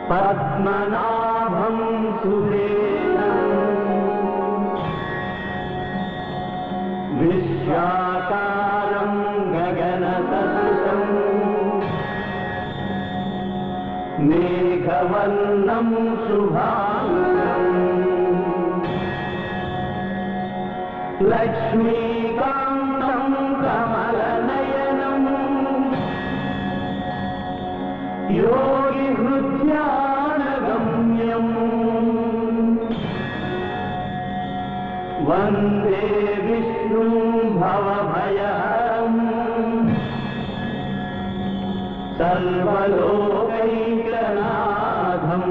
పద్మనాభం సురేశం విశ్వాకారం గగనసదృశం మేఘవర్ణం శుభాంగం లక్ష్మీకాంతం కమలనయనం యోగి హృద్యానగమ్యం వందే విష్ణు భవభయహరం సర్వలోకైకనాథం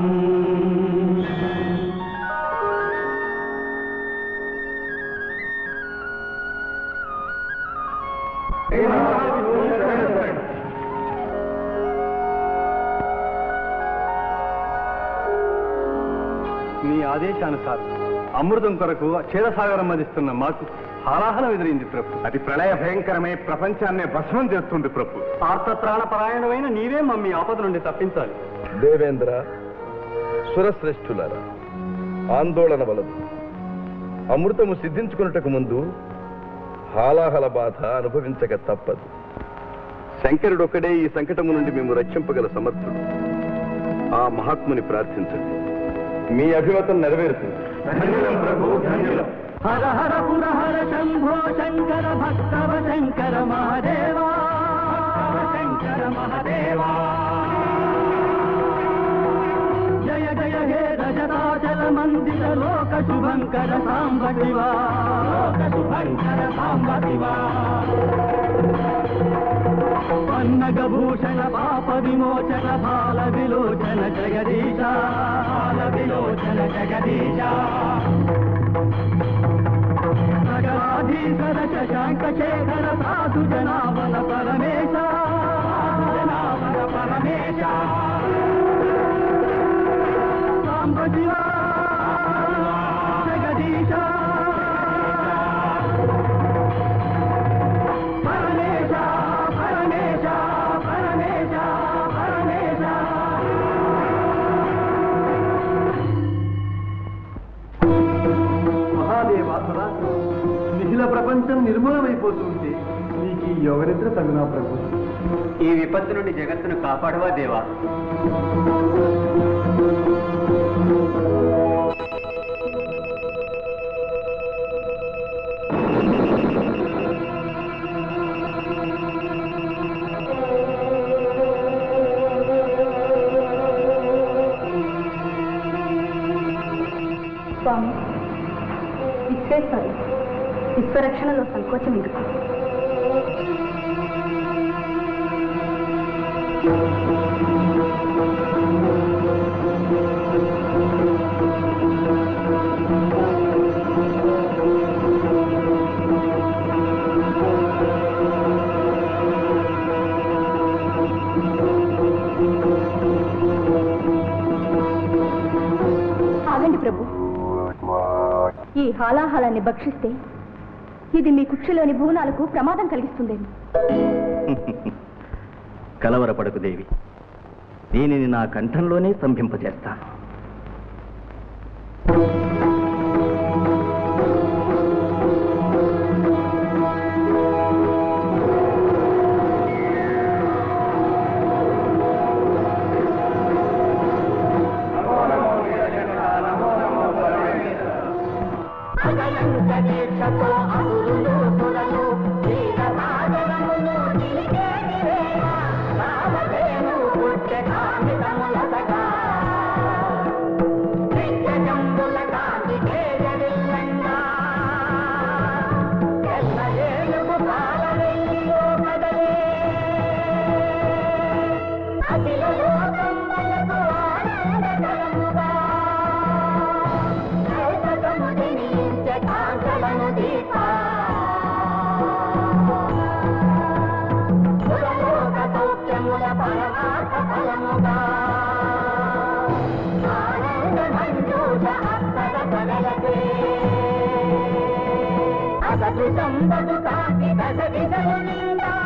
నీ ఆదేశానుసారం అమృతం కొరకు క్షీరసాగరం మదిస్తున్న మాకు హాలాహలం ఎదిరింది ప్రభు అది ప్రళయ భయంకరమై ప్రపంచాన్నే భస్మం చేస్తుంది ప్రభు ఆర్తత్రాణపరాయణమైన నీవే మమ్మీ ఆపద నుండి తప్పించాలి దేవేంద్ర సురశ్రేష్ఠులారా ఆందోళన వలదు అమృతము సిద్ధించుకున్నటకు ముందు హాలాహల బాధ అనుభవించక తప్పదు శంకరుడొక్కడే ఈ సంకటము నుండి మేము రక్షింపగల సమర్థుడు ఆ మహాత్ముని ప్రార్థించండి మీ అభిమతం నెరవేరుతుంది హర హర పుర హర శంభో శంకర భక్తవ శంకర మహాదేవా శంకర మహాదేవా జయ జయ హే రజతాచల మందిర లోక శుభంకర సాంబ శివా లోక శుభంకర సాంబ శివా పన్నగభూషణ పాప విమోచన బాల విలోచన జగదీశ బాల విలోచన జగదీశ నగరాధీశర శశాంక శేఖర సాధు జనావన పరమేశ సాధు జనావన పరమేశ సాంబ శివ జగదీశ పరమేశ పరమేశ పరమేశ పరమేశ మహాదేవాసుర నిఖిల ప్రపంచం నిర్మూలమైపోతుంటే నీకు ఈ యోగనిద్ర తగునా ప్రభు ఈ విపత్తు నుండి జగత్తును కాపాడవా దేవా స్వామి విశ్వేశ్వరు విశ్వరక్షణలో సంకోచం ఎందుకు ఆగండి ప్రభు ఈ హాలాహలాన్ని భక్షిస్తే ఇది మీ కుక్షిలోని భువనాలకు ప్రమాదం కలిగిస్తుందేమో కలవరపడకు దేవి దీనిని నా కంఠంలోనే సంభింపజేస్తాను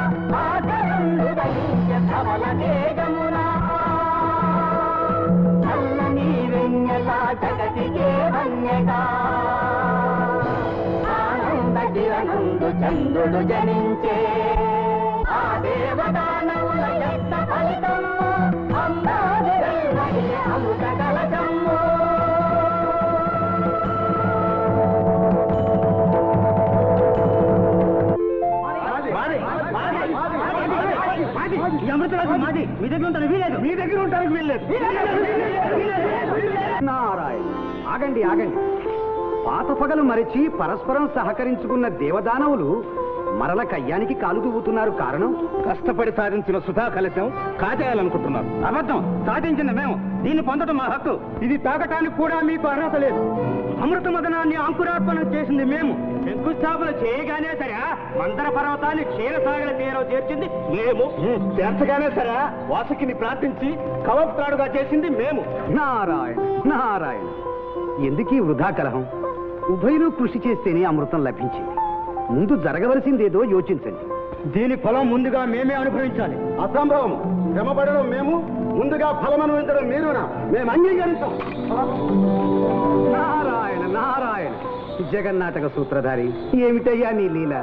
సంబదు చంద్రుడు జనించే ఆ దేవదానవుల యొక్క ఫలితము అమ్మాది అమృత కలశము మాది మీ దగ్గర ఉంటాను వీలేదు మీ దగ్గర ఉంటానికి వీల్లేదు నారాయణ ఆగండి ఆగండి పాత పగలు మరిచి పరస్పరం సహకరించుకున్న దేవదానవులు మరల కయ్యానికి కాలు దువ్వుతున్నారు కారణం కష్టపడి సాధించిన సుధా కలశం కాజేయాలనుకుంటున్నారు అబద్ధం సాధించిన మేము దీన్ని పొందడం మా హక్కు ఇది తాగటానికి కూడా మీకు అర్హత లేదు అమృత మదనాన్ని అంకురార్పణ చేసింది మేము శంకుస్థాపన చేయగానే సరే మందర పర్వతాన్ని క్షీరసాగర తీరం చేర్చింది మేము చేర్చగానే సరే వాసుకిని ప్రార్థించి కవప్తాడుగా చేసింది మేము నారాయణ నారాయణ ఎందుకీ వృధా కలహం ఉభయులు కృషి చేస్తేనే అమృతం లభించింది ముందు జరగవలసిందేదో యోచించండి దీని ఫలం ముందుగా మేమే అనుభవించాలి అసంభవం శ్రమపడడం మేము ముందుగా ఫలం అనుభవించడం మీరునా మేము అంగీకరిస్తాం నారాయణ నారాయణ జగన్నాటక సూత్రధారి ఏమిటయ్యా నీ లీల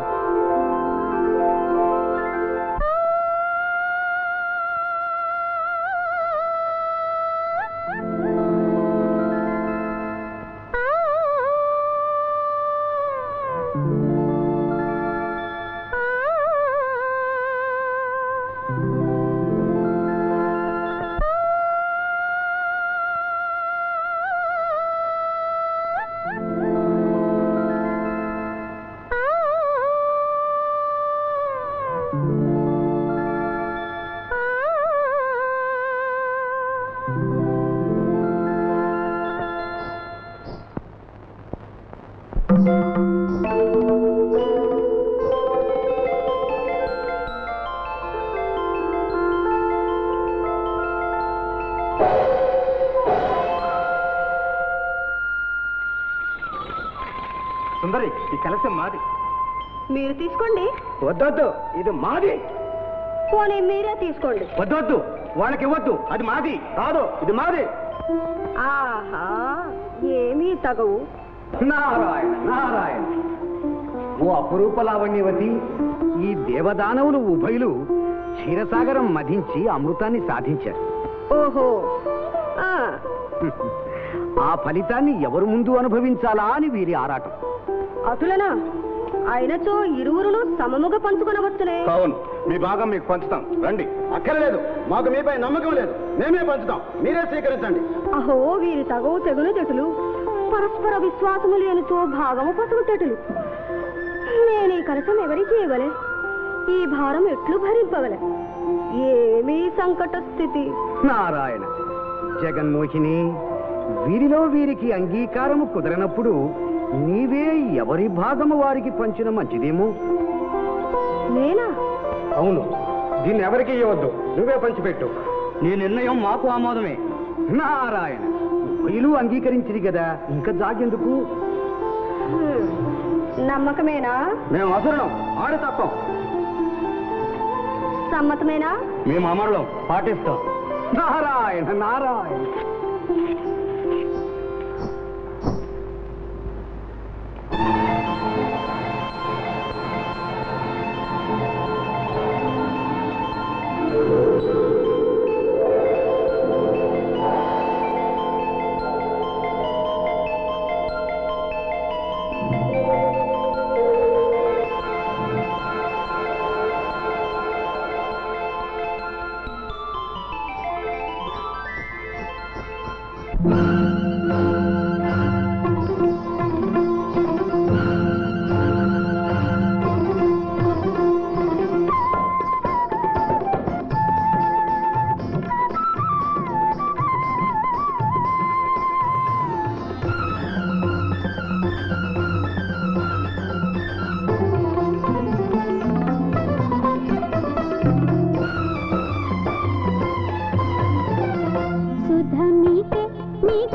సుందరి ఈ కలశం మాది మీరు తీసుకోండి వద్దొద్దు ఇది మాది పోనీ మీరే తీసుకోండి వద్దొద్దు వాళ్ళకి ఇవ్వద్దు అది మాది కాదు ఇది మాది ఆహా ఏమీ తగవు నారాయణ నారాయణ ఓ అపురూప లావణ్యవతి ఈ దేవదానవులు ఉభయులు క్షీరసాగరం మధించి అమృతాన్ని సాధించారు ఓహో ఆ, ఆ ఫలితాన్ని ఎవరు ముందు అనుభవించాలా అని వీరి ఆరాటం అతులనా అయినచో ఇరువురును సమముగా పంచుకొనవచ్చునే అవును మీ భాగం మీకు పంచుతాం రండి అక్కర్లేదు మాకు మీపై నమ్మకం లేదు మేమే పంచుతాం మీరే స్వీకరించండి అహో వీరి తగవు తెగులు తెటులు పరస్పర విశ్వాసము లేనితో భాగము పసుపు తెటులు నేను ఈ కలసం ఎవరికి ఇవ్వలే ఈ భారం ఎట్లు భరింపగలే ఏమీ సంకట స్థితి నారాయణ జగన్మోహిని వీరిలో వీరికి అంగీకారము కుదరనప్పుడు నీవే ఎవరి భాగము వారికి పంచిన మంచిదేమో నేనా అవును దీన్ని ఎవరికి ఇవ్వద్దు నువ్వే పంచిపెట్టు నీ నిర్ణయం మాకు ఆమోదమే నారాయణ వీలు అంగీకరించింది కదా ఇంకా జాగెందుకు హ్మ్. నమ్మకమేనా మేము అసరణం ఆడ తప్పం సమ్మతమేనా మేము అమరులం పాటిస్తాం నారాయణ నారాయణ సుధ మీకే మీ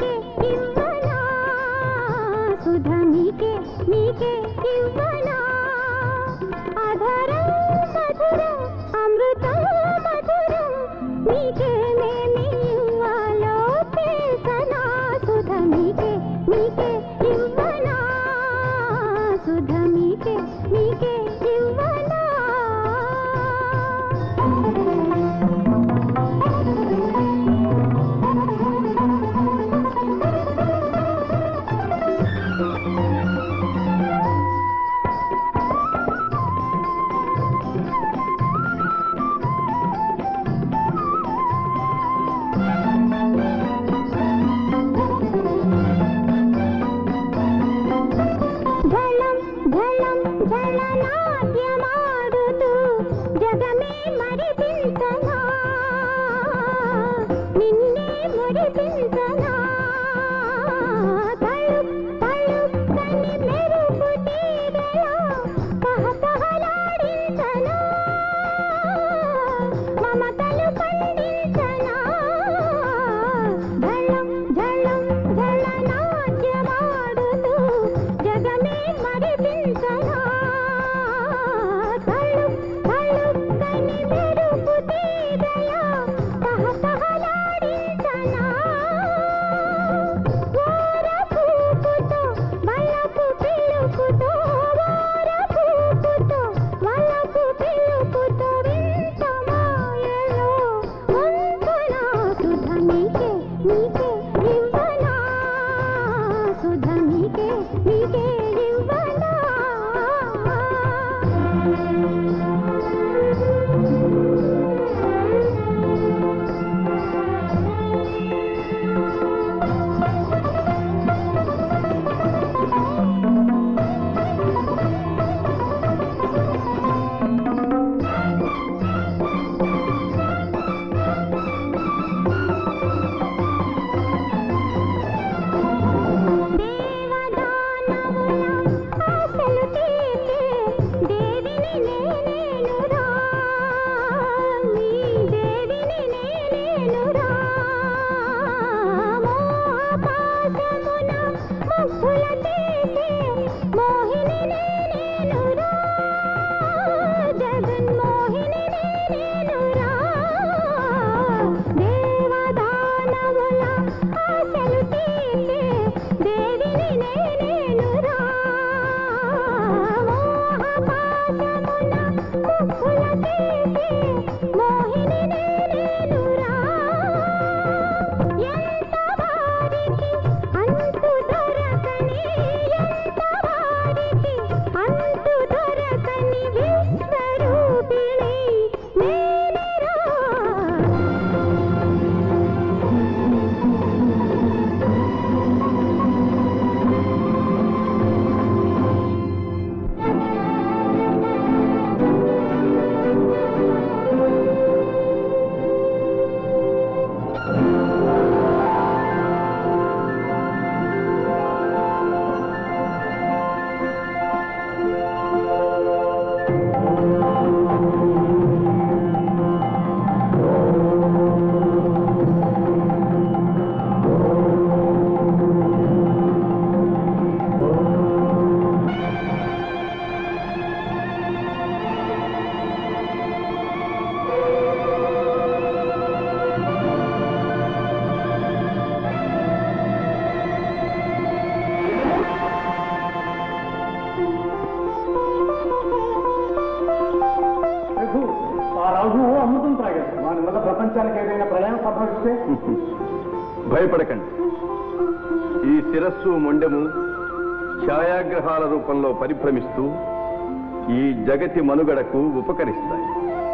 సింహం అమృతం తాగాడు దానివల్ల ప్రపంచానికి ఏదైనా ప్రళయం సంభవిస్తే భయపడకండి ఈ శిరస్సు మొండెము ఛాయాగ్రహాల రూపంలో పరిభ్రమిస్తూ ఈ జగతి మనుగడకు ఉపకరిస్తాయి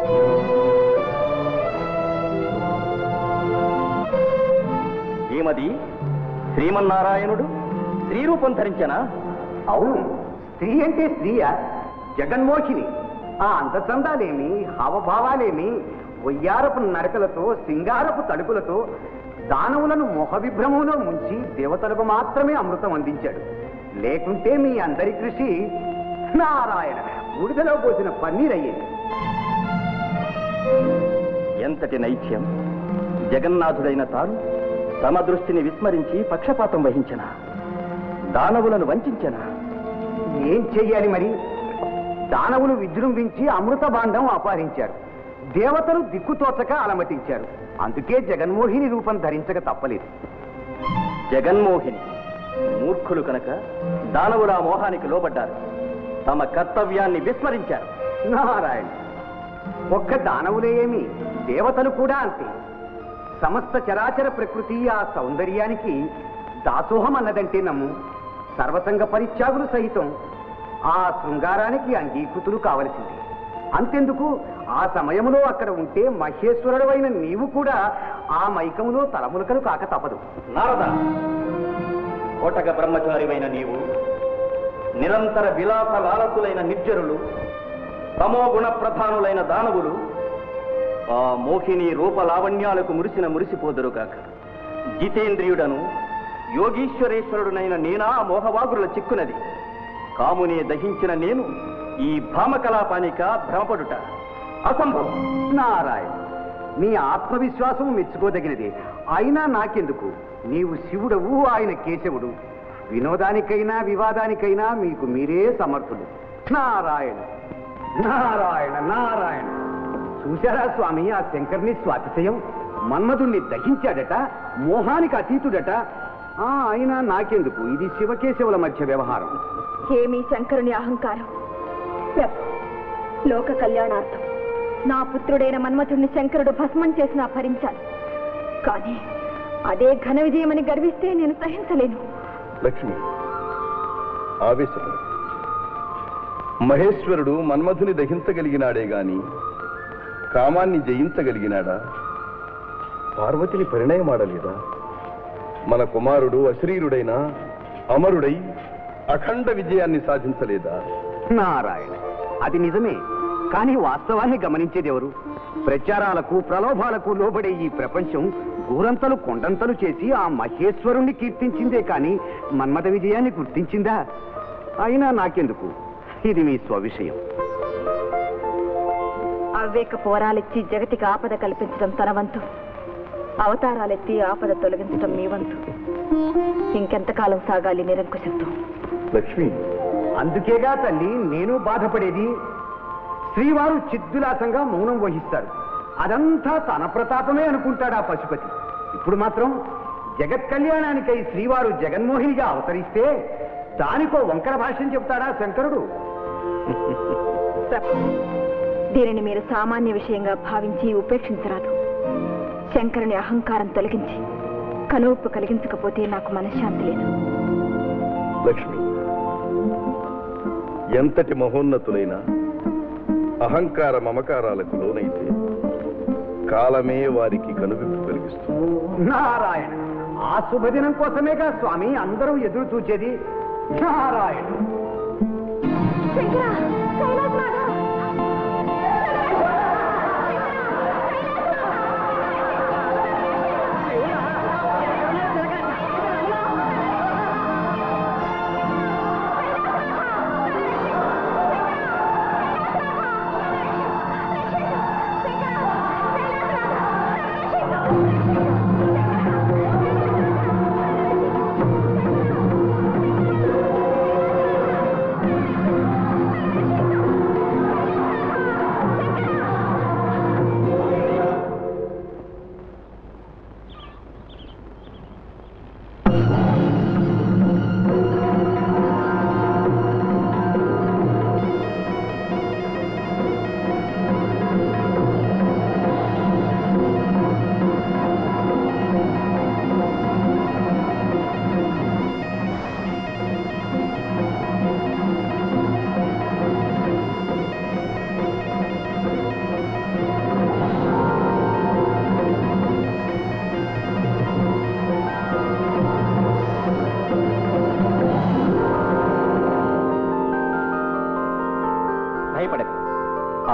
ఏమది శ్రీమన్నారాయణుడు స్త్రీ రూపం ధరించనా అవును స్త్రీ అంటే స్త్రీయా జగన్మోహిని ఆ అందచందాలేమి హావభావాలేమి వయ్యారపు నడకలతో సింగారపు తలుపులతో దానవులను మొహ విభ్రమంలో ముంచి దేవతలకు మాత్రమే అమృతం అందించాడు లేకుంటే మీ అందరి కృషి నారాయణ బూడిదలో పోసిన పన్నీర్ అయ్యేది ఎంతటి నైత్యం జగన్నాథుడైన తాను తమ దృష్టిని విస్మరించి పక్షపాతం వహించనా దానవులను వంచనా ఏం చెయ్యాలి మరి దానవులు విజృంభించి అమృత భాండం అపహరించారు దేవతలు దిక్కుతోచక అలమటించారు అందుకే జగన్మోహిని రూపం ధరించక తప్పలేదు జగన్మోహిని మూర్ఖులు కనుక దానవుల ఆ మోహానికి లోబడ్డారు తమ కర్తవ్యాన్ని విస్మరించారు నారాయణ ఒక్క దానవులే ఏమి దేవతలు కూడా అంతే సమస్త చరాచర ప్రకృతి ఆ సౌందర్యానికి దాసోహం అన్నదంటే నమ్ము సర్వసంగ పరిత్యాగులు సహితం ఆ శృంగారానికి అంగీకృతులు కావలసింది అంతెందుకు ఆ సమయంలో అక్కడ ఉంటే మహేశ్వరుడవైన నీవు కూడా ఆ మైకములో తలములకలు కాక తప్పదు నారద కోటక బ్రహ్మచారివైన నీవు నిరంతర విలాస లాలసులైన నిర్జరులు తమో గుణ ప్రధానులైన దానవులు ఆ మోహిని రూప లావణ్యాలకు మురిసిన మురిసిపోదురుగాక జితేంద్రియుడను యోగీశ్వరేశ్వరుడునైన నేనా ఆ మోహవాగురుల చిక్కునది కామునే దహించిన నేను ఈ భామకలాపానిక భ్రమపడుట అసంభవం నారాయణ నీ ఆత్మవిశ్వాసం మెచ్చుకోదగినదే అయినా నాకెందుకు నీవు శివుడవు ఆయన కేశవుడు వినోదానికైనా వివాదానికైనా మీకు మీరే సమర్థులు నారాయణ నారాయణ నారాయణ చూశారా స్వామి ఆ శంకర్ని స్వాతిశయం మన్మధుణ్ణి దహించాడట మోహానికి అతీతుడట ఆ అయినా నాకెందుకు ఇది శివకేశవుల మధ్య వ్యవహారం ఏమీ శంకరుని అహంకారం చెప్పు. లోక కళ్యాణార్థం నా పుత్రుడైన మన్మథుడిని శంకరుడు భస్మం చేసినా భరించాలి కానీ అదే ఘన విజయమని గర్విస్తే నేను సహించలేను లక్ష్మి ఆవేశపడు మహేశ్వరుడు మన్మధుని దహించగలిగినాడే గాని కామాన్ని జయించగలిగినాడా పార్వతిని పరిణయమాడలేదా మన కుమారుడు అశరీరుడైన అమరుడై అఖండ విజయాన్ని సాధించలేదా నారాయణ అది నిజమే కానీ వాస్తవాన్ని గమనించేది ఎవరు ప్రచారాలకు ప్రలోభాలకు లోబడే ఈ ప్రపంచం గూరంతలు కొండంతలు చేసి ఆ మహేశ్వరుణ్ణి కీర్తించిందే కానీ మన్మథ విజయాన్ని గుర్తించిందా అయినా నాకెందుకు ఇది మీ స్వవిషయం అవ్వేక పోరాలెత్తి జగతికి ఆపద కల్పించడం తన వంతు అవతారాలెత్తి ఆపద తొలగించడం మీ వంతు ఇంకెంతకాలం సాగాలి నిరంకుశత్వం లక్ష్మి అందుకేగా తల్లి నేను బాధపడేది శ్రీవారు చిద్దులాసంగా మౌనం వహిస్తారు అదంతా తన ప్రతాపమే అనుకుంటాడు ఆ పశుపతి ఇప్పుడు మాత్రం జగత్ కళ్యాణానికై శ్రీవారు జగన్మోహినిగా అవతరిస్తే దానికో వంకర భాష్యం చెప్తాడా శంకరుడు తప్పు. దీనిని మీరు సామాన్య విషయంగా భావించి ఉపేక్షించరాదు శంకరుని అహంకారం తొలగించి కనువిప్పు కలిగించకపోతే నాకు మనశ్శాంతి లేదు లక్ష్మి ఎంతటి మహోన్నతులైన అహంకార మమకారాలకు లోనైతే కాలమే వారికి కనువిప్పు కలిగిస్తుంది నారాయణ ఆ శుభదినం కోసమేగా స్వామి అందరూ ఎదురు చూచేది నారాయణ ఆ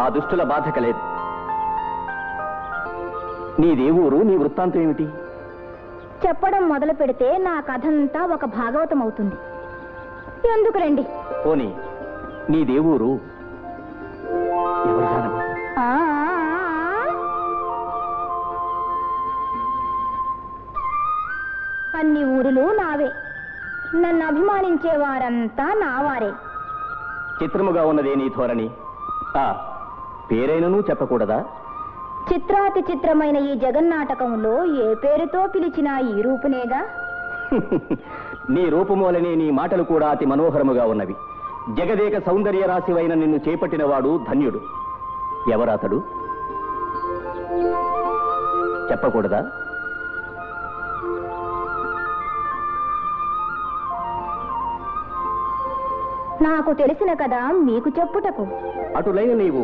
దుష్టుల బాధ కలేదు నీదే ఊరు నీ వృత్తాంతం ఏమిటి చెప్పడం మొదలు పెడితే నా కథంతా ఒక భాగవతం అవుతుంది ఎందుకు రండి పోనీ నీదే ఊరు ఎవరు జానవు ఆ, అన్ని ఊరులు నావే నన్ను అభిమానించే వారంతా నావారే చిత్రముగా ఉన్నదే నీ ధోరణి ఆ పేరైనను చెప్పకూడదా చిత్రాతి చిత్రమైన ఈ జగన్నాటకంలో ఏ పేరుతో పిలిచినా ఈ రూపునేగా నీ రూపమూలనే నీ మాటలు కూడా అతి మనోహరముగా ఉన్నవి జగదేక సౌందర్య రాశివైన నిన్ను చేపట్టినవాడు ధన్యుడు ఎవరాతడు చెప్పకూడదా నాకు తెలిసిన కదా మీకు చెప్పుటకు అటులైన నీవు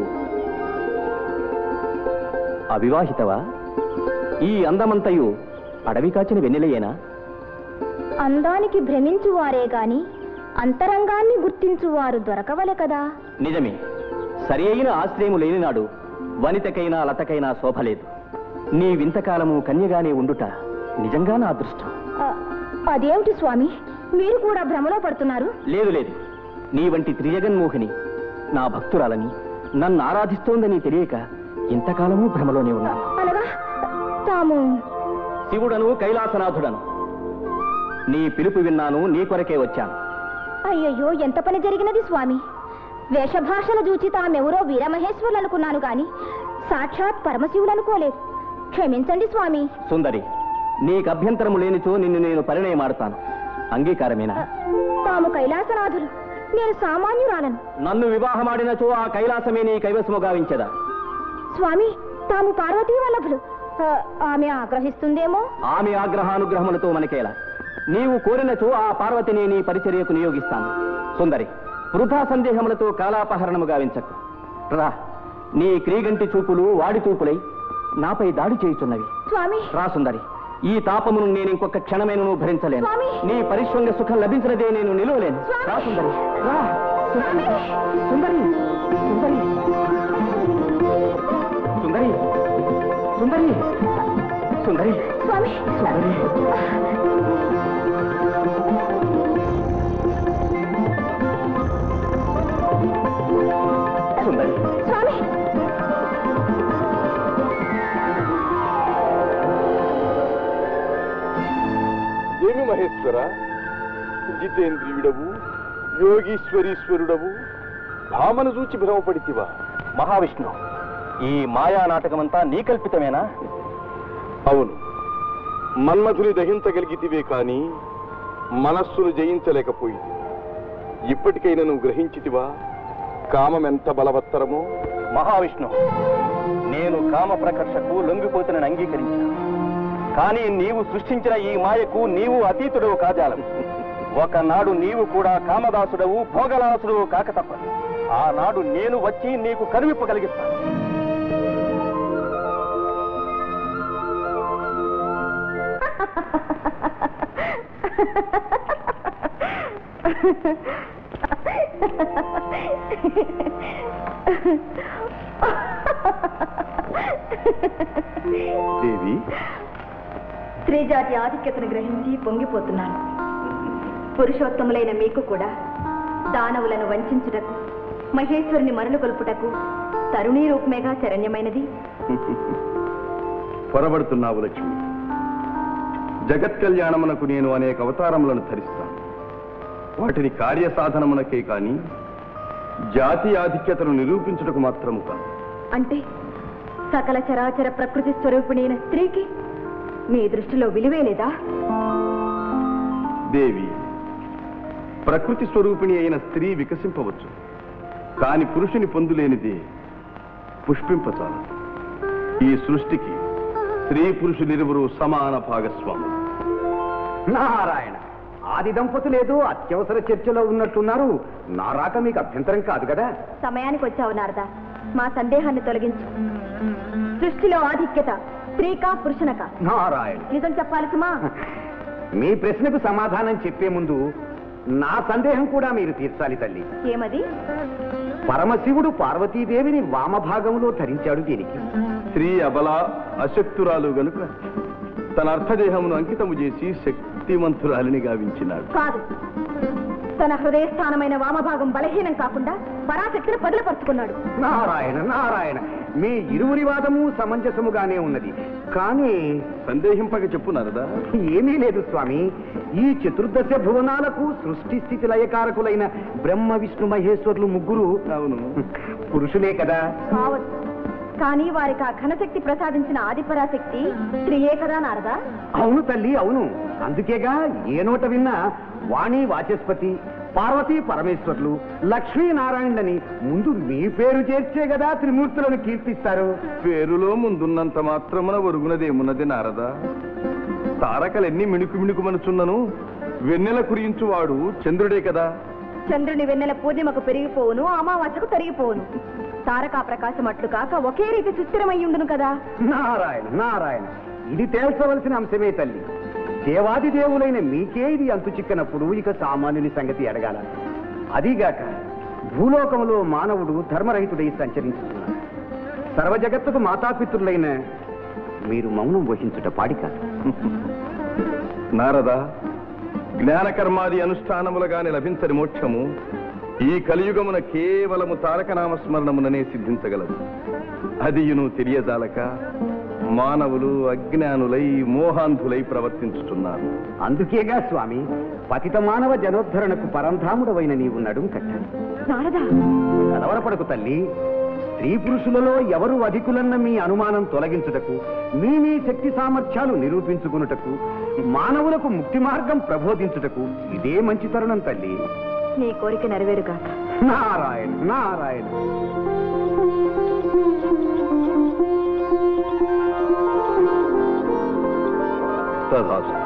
అవివాహితవా ఈ అందమంతయు అడవి కాచిన వెన్నెలయేనా అందానికి భ్రమించువారే గాని అంతరంగాన్ని గుర్తించువారు దొరకవలె కదా నిజమే సరి అయిన ఆశ్రయము లేనినాడు వనితకైనా లతకైనా శోభలేదు నీ వింతకాలము కన్యగానే ఉండుట నిజంగా నా అదృష్టం ఆ, అదేమిటి స్వామి మీరు కూడా భ్రమలో పడుతున్నారు లేదు లేదు నీ వంటి త్రిజగన్మోహిని నా భక్తురాలని నన్ను ఆరాధిస్తోందని తెలియక ఇంతకాలము భ్రమలోనే ఉన్నాను అనగా తాము శివుడను కైలాసనాథుడను నీ పిలుపు విన్నాను నీ కొరకే వచ్చాను అయ్యయ్యో ఎంత పని జరిగినది స్వామి వేషభాషల చూచి తామెవరో వీరమహేశ్వరులు అనుకున్నాను గాని సాక్షాత్ పరమశివులు అనుకోలేదు క్షమించండి స్వామి సుందరి నీకు అభ్యంతరము లేనిచో నిన్ను నేను పరిణయమాడతాను అంగీకారమేనా ఆ, తాము కైలాసనాథులు నేను సామాన్యురాలను నన్ను వివాహమాడినచో ఆ కైలాసమే నీ కైవసము గావించదా స్వామి తాము పార్వతీ వల్లభులు ఆ, ఆమె ఆగ్రహిస్తుందేమో ఆమె ఆగ్రహానుగ్రహములతో మనకేలా నీవు కోరినచో ఆ పార్వతిని నీ పరిచర్యకు నియోగిస్తాను సుందరి వృధా సందేహములతో కాలాపహరణము గావించకు రా నీ క్రీగంటి చూపులు వాడి చూపులై నాపై దాడి చేయుచున్నవి స్వామి రా సుందరి ఈ తాపమును నేను ఇంకొక క్షణమైనను భరించలేను స్వామి! నీ పరిశ్వంగ సుఖం లభించినదే నేను నిలవలేను స్వామి! రా సుందరి రా స్వామి! సుందరి సుందరి సుందరి సుందరి సుందరి స్వామి సుందరి సుందరి స్వామి ఏమి మహేశ్వర జితేంద్రియుడవు యోగీశ్వరీశ్వరుడవు భామను చూచి భ్రమపడితివా మహావిష్ణు ఈ మాయా నాటకమంతా నీ కల్పితమేనా అవును మన్మధుని దహించగలిగితివే కాని మనస్సును జయించలేకపోయింది ఇప్పటికైనా నువ్వు గ్రహించితివా కామం ఎంత బలవత్తరమో మహావిష్ణు నేను కామ ప్రకర్షకు లొంగిపోతునని అంగీకరించాను కానీ నీవు సృష్టించిన ఈ మాయకు నీవు అతీతుడవు కాజాలం ఒకనాడు నీవు కూడా కామదాసుడవు భోగలాసుడవు కాక తప్పదు ఆనాడు నేను వచ్చి నీకు కనువిప్పు కలిగిస్తాను దేవి స్త్రీ జాతి ఆధిక్యతను గ్రహించి పొంగిపోతున్నాను పురుషోత్తములైన మీకు కూడా దానవులను వంచుటకు మహేశ్వరుని మరలు కొల్పుటకు తరుణీ రూపమేగా శరణ్యమైనది పొరబడుతున్నావు లక్ష్మి జగత్ కళ్యాణమునకు నేను అనేక అవతారములను ధరిస్తాను వాటిని కార్యసాధనమునకే కాని జాతి ఆధిక్యతను నిరూపించుటకు మాత్రము కాదు అంటే సకల చరాచర ప్రకృతి స్వరూపిణైన స్త్రీకి మీ దృష్టిలో విలువే లేదా దేవి ప్రకృతి స్వరూపిణి అయిన స్త్రీ వికసింపవచ్చు కాని పురుషుని పొందులేనిదే పుష్పింపచాలు ఈ సృష్టికి స్త్రీ పురుషులిరువురు సమాన భాగస్వాములు నారాయణ ఆది దంపతులేదో అత్యవసర చర్చలో ఉన్నట్టున్నారు నా రాక మీకు అభ్యంతరం కాదు కదా సమయానికి వచ్చావు నారదా మా సందేహాన్ని తొలగించు సృష్టిలో ఆధిక్యత స్త్రీకా పురుషునక నారాయణ నిజం చెప్పాలి సుమా మీ ప్రశ్నకు సమాధానం చెప్పే ముందు నా సందేహం కూడా మీరు తీర్చాలి తల్లి ఏమది పరమశివుడు పార్వతీదేవిని వామభాగంలో ధరించాడు దీనికి స్త్రీ అబల అశక్తురాలు గనుక తన అర్థదేహమును అంకితము చేసి శక్తిమంతురాలిని గావించినాడు కాదు తన హృదయ స్థానమైన వామభాగం బలహీనం కాకుండా పరాశక్తిని పదులుపరుచుకున్నాడు నారాయణ నారాయణ మీ ఇరువురి వాదము సమంజసముగానే ఉన్నది కానీ సందేహింపక చెప్పు నారదా ఏమీ లేదు స్వామి ఈ చతుర్దశ భువనాలకు సృష్టి స్థితి లయకారకులైన బ్రహ్మ విష్ణు మహేశ్వరులు ముగ్గురు అవును పురుషులే కదా కావచ్చు కానీ వారికి ఆ ఘనశక్తి ప్రసాదించిన ఆదిపరాశక్తి స్త్రీయే కదా నారదా అవును తల్లి అవును అందుకేగా ఏ నోట విన్నా వాణి వాచస్పతి పార్వతీ పరమేశ్వర్లు లక్ష్మీనారాయణులని ముందు మీ పేరు చేర్చే కదా త్రిమూర్తులను కీర్తిస్తారు పేరులో ముందున్నంత మాత్రమున ఒరుగునదేమున్నది నారదా తారకలెన్ని మిణుకు మిణుకుమనుచున్నను వెన్నెల కురించువాడు చంద్రుడే కదా చంద్రుని వెన్నెల పూర్ణిమకు పెరిగిపోవును అమావాస్యకు తరిగిపోవును తారకా ప్రకాశం అట్లు కాక ఒకే రీతి సుస్థిరమై ఉండును కదా నారాయణ నారాయణ ఇది తేల్చవలసిన అంశమే తల్లి దేవాది దేవులైన మీకే ఇది అంతు చిక్కనప్పుడు ఇక సామాన్యుని సంగతి అడగాల అదీగాక భూలోకంలో మానవుడు ధర్మరహితుడై సంచరించుతున్నాడు సర్వజగత్తుకు మాతాపితృలైన మీరు మౌనం వహించుట పాడి కాదు నారద జ్ఞానకర్మాది అనుష్ఠానములుగానే లభించని మోక్షము ఈ కలియుగమున కేవలము తారక నామస్మరణముననే సిద్ధించగలదు అదియును తెలియజాలక మానవులు అజ్ఞానులై మోహాంధులై ప్రవర్తించుతున్నారు అందుకేగా స్వామి పతిత మానవ జనోద్ధరణకు పరంధాముడవైన నీవు నడుం కట్టాను నారదా కలవరపడకు తల్లి స్త్రీ పురుషులలో ఎవరు అధికులన్న మీ అనుమానం తొలగించుటకు మీ మీ శక్తి సామర్థ్యాలు నిరూపించుకున్నటకు మానవులకు ముక్తి మార్గం ప్రబోధించుటకు ఇదే మంచి తరుణం తల్లి నీ కోరిక నెరవేరుగా నారాయణ నారాయణ తదాస్తు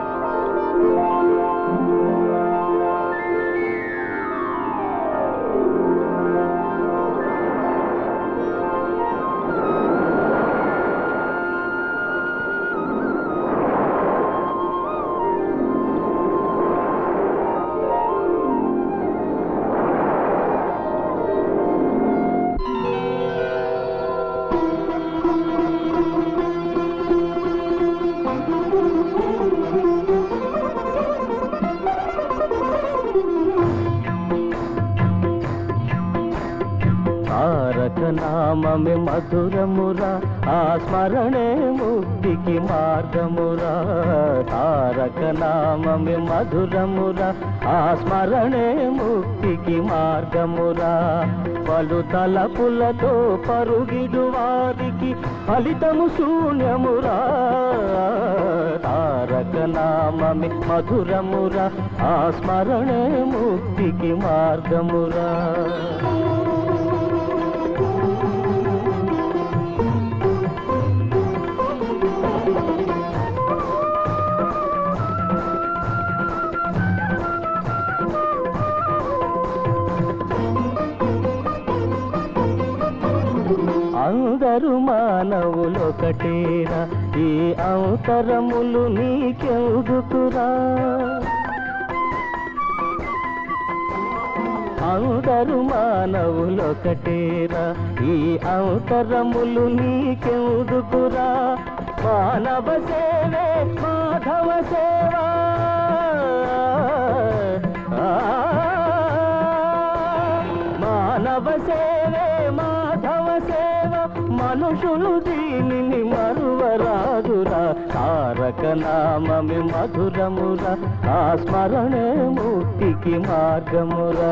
తారక నామమే మధురమురా ఆ స్మరణే ముక్తికి మార్గమురా తారక నామమే మధురమురా ఆ స్మరణే ముక్తికి మార్గమురా పలు తలపులతో పరుగిడు వారికి ఫలితము శూన్యమురా తారక నామమే మధురమురా ఆ స్మరణే ముక్తికి మార్గమురా అందరు మానవులొకటేరా ఈ అవతరములు నీకెందుకురా అందరు మానవులొకటేరా ఈ అవతరములు నీకెందుకురా మానవ సేవే మాధవ సేవా ఆ, మానవ సేవే మాధవ సేవ మనుషులు దీనిని మరువరాదురా తారక నామమి మధురమురా ఆ స్మరణే ముక్తికి మార్గమురా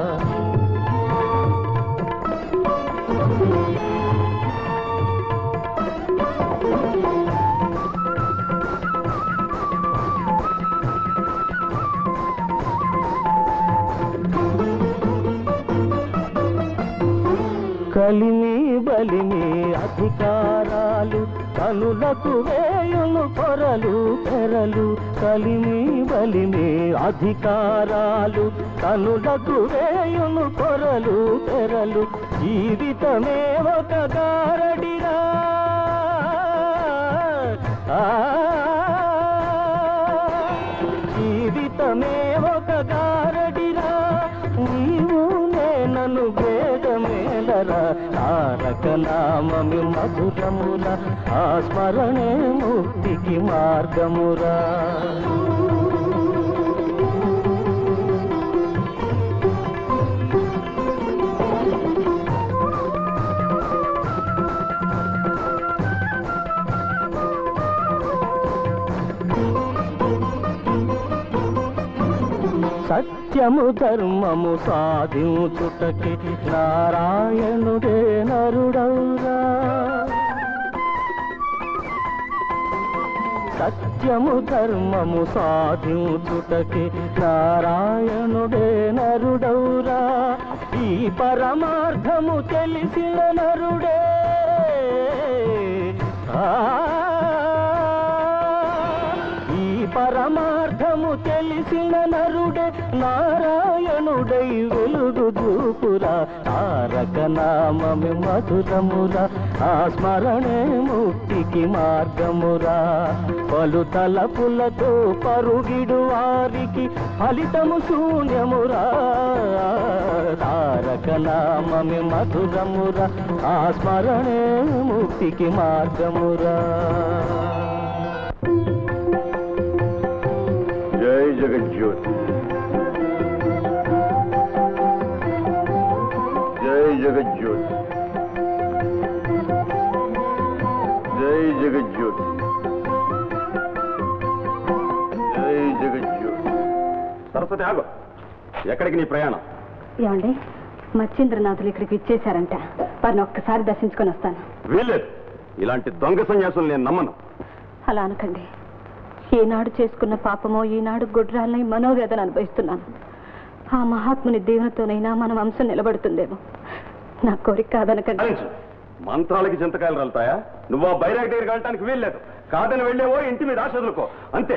కలిమి బలిమి అధికారాలు కనులకు వేయును పొరలు పెరలు కలిమి బలిమి అధికారాలు కనులకు వేయును పొరలు పెరలు జీవితమే ఒక గారడిరా ఆ జీవితమే ఒక గారడి నామమి మధురముర ఆ స్మరణే ముక్తికి మార్గమురా సత్యము ధర్మము సాధించుటకి నారాయణుడే నరుడౌరా సత్యము ధర్మము సాధించుటకి నారాయణుడే నరుడౌరా ఈ పరమార్థము తెలిసిన నరుడే ఆ ఈ పరమార్థము తెలిసిన నరుడే నారాయణుడై వెలుగు దూపురా తారక నామమి మధురమురా ఆ స్మరణే ముక్తికి మార్గమురా పలు తలపులతో పరుగిడు వారికి ఫలితము శూన్యమురా తారక నామమి మధురమురా ఆ స్మరణే ముక్తికి మార్గమురా జై జగజ్యోతి జై జగజ్యోతి జై జగజ్యోతి జై జగజ్యోతి సరస్వతి ఆగు ఎక్కడికి నీ ప్రయాణం ఏమండి మచ్చింద్రనాథులు ఇక్కడికి ఇచ్చేశారంట వారిని ఒక్కసారి దర్శించుకొని వస్తాను వీల్లేదు ఇలాంటి దొంగ సన్యాసులు నేను నమ్మను అలా అనకండి ఈనాడు చేసుకున్న పాపమో ఈనాడు గుడ్రాలని మనోవేదన అనుభవిస్తున్నాను ఆ మహాత్ముని దీవెనతోనైనా మన వంశం నిలబడుతుందేమో నా కోరిక కాదనకండి చాలించు. మంత్రాలకి చింతకాయలు రాలుతాయా నువ్వు ఆ బైరాగ్ దగ్గరికి వెళ్ళటానికి వీల్లేదు కాదని వెళ్ళేవో ఇంటి మీద ఆశ వదులుకో అంతే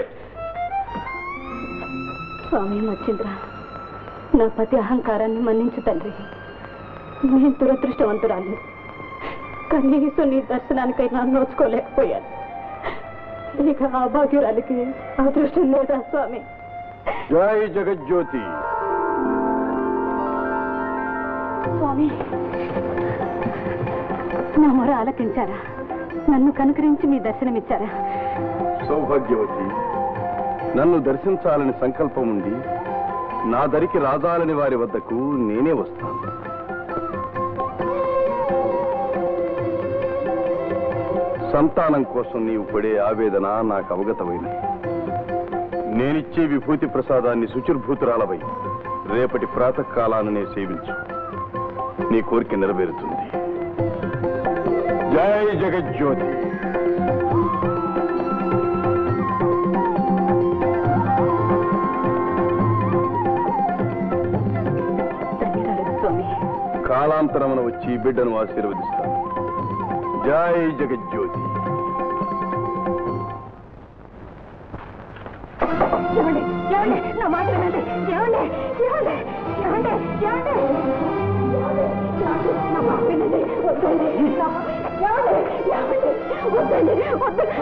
స్వామి మచ్చింద్ర నా పతి అహంకారాన్ని మన్నించు తండ్రి నేను దురదృష్టవంతురాలి కనీసం నీ దర్శనానికైనా నోచుకోలేకపోయాను ఇక ఆ భాగ్యురాలికి అదృష్టం లేదా స్వామి జై జగజ్యోతి స్వామి నా మొర ఆలకించారా నన్ను కనుకరించి మీ దర్శనమిచ్చారా సౌభాగ్యవతి నన్ను దర్శించాలని సంకల్పం ఉంది నా దరికి రాజాలని వారి వద్దకు నేనే వస్తాను సంతానం కోసం నీవు పడే ఆవేదన నాకు అవగతమైనది నేనిచ్చే విభూతి ప్రసాదాన్ని శుచిర్భూతురాలవై రేపటి ప్రాతకాలాననే సేవించు నీ కోరిక నెరవేరుతుంది జై జగజ్యోతి ధన్యవాదాలు స్వామి కాలాంతరమున వచ్చి బిడ్డను ఆశీర్వదిస్తాను జై జగజ్యోతి ఏమండి ఏమండి నా మాట వినండి ఏమండి ఏమండి ఏమండి ఏమండి నా మాట వినండి వద్దండి నా మాట- ఏమండి ఏమండి వద్దండి వద్దండి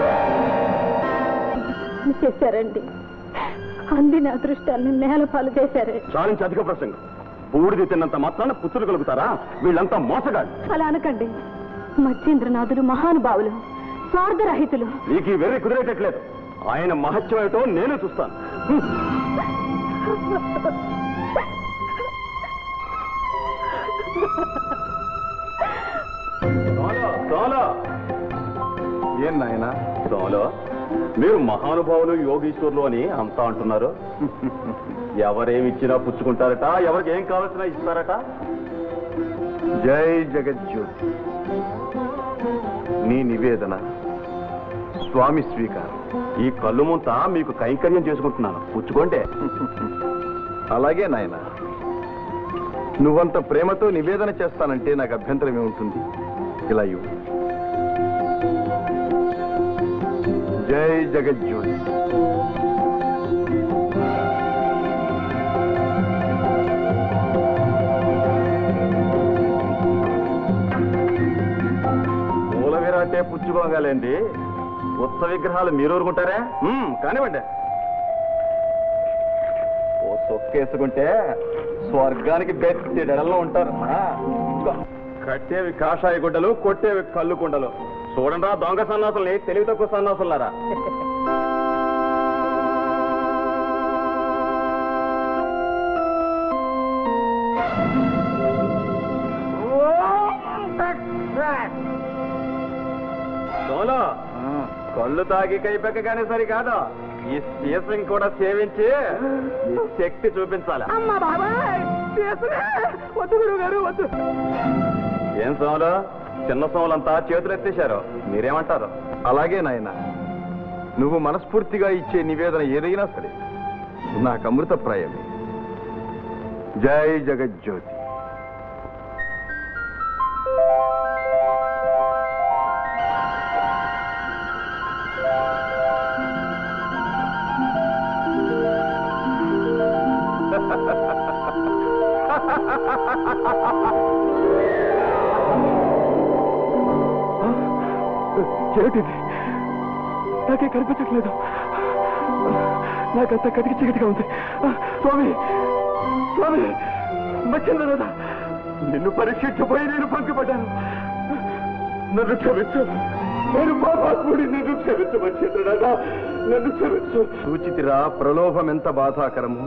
చేశారండి అందిన అదృష్టాన్ని నేల పాలు చేశారే చాలించి అధిక ప్రసంగం బూడిది తిన్నంత మాత్రాన పుత్రులు కలుగుతారా వీళ్ళంతా మోసగాళ్ళు అలా అనకండి మత్స్యేంద్రనాథులు మహానుభావులు స్వార్థరహితులు నీకు ఈ వెర్రి కుదిరేటట్లేదు ఆయన మహత్యం ఏమిటో నేనే చూస్తాను హ్మ్. Solo, solo. ఏం నాయనా సోలో మీరు మహానుభావులు యోగీశ్వరులు అని అంతా అంటున్నారు ఎవరేమిచ్చినా పుచ్చుకుంటారట ఎవరికి ఏం కావాల్సినా ఇస్తారట జై జగజ్యోతి నీ నివేదన స్వామి స్వీకారం ఈ కళ్ళు ముంత మీకు కైంకర్యం చేసుకుంటున్నాను పుచ్చుకోండి అలాగే నాయన నువ్వంత ప్రేమతో నివేదన చేస్తానంటే నాకు అభ్యంతరం ఏముంటుంది ఇలా ఇవ్వు జై జగజ్యోతి మూల విరాటే పుచ్చుకోగలేండి ఉత్సవ విగ్రహాలు మీరు ఊరుకుంటారా మ్మ్, కానివ్వండి ఓ సొక్కేసుకుంటే స్వర్గానికి బెట్టి డెడల్లో ఉంటారు ఆ, ఇదిగో. కట్టేవి కాషాయ గుడ్డలు కొట్టేవి కళ్ళు కుండలు చూడండి దొంగ సన్నాసుల్ని తెలివి తక్కువ సన్నాసులారా సోలో కళ్ళు తాగి కైపెక్కగానే సరికాదు ఈ సీసం కూడా సేవించి ఈ శక్తి చూపించాలి అమ్మా బాబాయ్ వద్దు గురువు గారు వద్దు ఏం సోములు చిన్న సోములంతా చేతులు ఎత్తేశారు మీరేమంటారు అలాగే నాయన నువ్వు మనస్ఫూర్తిగా ఇచ్చే నివేదన ఏదైనా సరే నాకు అమృతప్రాయమే జై జగజ్యోతి ఏమిటిది నాకే కనిపించట్లేదు నాకంత కటికి చీకటిగా ఉంది స్వామి స్వామి మచ్చిందా నిన్ను పరీక్షించబోయి నేను పంపిపడ్డాను నన్ను క్షమించు నేను పాపాత్ముడి నన్ను క్షమించు మచ్చిందా నన్ను క్షమించు సూచితిరా ప్రలోభం ఎంత బాధాకరము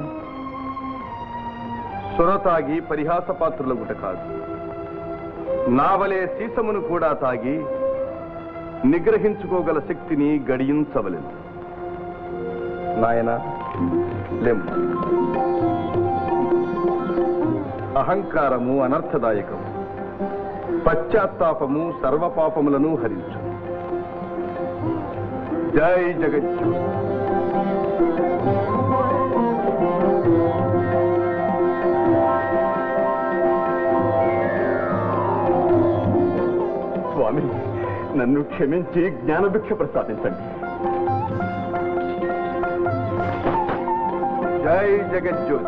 సొరతాగి పరిహాసపాత్రులగుట కాదు నావలే సీసమును కూడా తాగి నిగ్రహించుకోగల శక్తిని గడియించవలెను నాయన లెమ్ము అహంకారము అనర్థదాయకము పశ్చాత్తాపము సర్వపాపములను హరించు జై జగజ్జు స్వామి నన్ను క్షమించి జ్ఞానభిక్ష ప్రసాదించండి జై జగజ్యోతి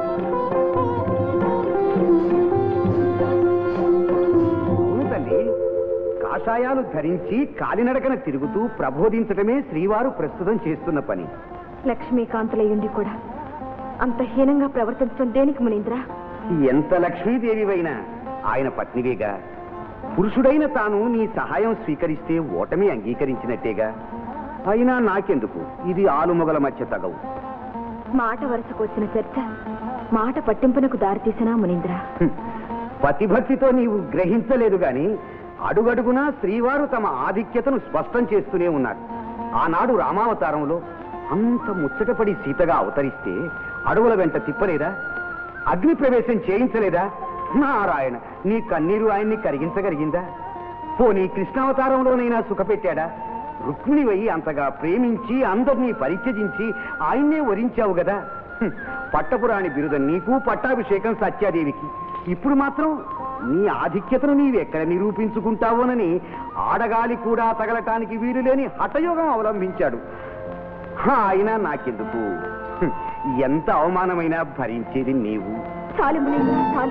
అవును తల్లి కాషాయాలు ధరించి కాలినడకన తిరుగుతూ ప్రబోధించటమే శ్రీవారు ప్రస్తుతం చేస్తున్న పని లక్ష్మీకాంతులయ్యుండి కూడా అంత హీనంగా ప్రవర్తించడం దేనికి మునీంద్ర ఎంత లక్ష్మీదేవివైనా ఆయన పత్నివేగా పురుషుడైన తాను నీ సహాయం స్వీకరిస్తే ఓటమి అంగీకరించినట్టేగా అయినా నాకెందుకు ఇది ఆలుమొగల మధ్య తగవు మాట వరుసకు వచ్చిన చర్చ మాట పట్టింపునకు దారితీసినా మునీంద్ర హ్మ్. పతిభక్తితో నీవు గ్రహించలేదు గాని అడుగడుగునా శ్రీవారు తమ ఆధిక్యతను స్పష్టం చేస్తూనే ఉన్నారు ఆనాడు రామావతారంలో అంత ముచ్చటపడి సీతగా అవతరిస్తే అడవుల వెంట తిప్పలేదా అగ్ని ప్రవేశం చేయించలేదా నారాయణ నీ కన్నీరు ఆయన్ని కరిగించగలిగిందా పోనీ కృష్ణావతారంలోనైనా సుఖపెట్టాడా రుక్మిణివై అంతగా ప్రేమించి అందరినీ పరిత్యజించి ఆయన్నే వరించావు కదా హ్మ్. పట్టపురాణి బిరుదం నీకు పట్టాభిషేకం సత్యాదేవికి ఇప్పుడు మాత్రం నీ ఆధిక్యతను నీవెక్కడ నిరూపించుకుంటావోనని ఆడగాలి కూడా తగలటానికి వీలు లేని హఠయోగం అవలంబించాడు హా, అయినా నాకెందుకు హ్మ్. ఎంత అవమానమైనా భరించేది నీవు చాలు మునీంద్ర చాలు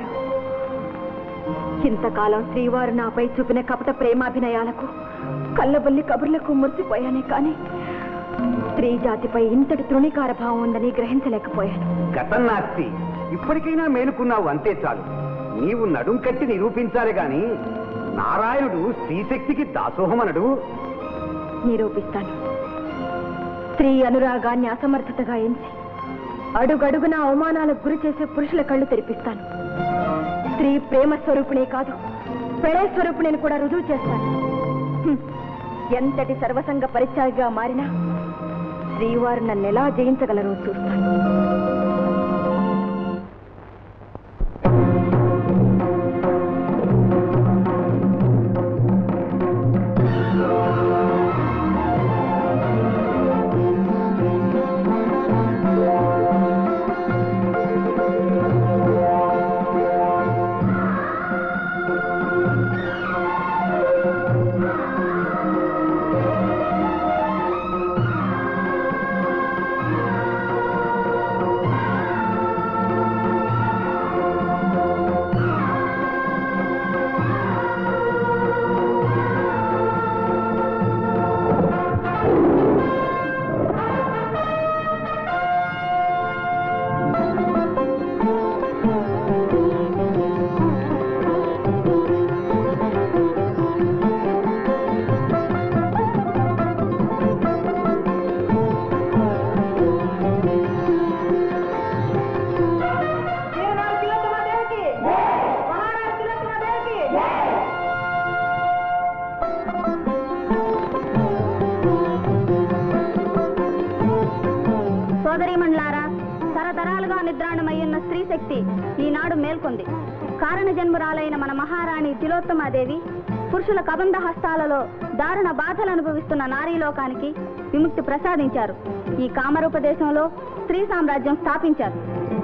ఇంతకాలం శ్రీవారు నాపై చూపిన కపట ప్రేమాభినయాలకు కళ్ళబొల్లి కబుర్లకు మురిసిపోయానే కానీ స్త్రీ జాతిపై ఇంతటి తృణీకార భావం ఉందని గ్రహించలేకపోయాను గతం నాస్తి ఇప్పటికైనా మేలుకున్నావు అంతే చాలు నీవు నడుం కట్టి నిరూపించాలి గాని నారాయణుడు స్త్రీశక్తికి దాసోహమనడు నిరూపిస్తాను స్త్రీ అనురాగాన్ని అసమర్థతగా ఎంచి అడుగడుగున అవమానాలకు గురి చేసే పురుషుల కళ్ళు తెరిపిస్తాను స్త్రీ ప్రేమ స్వరూపిణే కాదు ప్రణయ స్వరూపిణిని కూడా రుజువు చేస్తాను హ్మ్. ఎంతటి సర్వసంగ పరిత్యాగిగా మారినా శ్రీవారు నన్ను ఎలా జయించగలరో చూస్తాను జై నిద్రాణమయ్యున్న స్త్రీ శక్తి ఈనాడు మేల్కొంది కారణ జన్మురాలైన మన మహారాణి తిలోత్తమాదేవి పురుషుల కబంధ హస్తాలలో దారుణ బాధలు అనుభవిస్తున్న నారీలోకానికి విముక్తి ప్రసాదించారు ఈ కామరూపదేశంలో స్త్రీ సామ్రాజ్యం స్థాపించారు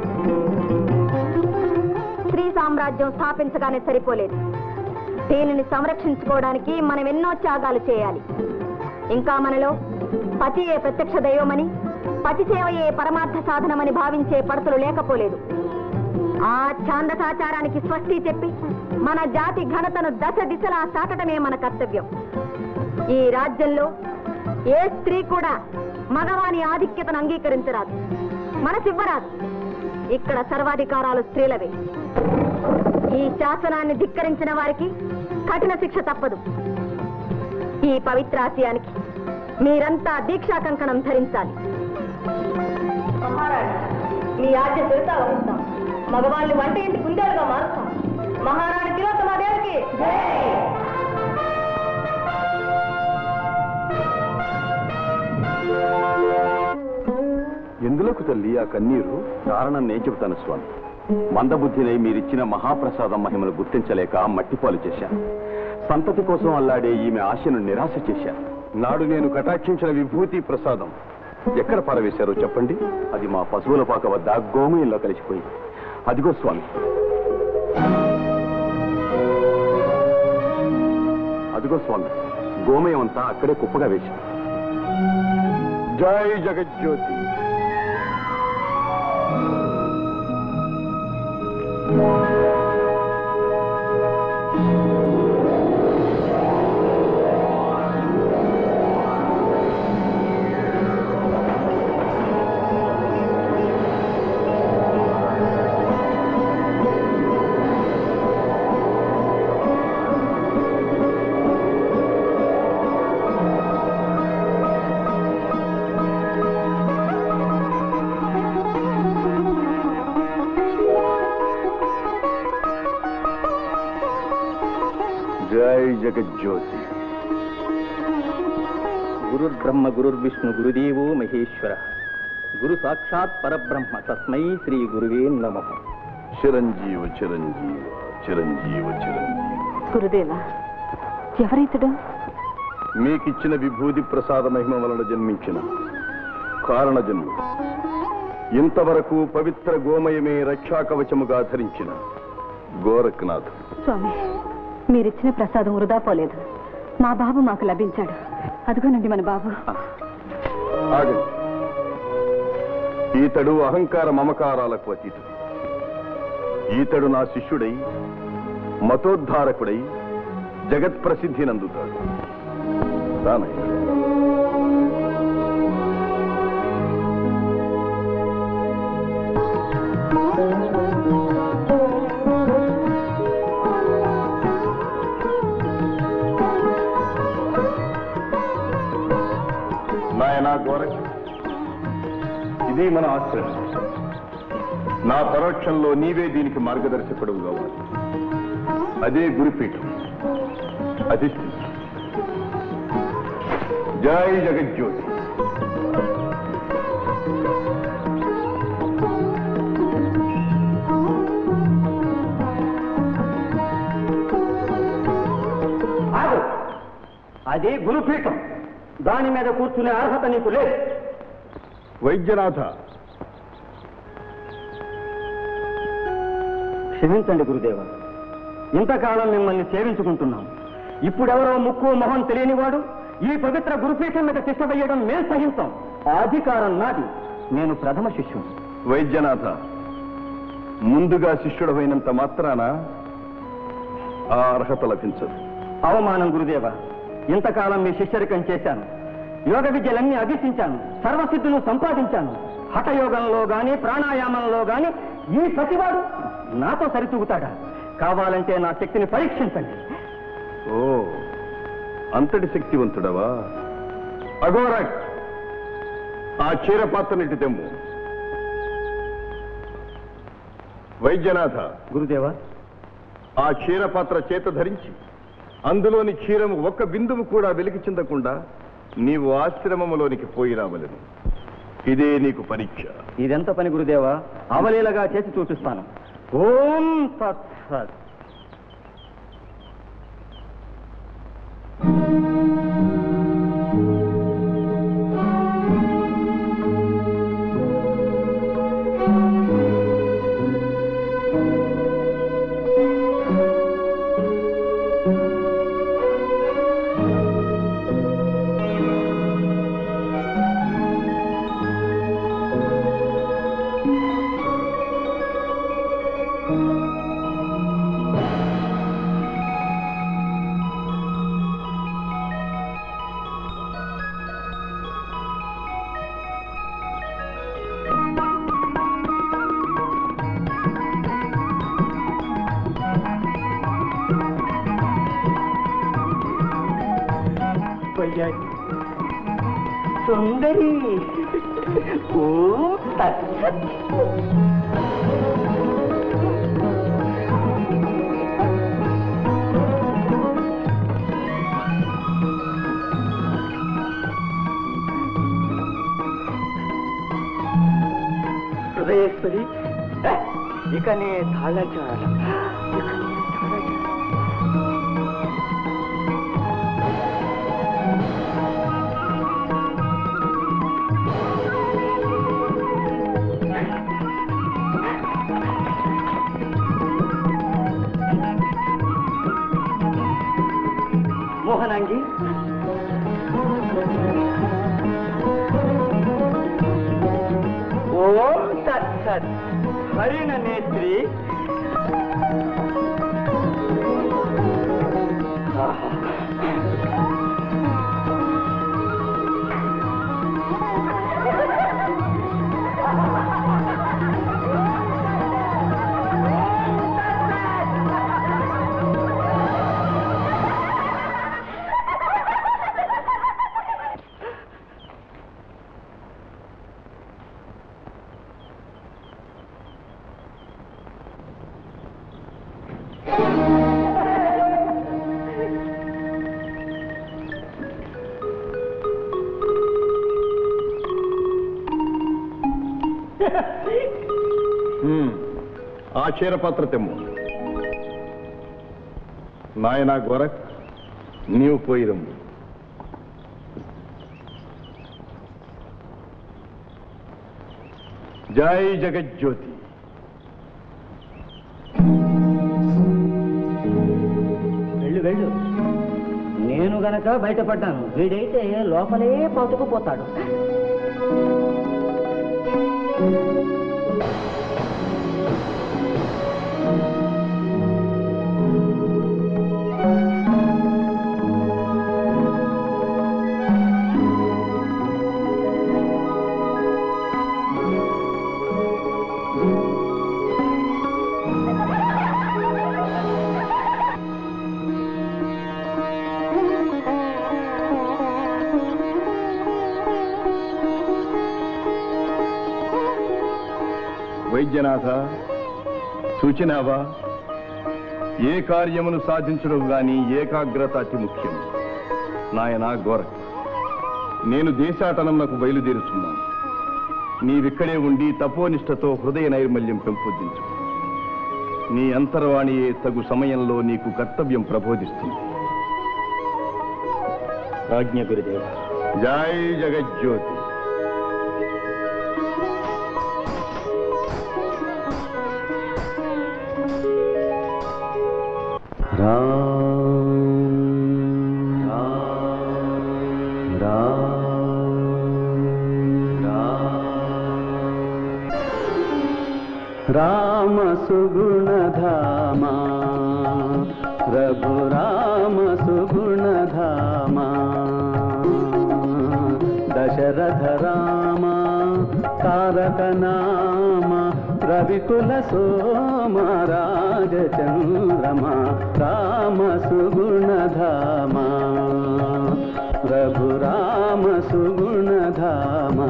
స్త్రీ సామ్రాజ్యం స్థాపించగానే సరిపోలేదు దీనిని సంరక్షించుకోవడానికి మనం ఎన్నో త్యాగాలు చేయాలి ఇంకా మనలో పతియే ప్రత్యక్ష దైవమని పతి సేవయే పరమార్థ సాధనమని భావించే పడతలు లేకపోలేదు ఆ ఛాందసాచారానికి స్వస్తి చెప్పి మన జాతి ఘనతను దశ దిశలా సాటడమే మన కర్తవ్యం ఈ రాజ్యంలో ఏ స్త్రీ కూడా మగవాని ఆధిక్యతను అంగీకరించరాదు మనసివ్వరాదు ఇక్కడ సర్వాధికారాలు స్త్రీలవే ఈ శాసనాన్ని ధిక్కరించిన వారికి కఠిన శిక్ష తప్పదు ఈ పవిత్రాశయానికి మీరంతా దీక్షా కంకణం ధరించాలి మహారాణి మీ ఆజ్ఞ తిరుతా వహిస్తాం మగవాళ్ళని వంట ఇంటి కుందేలుగా మారుస్తాం మహారాణి తిలోత్తమాదేవికి ఎందులకు తల్లి ఆ కన్నీరు కారణం నేను చెబుతాను స్వామి మందబుద్ధినై మీరిచ్చిన మహాప్రసాదం మహిమను గుర్తించలేక మట్టిపాలు చేశాను సంతతి కోసం అల్లాడే ఈమె ఆశను నిరాశ చేశాను నాడు నేను కటాక్షించిన విభూతి ప్రసాదం ఎక్కడ పారవేశారో చెప్పండి అది మా పశువుల పాక వద్ద గోమయంలో కలిసిపోయింది అదిగో స్వామి అదిగో స్వామి గోమయం అంతా అక్కడే కుప్పగా వేశాం జై జగజ్యోతి జై జగజ్యోతి గురుర్బ్రహ్మ గురుర్విష్ణు గురుదేవో మహేశ్వర గురు సాక్షాత్ పరబ్రహ్మ తస్మై శ్రీ గురువే నమ చిరంజీవ చిరంజీవ చిరంజీవ చిరంజీవ గురుదేవా ఎవరైతుడు మీకిచ్చిన విభూతి ప్రసాద మహిమ వలన జన్మించిన కారణ జన్మ ఇంతవరకు పవిత్ర గోమయమే రక్షాకవచముగా ధరించిన గోరఖ్నాథ్ స్వామి మీరిచ్చిన ప్రసాదం వృధా పోలేదు మా బాబు మాకు లభించాడు అదిగోనండి మన బాబు ఆగండి ఈతడు అహంకార మమకారాలకు అతీతుడు ఈతడు నా శిష్యుడై మతోద్ధారకుడై జగత్ ప్రసిద్ధి నందుతాడు రానయ్య నాయనా గోరఖ్ ఇది మన ఆశ్రమం నా పరోక్షంలో నీవే దీనికి మార్గదర్శకుడు కావాలి అదే గురుపీఠం అధిష్ఠి జై జగజ్యోతి అదే గురుపీఠం దాని మీద కూర్చునే అర్హత నీకు లేదు వైద్యనాథ క్షమించండి గురుదేవ ఇంతకాలం మిమ్మల్ని సేవించుకుంటున్నాం ఇప్పుడెవరో ముక్కు మొహం తెలియనివాడు ఈ పవిత్ర గురుపీఠం మీద శిష్ట వేయడం మేము సహించాం ఆ అధికారం నాది నేను ప్రథమ శిష్యుడు వైద్యనాథ ముందుగా శిష్యుడమైనంత మాత్రాన ఆ అర్హత లభించదు అవమానం గురుదేవ ఇంతకాలం మీ శిష్యరికం చేశాను యోగ విద్యలన్నీ అభ్యసించాను సర్వసిద్ధులు సంపాదించాను హఠయోగంలో గాని ప్రాణాయామంలో గాని ఈ ప్రతివాడు నాతో సరితూగుతాడా కావాలంటే నా శక్తిని పరీక్షించండి ఓ అంతటి శక్తివంతుడవా అఘోరక్ ఆ చీర పాత్రనిటి తెమ్ము వైద్యనాథ గురుదేవా ఆ క్షీర పాత్ర చేత ధరించి అందులోని క్షీరము ఒక్క బిందువు కూడా వెలికి చెందకుండా నీవు ఆశ్రమములోనికి పోయి రావలను ఇదే నీకు పరీక్ష ఇదెంత పని గురుదేవా అవలీలగా చేసి చూపిస్తాను ఓం తత్సత్ సుందరి ఓం తత్సత్ హృదయేశ్వరి ఇక నే తాళచాల ఇక నే తాళచాల మోహనాంగి ఓం తత్సత్ హరిణ నేత్రి హ్మ్. ఆ క్షీరపాత్ర తెమ్ము నాయనా గోరక్ నీవు పోయి రమ్ము జై జగజ్యోతి వెళ్ళు వెళ్ళు నేను గనక బయటపడ్డాను వీడైతే లోపలే పాతుకుపోతాడు వైద్యనాథ సూచినావా ఏ కార్యమును సాధించడం గాని ఏకాగ్రత అతి ముఖ్యం నాయనా గోరక్ నేను దేశాటనమునకు బయలుదేరుచున్నాను నీవిక్కడే ఉండి తపోనిష్టతో హృదయ నైర్మల్యం పెంపొందించు నీ అంతర్వాణియే తగు సమయంలో నీకు కర్తవ్యం ప్రబోధిస్తుంది రాజ్ఞ గురుదేవ జై జగజ్యోతి రామ సుగుణధామా రఘురామ సుగుణధామా దశరథ రామ తారక నామ రవికుల సోమ రాజచంద్రమ రామ సుగుణధామా రఘురామ సుగుణధామా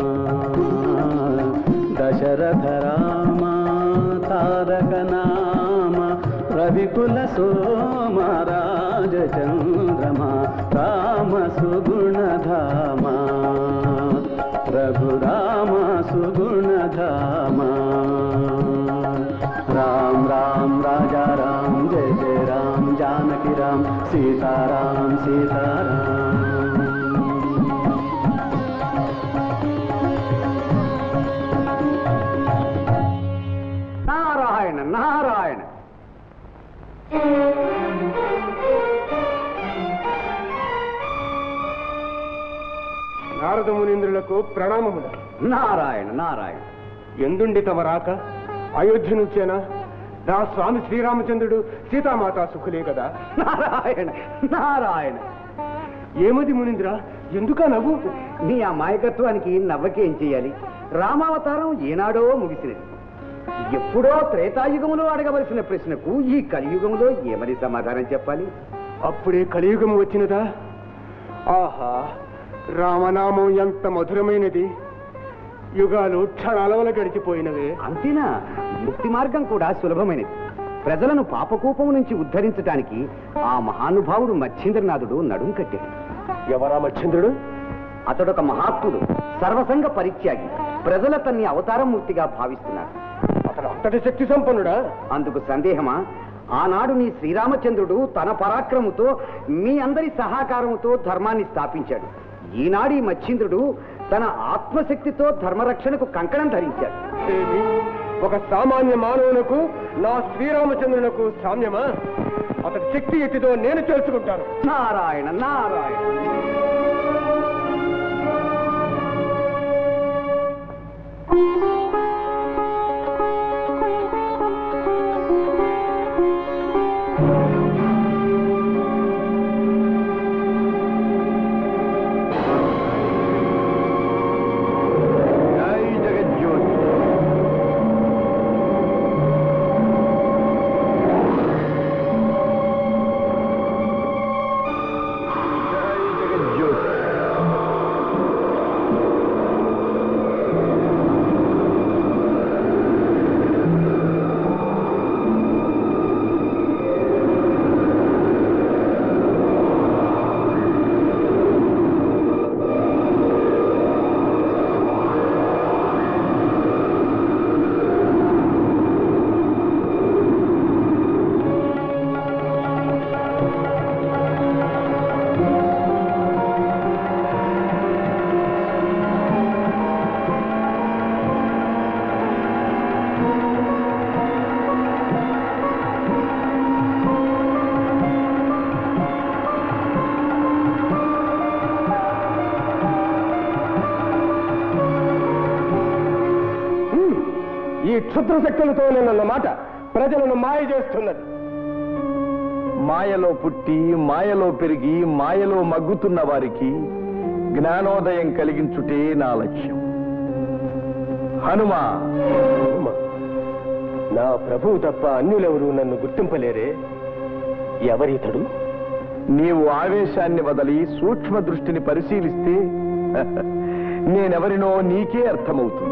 దశరథ రామ తారక నామ రవికుల సోమ రాజచంద్రమా రామ సుగుణధామ రఘురామ నారద మునీంద్రులకు ప్రణామములు నారాయణ నారాయణ ఎందుండి తమ రాక అయోధ్య నుంచేనా నా స్వామి శ్రీరామచంద్రుడు సీతామాత సుఖులే కదా నారాయణ నారాయణ ఏమది మునీంద్ర ఎందుకా నవ్వు నీ అమాయకత్వానికి నవ్వకేం చేయాలి రామావతారం ఏనాడో ముగిసినది ఎప్పుడో త్రేతాయుగములో అడగవలసిన ప్రశ్నకు ఈ కలియుగంలో ఏమని సమాధానం చెప్పాలి అప్పుడే కలియుగం వచ్చినదా ఆహా రామనామం ఎంత మధురమైనది యుగాలు క్షణాలవల గడిచిపోయినవే అంతేనా ముక్తి మార్గం కూడా సులభమైనది ప్రజలను పాపకూపం నుంచి ఉద్ధరించడానికి ఆ మహానుభావుడు మచ్చింద్రనాథుడు నడుం కట్టాడు ఎవరా మచ్చింద్రుడు అతడొక మహాత్ముడు సర్వసంగ పరిత్యాగి ప్రజల తన్ని అవతారం మూర్తిగా భావిస్తున్నారు అతడు అంతటి శక్తి సంపన్నుడా అందుకు సందేహమా ఆనాడు నీ శ్రీరామచంద్రుడు తన పరాక్రముతో మీ అందరి సహకారముతో ధర్మాన్ని స్థాపించాడు ఈనాడు ఈ మచ్చింద్రుడు తన ఆత్మశక్తితో ధర్మరక్షణకు కంకణం ధరించాడు ఏది? ఒక సామాన్య మానవునకు నా శ్రీరామచంద్రునకు సామ్యమా అతడి శక్తి ఎత్తిదో నేను తెలుసుకుంటాను నారాయణ నారాయణ జై జగజ్యోతి జై జగజ్యోతి ఈ క్షుద్ర శక్తులతో మాట ప్రజలను మాయ చేస్తున్నది మాయలో పుట్టి మాయలో పెరిగి మాయలో మగ్గుతున్న వారికి జ్ఞానోదయం కలిగించుటే నా లక్ష్యం హనుమా నా ప్రభువు తప్ప అన్యులెవరూ నన్ను గుర్తింపలేరే ఎవరితడు నీవు ఆవేశాన్ని వదలి సూక్ష్మ దృష్టిని పరిశీలిస్తే నేనెవరినో నీకే అర్థమవుతుంది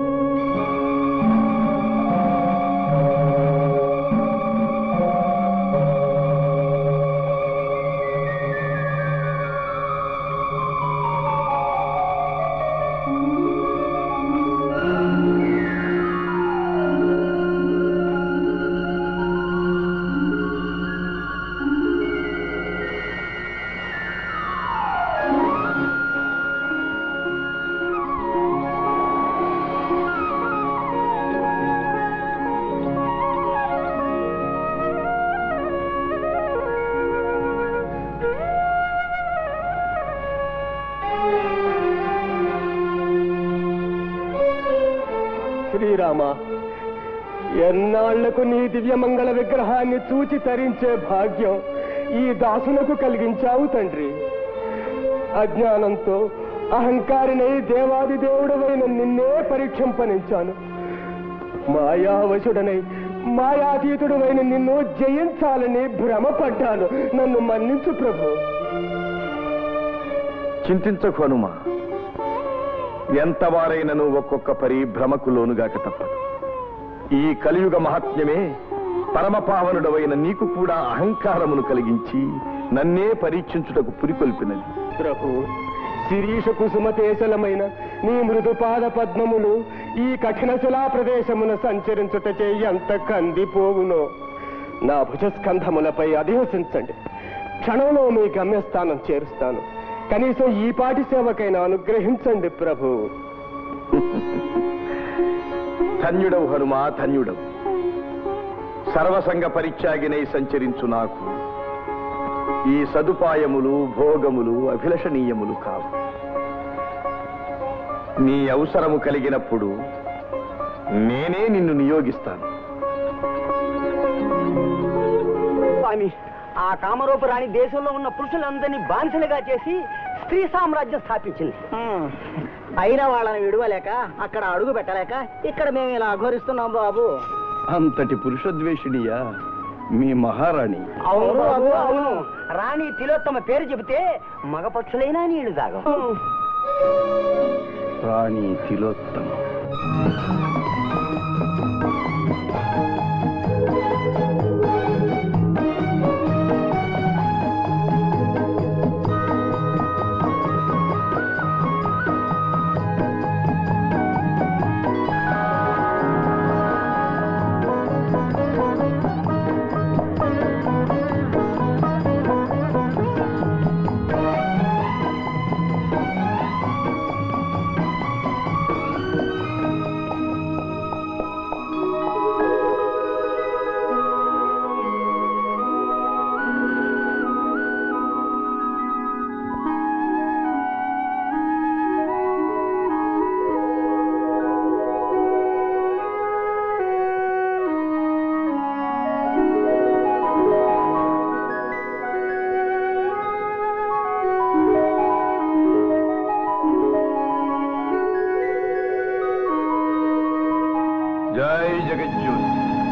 శ్రీరామ ఎన్నాళ్లకు నీ దివ్యమంగళ విగ్రహాన్ని చూచి తరించే భాగ్యం ఈ దాసునకు కలిగించావు తండ్రి అజ్ఞానంతో అహంకారినై దేవాది దేవుడవైన నిన్నే పరీక్షింపనించాను మాయావశుడనై మాయాతీతుడవైన నిన్ను జయించాలని భ్రమపడ్డాను నన్ను మన్నించు ప్రభు చింతించకు హనుమ ఎంతవారైనను ఒక్కొక్క పరి భ్రమకు లోనుగాక తప్పదు ఈ కలియుగ మహాత్మ్యమే పరమపావనుడవైన నీకు కూడా అహంకారమును కలిగించి నన్నే పరీక్షించుటకు పురికొల్పినది ప్రభు శిరీష కుసుమతేశలమైన నీ మృదుపాద పద్మములు ఈ కఠిన శిలా ప్రదేశమున సంచరించుటచే ఎంత కందిపోవునో నా భుజస్కంధములపై అధివసించండి క్షణంలో మీ గమ్యస్థానం చేరుస్తాను కనీసం ఈ పాటి సేవకైనా అనుగ్రహించండి ప్రభు ధన్యుడవు హనుమా ధన్యుడవు సర్వసంగ పరిత్యాగినై సంచరించు నాకు ఈ సదుపాయములు భోగములు అభిలషణీయములు కావు నీ అవసరము కలిగినప్పుడు నేనే నిన్ను నియోగిస్తాను స్వామి ఆ కామరూప రాణి దేశంలో ఉన్న పురుషులందరినీ బానిసలుగా చేసి స్త్రీ సామ్రాజ్యం స్థాపించింది అయినా వాళ్ళని విడవలేక అక్కడ అడుగు పెట్టలేక ఇక్కడ మేము ఇలా అఘోరిస్తున్నాం బాబు అంతటి పురుషద్వేషిణియా మీ మహారాణి అవును బాబు అవును రాణి తిలోత్తమ పేరు చెబితే మగపక్షులైనా నీళ్లు తాగం రాణి తిలోత్తమ జై జగజ్యోతి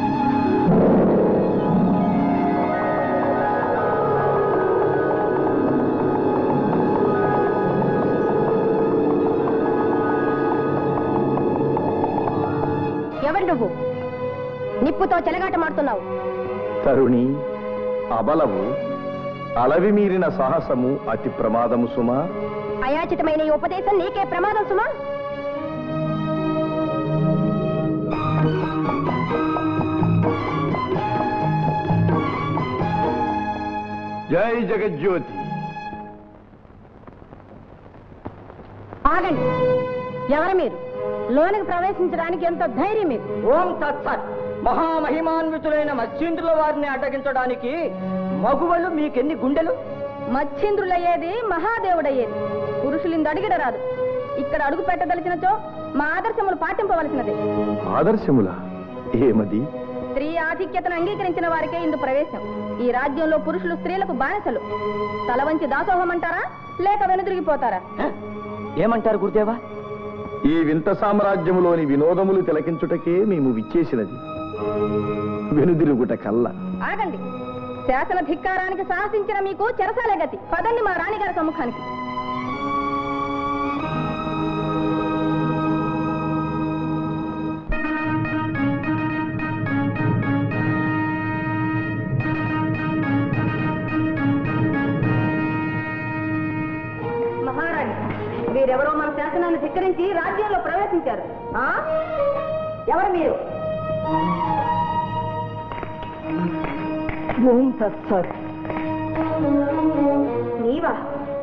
ఎవరు నువ్వు నిప్పుతో చెలగాటమాడుతున్నావు తరుణి అబలవు అలవి మీరిన సాహసము అతి ప్రమాదము సుమా అయాచితమైన ఈ ఉపదేశం నీకే ప్రమాదం సుమా జై జగజ్యోతి ఆగండి ఎవరు మీరు లోనికి ప్రవేశించడానికి ఎంత ధైర్యం మీకు ఓం తత్సత్ మహామహిమాన్వితులైన మత్స్యేంద్రుల వారిని అడ్డగించడానికి మగువలు మీకెన్ని గుండెలు మచ్చింద్రులయ్యేది మహాదేవుడయ్యేది పురుషులిందు అడిగిడరాదు ఇక్కడ అడుగు పెట్టదలిచినచో మా ఆదర్శములు పాటింపవలసినది ఆదర్శములా ఏమది స్త్రీ ఆధిక్యతను అంగీకరించిన వారికే ఇందు ప్రవేశం ఈ రాజ్యంలో పురుషులు స్త్రీలకు బానిసలు తల వంచి దాసోహమంటారా లేక వెనుదిరిగిపోతారా ఏమంటారు గురుదేవా ఈ వింత సామ్రాజ్యములోని వినోదములు తిలకించుటకే మేము విచ్చేసినది వెనుదిరుగుట కల్ల ఆగండి శాసన ధిక్కారానికి సాహసించిన మీకు చెరసాలే గతి పదండి మా రాణిగారి సమ్ముఖానికి మహారాణి వీరెవరో మన శాసనాన్ని ధిక్కరించి రాజ్యంలో ప్రవేశించారు ఆ? ఎవరు మీరు ఓం తత్సత్ నీవా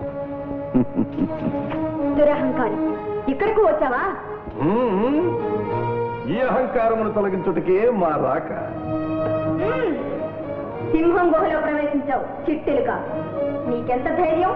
దురహంకారి ఇక్కడికి వచ్చావా మ్మ్. ఈ అహంకారమును తొలగించుటకే మా రాక మ్మ్. సింహం గుహలో ప్రవేశించావు చిట్టెలుక నీకెంత ధైర్యం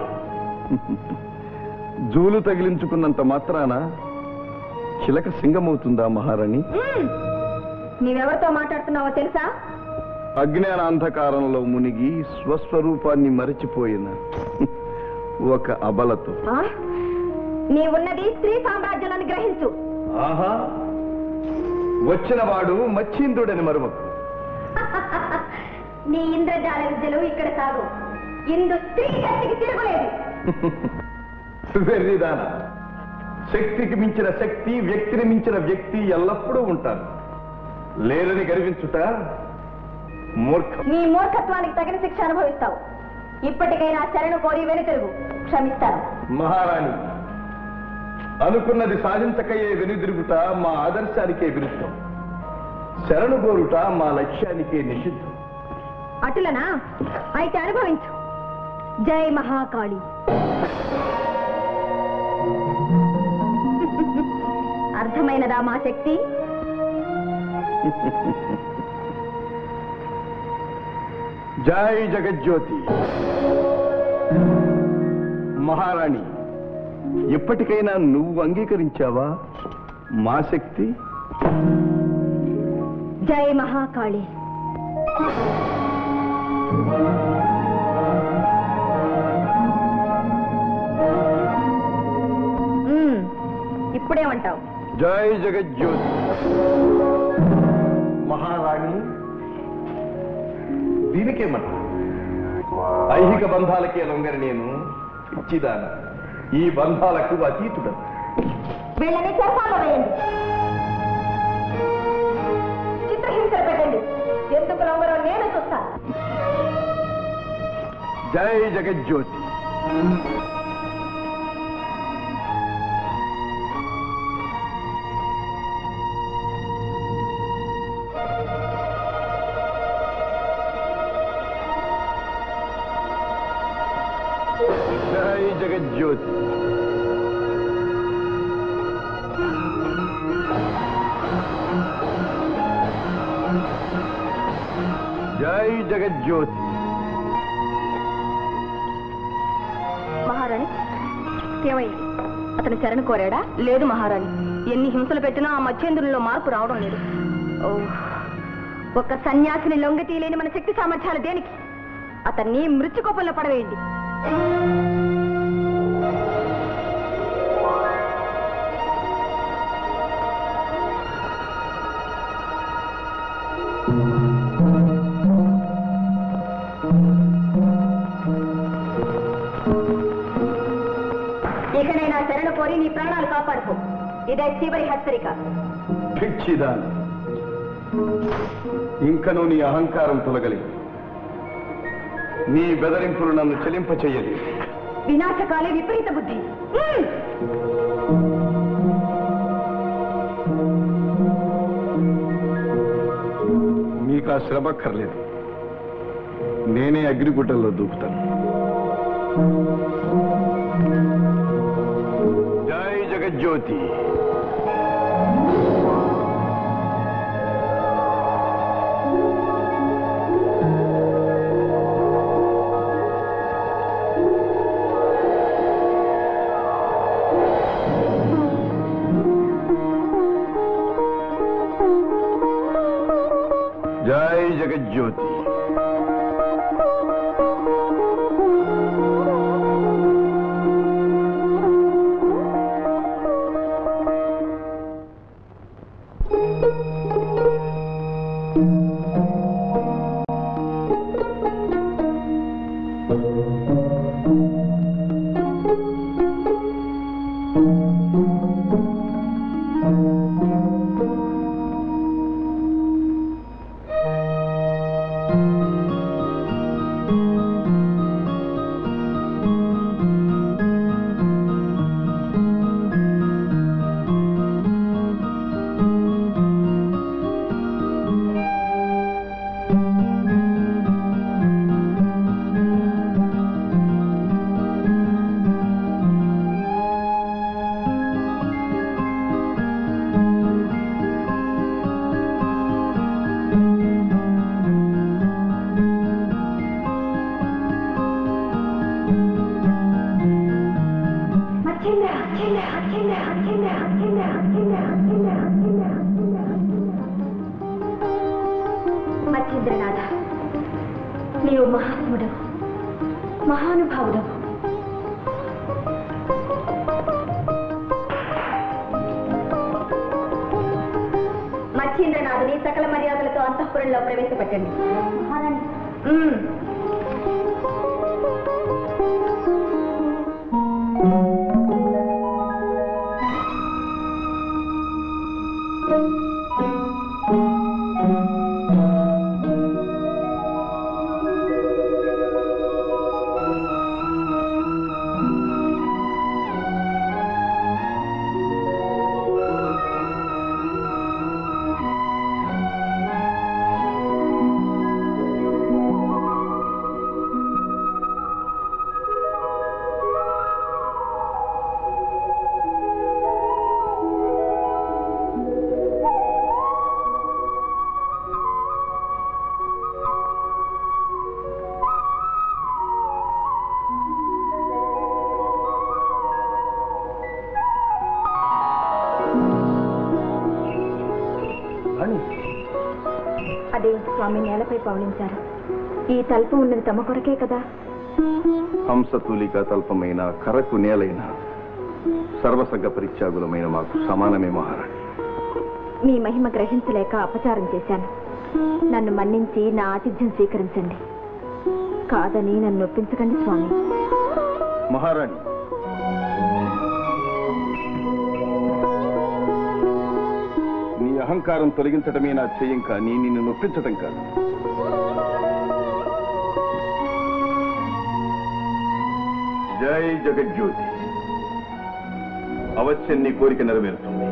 జూలు తగిలించుకున్నంత మాత్రాన చిలక సింగమవుతుందా మహారాణి మ్మ్. నీవెవరితో మాట్లాడుతున్నావో తెలుసా అజ్ఞాన అంధకారంలో మునిగి స్వస్వరూపాన్ని మరచిపోయిన ఒక అబలతో ఆ? నీవున్నది స్త్రీ సామ్రాజ్యాలను గ్రహించు ఆహా వచ్చిన వాడు మచ్చింద్రుడని మరువకు నీ ఇంద్రజాల విద్యలు ఇక్కడ సాగు ఇందు స్త్రీ శక్తికి తిరుగులేదు వెర్రిదాన శక్తికి మించిన శక్తి వ్యక్తిని మించిన వ్యక్తి ఎల్లప్పుడూ ఉంటారు లేరని గర్వించుట మూర్ఖం నీ మూర్ఖత్వానికి తగిన శిక్ష అనుభవిస్తావు ఇప్పటికైనా శరణు కోరి వెనుతిరుగు క్షమిస్తాను మహారాణి అనుకున్నది సాధించకయే వెనుదిరుగుట మా ఆదర్శానికే విరుద్ధం శరణు కోరుట మా లక్ష్యానికే నిషిద్ధం అటులనా అయితే అనుభవించు జై మహాకాళి అర్థమైనదా మా శక్తి జై జగజ్యోతి మహారాణి ఇప్పటికైనా నువ్వు అంగీకరించావా మా శక్తి జై మహాకాళి మ్మ్. ఇప్పుడేమంటావు జై జగజ్యోతి మహారాణి దీనికేమన్నా ఐహిక బంధాలకే లొంగని నేను ఇచ్చిదాన ఈ బంధాలకు అతీతుడను వీళ్ళని చెరసాల్లో వేయండి చిత్రహింసలు పెట్టండి ఎందుకు లొంగరో నేను చూస్తాను జై జగజ్యోతి జై జగజ్యోతి జై జగజ్యోతి మహారాణి ఏమైంది అతను శరణ కోరాడా లేదు మహారాణి ఎన్ని హింసలు పెట్టినా ఆ మధ్యేంద్రుల్లో మార్పు రావడం లేదు ఓ ఒక సన్యాసిని లొంగ తీయలేని మన శక్తి సామర్థ్యాలు దేనికి అతన్ని మృత్యుకోపంలో పడవేయండి ఇకనైనా శరణ కోరి నీ ప్రాణాలు కాపాడుకో ఇదే చివరి హెచ్చరిక పిచ్చిదాన ఇంకను నీ అహంకారం తొలగలి నీ బెదరింపులు నన్ను చెలింప చెయ్యలేదు వినాశకాలే విపరీత బుద్ధి హ్మ్. మీకు ఆ శ్రమ అక్కర్లేదు నేనే అగ్నిగుట్టల్లో దూకుతాను జై జగజ్యోతి జై జగజ్యోతి మచ్చింద్రనాథ నీవు మహాత్ముడవు మహానుభావుడవు మచ్చింద్రనాథుని సకల మర్యాదలతో అంతఃపురంలో ప్రవేశపెట్టండి మహారాణి మ్మ్. అదే స్వామి నేలపై పవళించారు ఈ తలుపు ఉన్నది తమ కొరకే కదా హంసతూలిక తల్పమైన కరకు నేలైన సర్వసంగ పరిత్యాగులమైన మాకు సమానమే మహారాణి మీ మహిమ గ్రహించలేక అపచారం చేశాను నన్ను మన్నించి నా ఆతిథ్యం స్వీకరించండి కాదని నన్ను ఒప్పించకండి స్వామి మహారాణి నీ అహంకారం తొలగించడమే నా చేయం కానీ నిన్ను నొప్పించడం కాదు జై జగజ్యోతి అవశ్యం నీ కోరిక నెరవేరుతుంది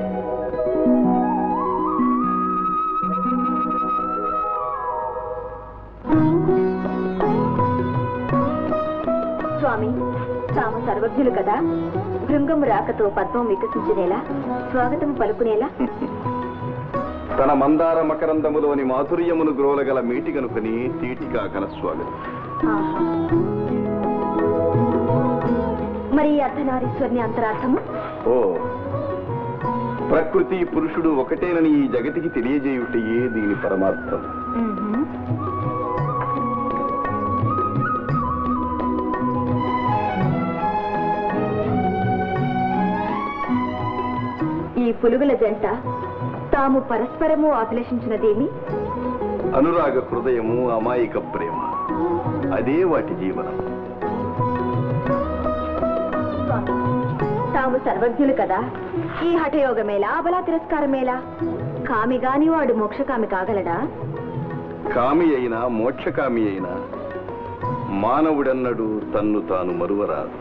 స్వామి తాము సర్వజ్ఞులు కదా భృంగము రాకతో పద్మం వికసించినేలా స్వాగతం పలుకునేలా తన మందార మకరందములోని మాధుర్యమును గ్రోలగల మీటి కనుకని తీటిగా కనస్వాగతం ఆహా. మరి ఈ అర్ధనారీశ్వరుని అంతరార్థము ఓ ప్రకృతి పురుషుడు ఒకటేనని ఈ జగతికి తెలియజేయుటయే దీని పరమార్థం మ్మ్హ్మ్. ఈ పులుగుల జంట తాము పరస్పరము ఆశ్లేషించినదేమి అనురాగ హృదయము అమాయక ప్రేమ అదే వాటి జీవనం స్వామి, తాము సర్వజ్ఞులు కదా ఈ హఠయోగమేలా అబలా తిరస్కారమేలా కామి గాని వాడు మోక్షకామి కాగలడా కామి అయినా మోక్షకామి అయినా మానవుడన్నడు తన్ను తాను మరువరాదు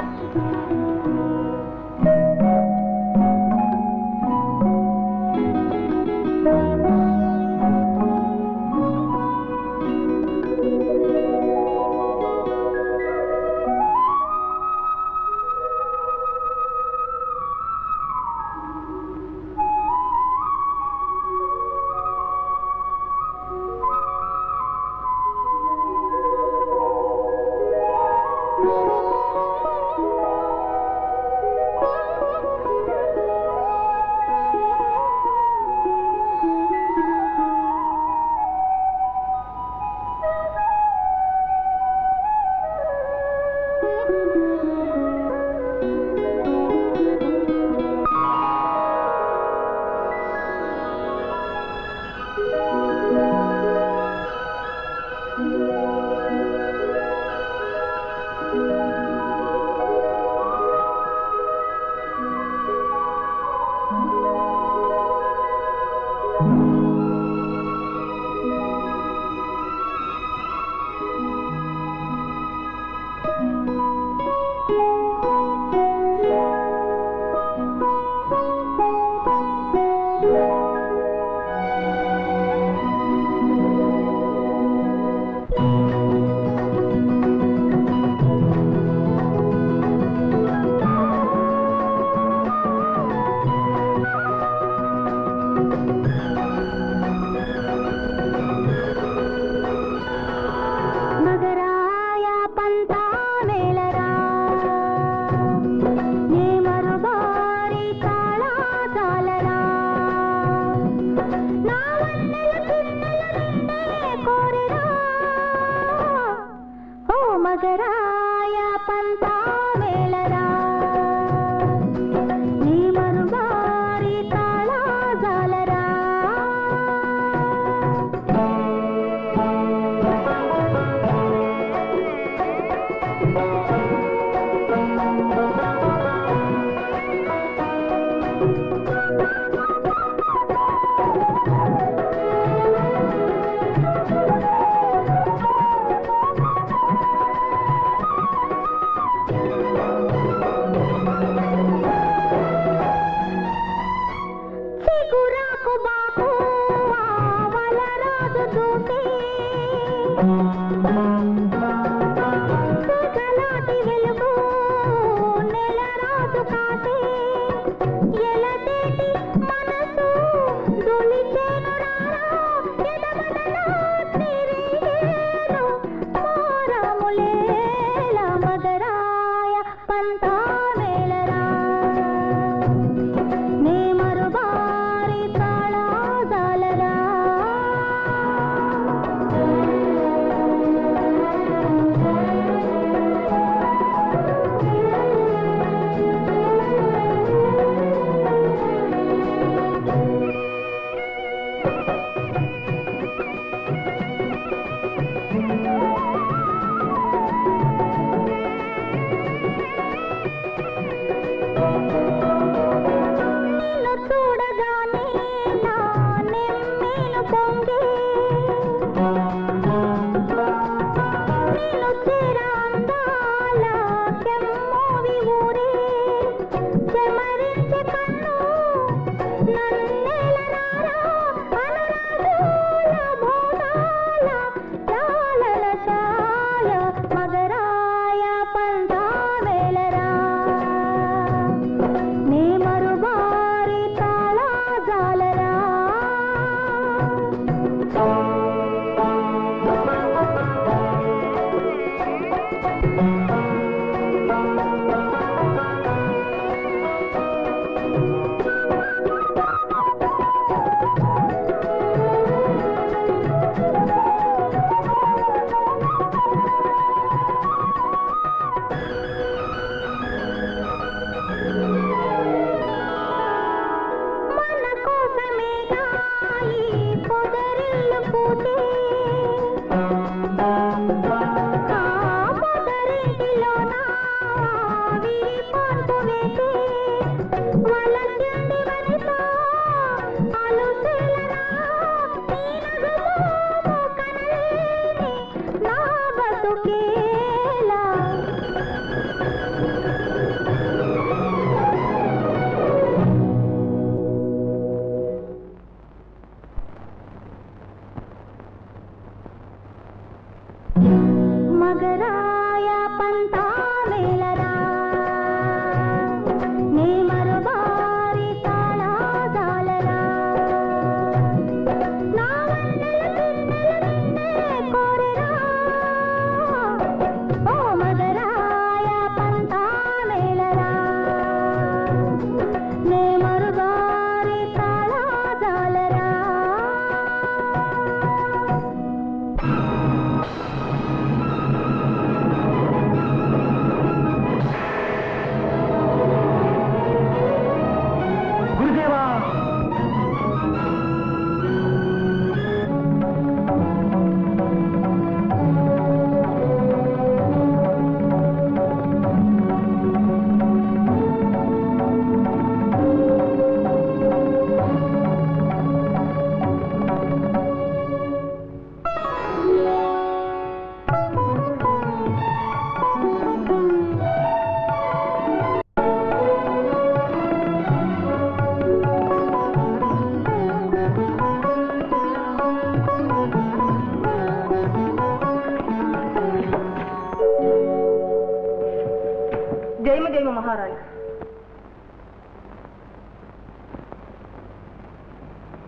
మగరాయ పంతా మేలరా ఏ మరుబారి తాళా తాళరా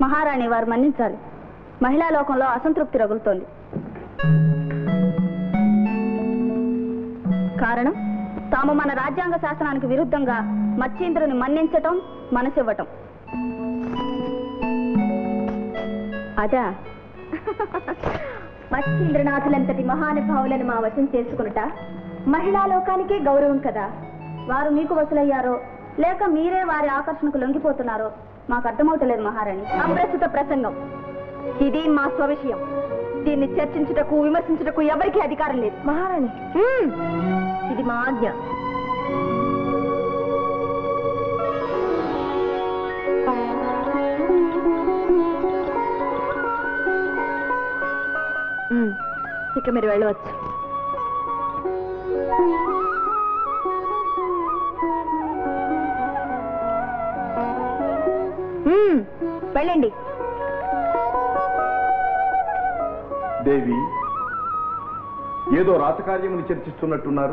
మహారాణి వారు మన్నించాలి మహిళా లోకంలో అసంతృప్తి రగులుతోంది కారణం తాము మన రాజ్యాంగ శాసనానికి విరుద్ధంగా మచ్చేంద్రుని మన్నించటం మనసివ్వటం అదా మచ్చేంద్రనాథులంతటి మహానుభావులను మా వశం చేసుకునుట మహిళా లోకానికే గౌరవం కదా వారు మీకు వసలయ్యారో లేక మీరే వారి ఆకర్షణకు లొంగిపోతున్నారో మాకు అర్థమవుతలేదు మహారాణి అప్రస్తుత ప్రసంగం ఇది మా స్వవిషయం దీన్ని చర్చించుటకు విమర్శించుటకు ఎవరికీ అధికారం లేదు మహారాణి ఇది మా ఆజ్ఞ ఉమ్, ఇక మీరు వెళ్ళవచ్చు ఉమ్, వెళ్ళండి దేవి ఏదో రాతకార్యముని చర్చిస్తున్నట్టున్నారు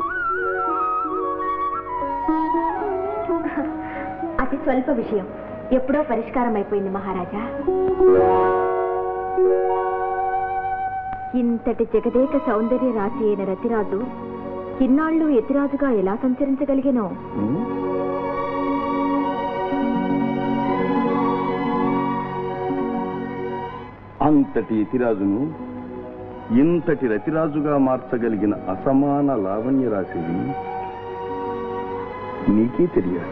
అతి స్వల్ప విషయం ఎప్పుడో పరిష్కారం అయిపోయింది మహారాజా ఇంతటి జగదేక సౌందర్య రాశి అయిన రతిరాజు ఇన్నాళ్ళు ఎతిరాజుగా ఎలా సంచరించగలిగేనో ఉమ్, అంతటి ఇతిరాజును ఇంతటి రతిరాజుగా మార్చగలిగిన అసమాన లావణ్య రాశివి నీకే తెలియాలి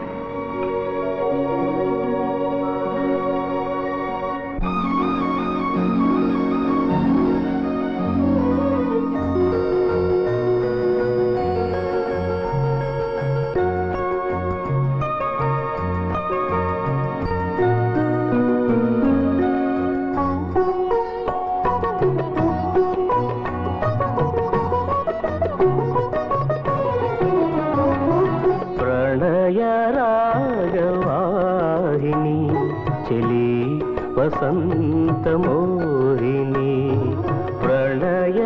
ప్రణయ రాగవాహిని చెలి వసంత మోహిని ప్రణయ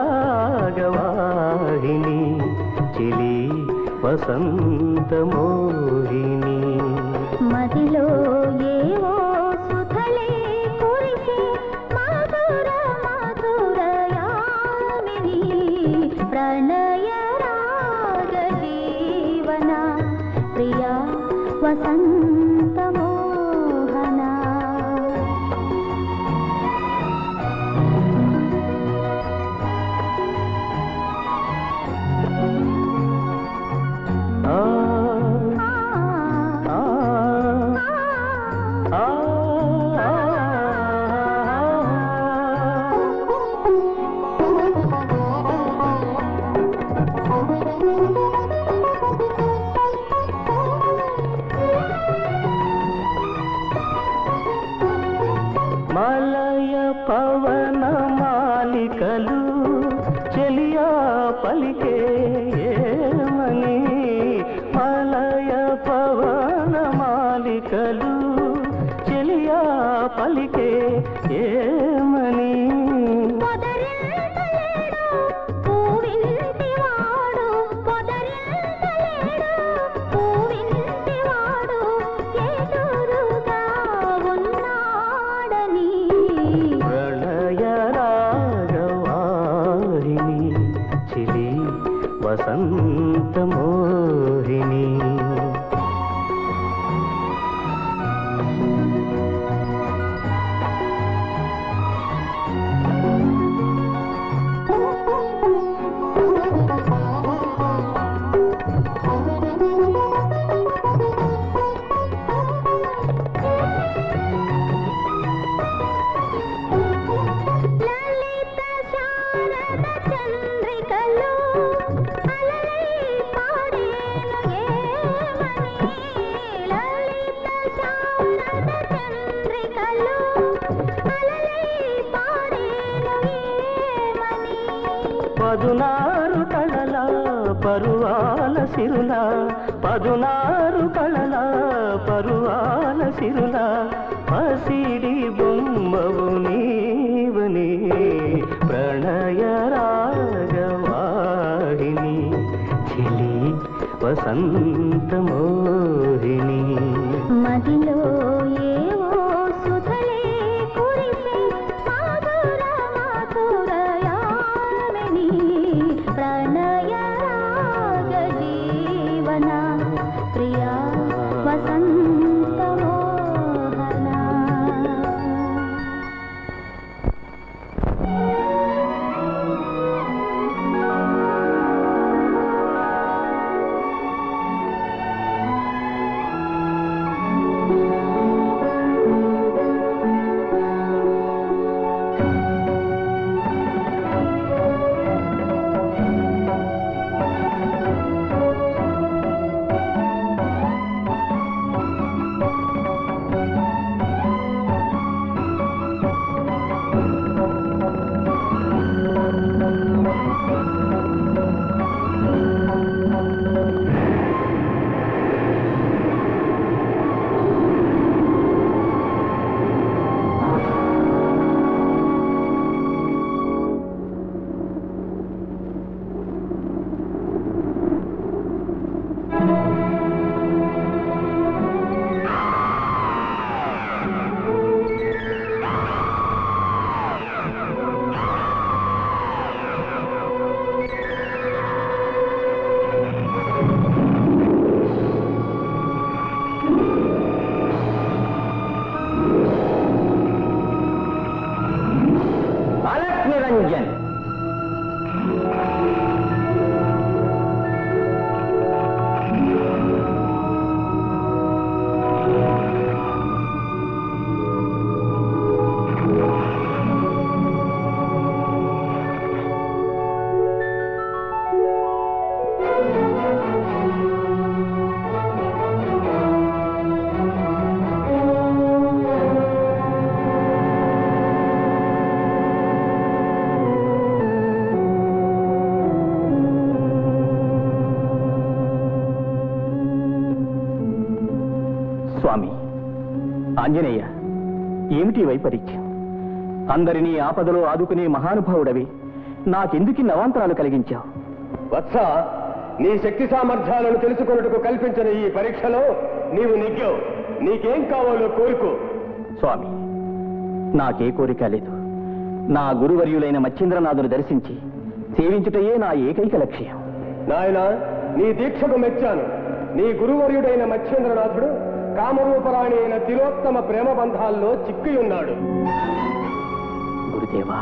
రాగవాహిని చెలి వసంత మోహిని మదిలో ఏవో సుధలే కురిసే మధుర మధుర యామిని ప్రణయ రాగ జీవన ప్రియా వసంత మోహన ఆ ఆ ఆ మలయ పవన మాలికలు చెలియా పలికే ఏమని మలయ పవన మాలికలు చెలియా పలికే ఏమని ప్రళయ రాగవాహిని చిలి వసంత మోహిని లలిత శారద చంద్రికలో అలలై పాడేను ఏమని లలిత శారద చంద్రికలో అలలై పాడేను ఏమని పదునారు కళల పరువాల సిరుల పదునారు కళల పరువాల సిరుల పసిడి బొమ్మవు నీవని ప్రణయ రాగవాహిని చిలి వసంత మోహిని మదిలో ఏవో సుధలే ఆంజనేయ ఏమిటి ఈ వైపరీత్యం అందరినీ ఆపదలో ఆదుకునే మహానుభావుడవి నాకెందుకు ఇన్ని అవాంతరాలు కలిగించావు వత్స నీ శక్తి సామర్థ్యాలను తెలుసుకొనుటకు కల్పించిన ఈ పరీక్షలో నీవు నెగ్గావు నీకేం కావాలో కోరుకో స్వామి నాకే కోరిక లేదు నా గురువర్యులైన మచ్చేంద్రనాథును దర్శించి సేవించుటయే నా ఏకైక లక్ష్యం నాయన నీ దీక్షకు మెచ్చాను నీ గురువర్యుడైన మచ్చేంద్రనాథుడు కామరూపరాణి అయిన తిలోత్తమ ప్రేమ బంధాల్లో చిక్కి ఉన్నాడు గురుదేవా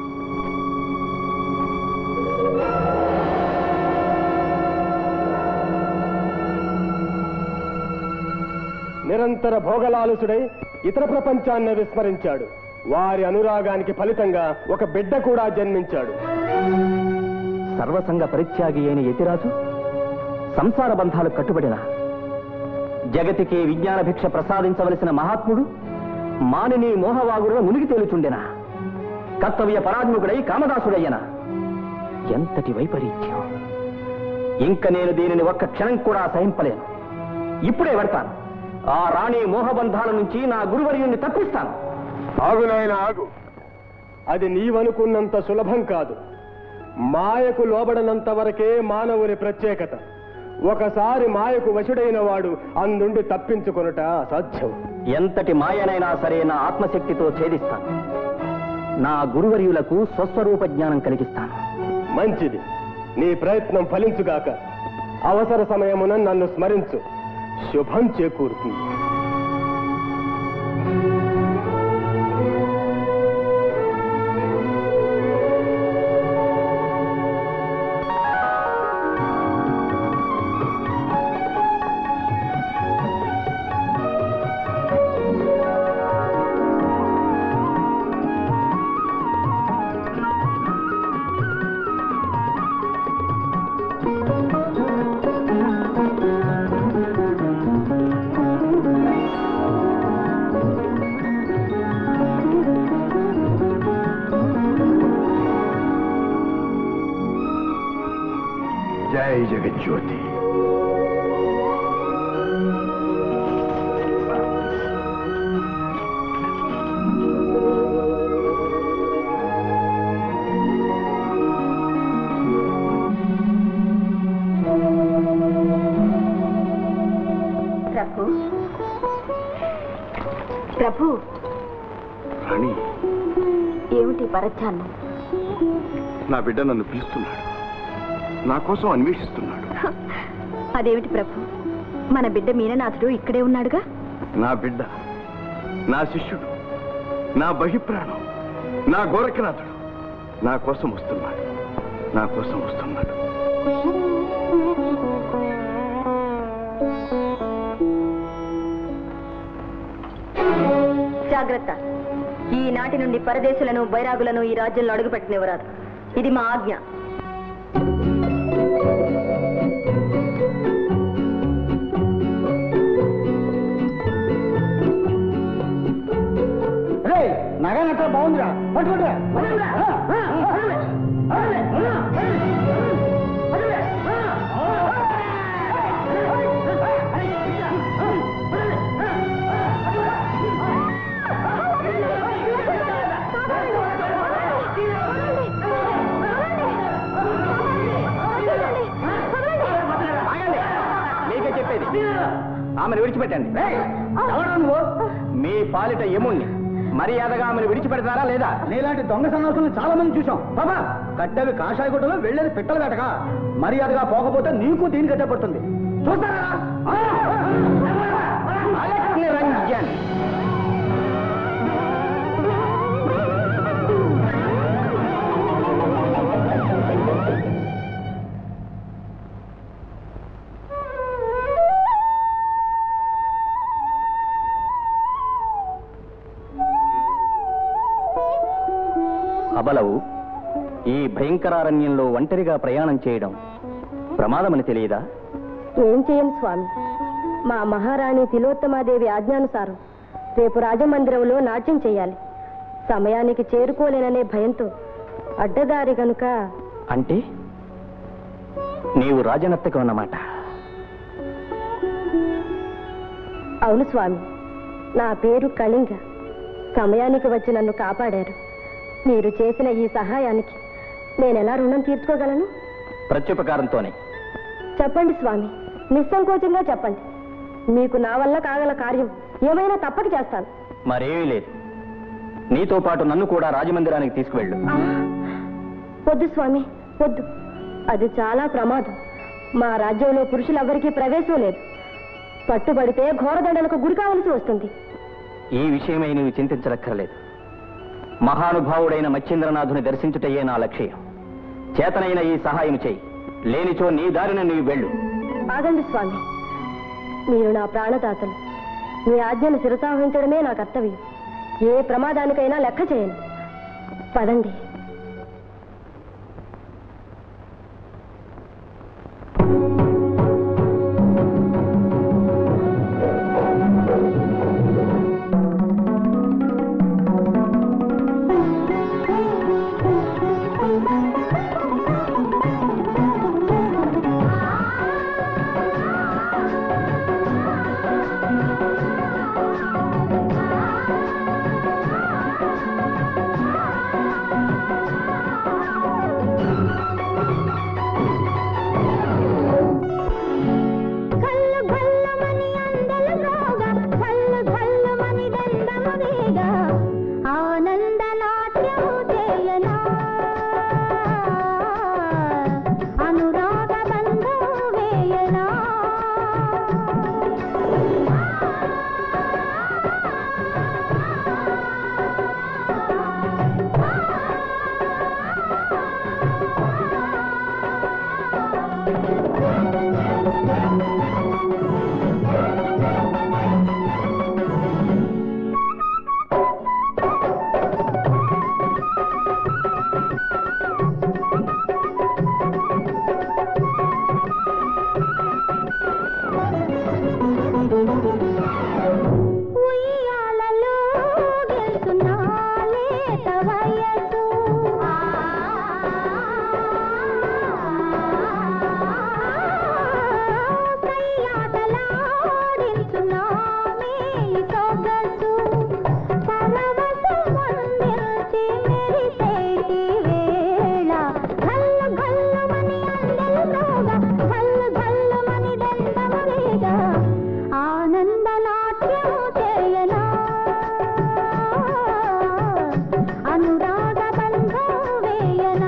నిరంతర భోగలాలసుడై ఇతర ప్రపంచాన్ని విస్మరించాడు వారి అనురాగానికి ఫలితంగా ఒక బిడ్డ కూడా జన్మించాడు సర్వసంగ పరిత్యాగి అయిన యతిరాజు సంసార బంధాలు కట్టుబడిన జగతికి విజ్ఞాన భిక్ష ప్రసాదించవలసిన మహాత్ముడు మానిని మోహవాగుడులో మునిగి తేలుచుండెన కర్తవ్య పరాజ్ఞుడై కామదాసుడయ్యన ఎంతటి వైపరీత్యం ఇంక నేను దీనిని ఒక్క క్షణం కూడా సహింపలేను ఇప్పుడే పెడతాను ఆ రాణి మోహబంధాల నుంచి నా గురువర్యుణ్ణి తప్పిస్తాను ఆగు నాయన ఆగు అది నీవనుకున్నంత సులభం కాదు మాయకు లోబడనంత వరకే మానవుని ప్రత్యేకత ఒకసారి మాయకు వశుడైన వాడు అందుండి తప్పించుకొనుట అసాధ్యం ఎంతటి మాయనైనా సరే నా ఆత్మశక్తితో ఛేదిస్తాను నా గురువర్యులకు స్వస్వరూప జ్ఞానం కలిగిస్తాను మంచిది నీ ప్రయత్నం ఫలించుగాక అవసర సమయమున నన్ను స్మరించు శుభం చేకూరుతుంది జై జగజ్యోతి ప్రభు ప్రభు రాణి ఏమిటి పరధ్యానం నా బిడ్డ నన్ను పిలుస్తున్నాడు నా కోసం అన్వేషిస్తున్నాడు అదేమిటి ప్రభు మన బిడ్డ మీననాథుడు ఇక్కడే ఉన్నాడుగా నా బిడ్డ నా శిష్యుడు నా బహిప్రాణం నా గోరఖనాథుడు నా కోసం వస్తున్నాడు నా కోసం వస్తున్నాడు జాగ్రత్త ఈనాటి నుండి పరదేశులను బైరాగులను ఈ రాజ్యంలో అడుగుపెట్టనివ్వరాదు ఇది మా ఆజ్ఞ నగనట్ట బాగుందిరా పట్టుకుంటా మీకే చెప్పేది ఆమెను విడిచిపెట్టండి ఎవరు నువ్వు మీ పాలిట యముణ్ణి మర్యాదగా ఆమెను విడిచిపెడతారా లేదా నీలాంటి దొంగ సన్నాసులను చాలా మంది చూసాం బాబా కట్టెవి కాషాయ గుట్టలో వెళ్ళేది పిట్టలు వేటగా మర్యాదగా పోకపోతే నీకు దీనికి గడ్డ పడుతుంది చూస్తారా నిరంజన్ అబలవు ఈ భయంకరారణ్యంలో ఒంటరిగా ప్రయాణం చేయడం ప్రమాదమని తెలియదా ఏం చేయను స్వామి మా మహారాణి తిలోత్తమాదేవి ఆజ్ఞానుసారం రేపు రాజమందిరంలో నాట్యం చేయాలి సమయానికి చేరుకోలేననే భయంతో అడ్డదారి గనుక అంటే నీవు రాజనర్తకు అన్నమాట అవును స్వామి నా పేరు కళింగ సమయానికి వచ్చి నన్ను కాపాడారు మీరు చేసిన ఈ సహాయానికి నేను ఎలా రుణం తీర్చుకోగలను ప్రత్యుపకారంతోనే చెప్పండి స్వామి నిస్సంకోచంగా చెప్పండి మీకు నా వల్ల కాగల కార్యం ఏమైనా తప్పక చేస్తాను మరేమీ లేదు నీతో పాటు నన్ను కూడా రాజమందిరానికి తీసుకువెళ్ళు ఆ! వద్దు స్వామి వద్దు అది చాలా ప్రమాదం మా రాజ్యంలో పురుషులెవ్వరికీ ప్రవేశం లేదు పట్టుబడితే ఘోరదండలకు గురి కావలసి వస్తుంది ఈ విషయమై నువ్వు చింతించనక్కర్లేదు మహానుభావుడైన మచ్చేంద్రనాథుని దర్శించుటయే నా లక్ష్యం చేతనైన ఈ సహాయం చేయి లేనిచో నీ దారిన నీవు వెళ్ళు ఆగండి స్వామి మీరు నా ప్రాణదాతలు మీ ఆజ్ఞను శిరసావహించడమే నా కర్తవ్యం ఏ ప్రమాదానికైనా లెక్క చేయను పదండి కల్లు గల్లమని అందలు రోగా కల్లు గల్లమని దండము వేగా ఆనంద నాట్యము చేయనా అనురాగ బంధు వేయనా ఉయ్యాలలో గెలుతున్నా లేత వయసు సయ్యాటలాడించున్నా మేలి సొగసు పరవశమందించి మెరిసేటి వేళ గల్లు గల్లుమని అందెల్లోగా గల్లు గల్లుమని దండమరేగా ఆనంద నాట్యము చేయనా అనురాగ బంధం వేయనా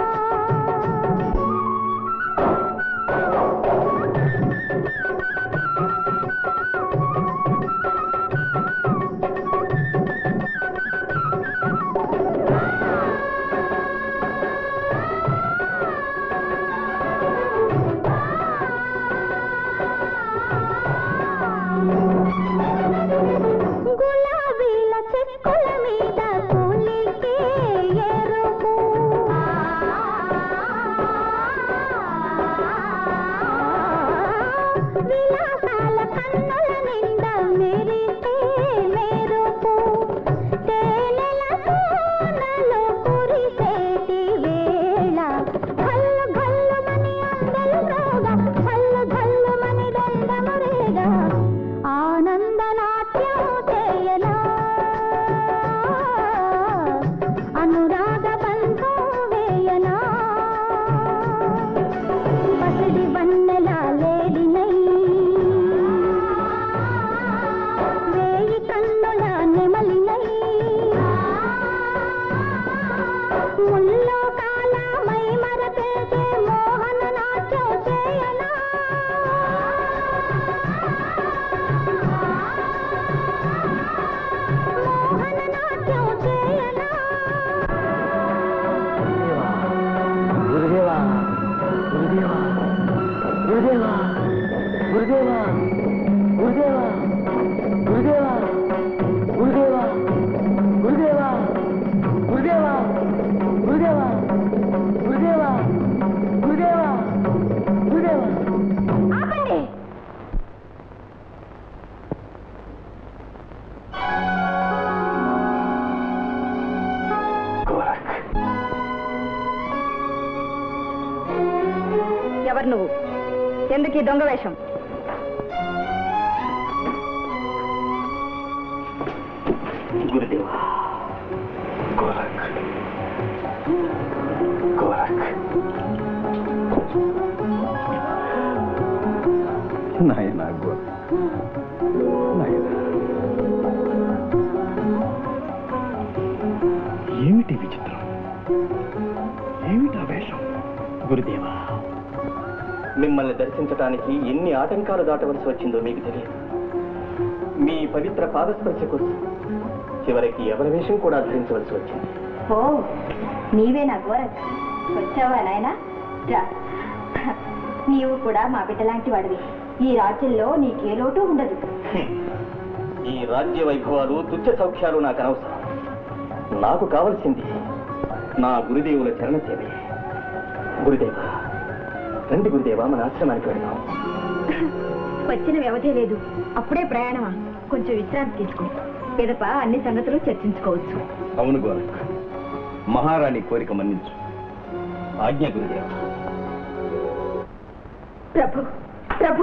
గులాబీల చెక్కుల మీద కూలికే ఎరుపు విలాసాల కన్నుల నిండా మెరిసే మెరుపు తేనెల సోనలు కురిసేటి వేళ గల్లు గల్లుమని అందెలు రోగా గల్లు గల్లుమని దండమురేగా ఆనంద నాట్యం చేయనా అనురాగ బంధం వేయనా పసిడి వన్నెల లేడినై వేయి కన్నుల నెమలినై ముల్లో కాలమై మరపేసే మోహన నాట్యం చేయనా మోహన నాట్యం చేయనా గురుదేవా గురుదేవా గురుదేవా గురుదేవా గురుదేవా గురుదేవా గురుదేవా గురుదేవా గురుదేవా గురుదేవా గురుదేవా గురుదేవా గురుదేవా ఆపండి ఎవరు నువ్వు ఎందుకు ఈ దొంగ వేషం గురుదేవా గోరఖ్ గోరఖ్ నాయనా గోరఖ్ నాయనా ఏమిటి విచిత్రం ఏమిటి వేషం గురుదేవా మిమ్మల్ని దర్శించడానికి ఎన్ని ఆటంకాలు దాటవలసి వచ్చిందో మీకు తెలియదు మీ పవిత్ర పాదస్పర్శ కోసం చివరికి ఎవరి వేషం కూడా ధరించవలసి వచ్చింది ఓ నీవేనా గోరఖ్ వచ్చావా నాయనా రా నీవు కూడా మా బిడ్డలాంటి వాడివి ఈ రాజ్యంలో నీకే లోటు ఉండదు ఈ రాజ్య వైభవాలు తుచ్చ సౌఖ్యాలు నాకు అనవసరం నాకు కావలసింది నా గురుదేవుల చరణ సేవే గురుదేవా రండి గురుదేవా మన ఆశ్రమానికి వెళ్దాం వచ్చిన వ్యవధి లేదు అప్పుడే ప్రయాణమా కొంచెం విశ్రాంతి తీసుకో పిదప అన్ని సంగతులు చర్చించుకోవచ్చు అవును గోరఖ్ మహారాణి కోరిక మన్నించు ఆజ్ఞ గురుదేవా ప్రభు ప్రభు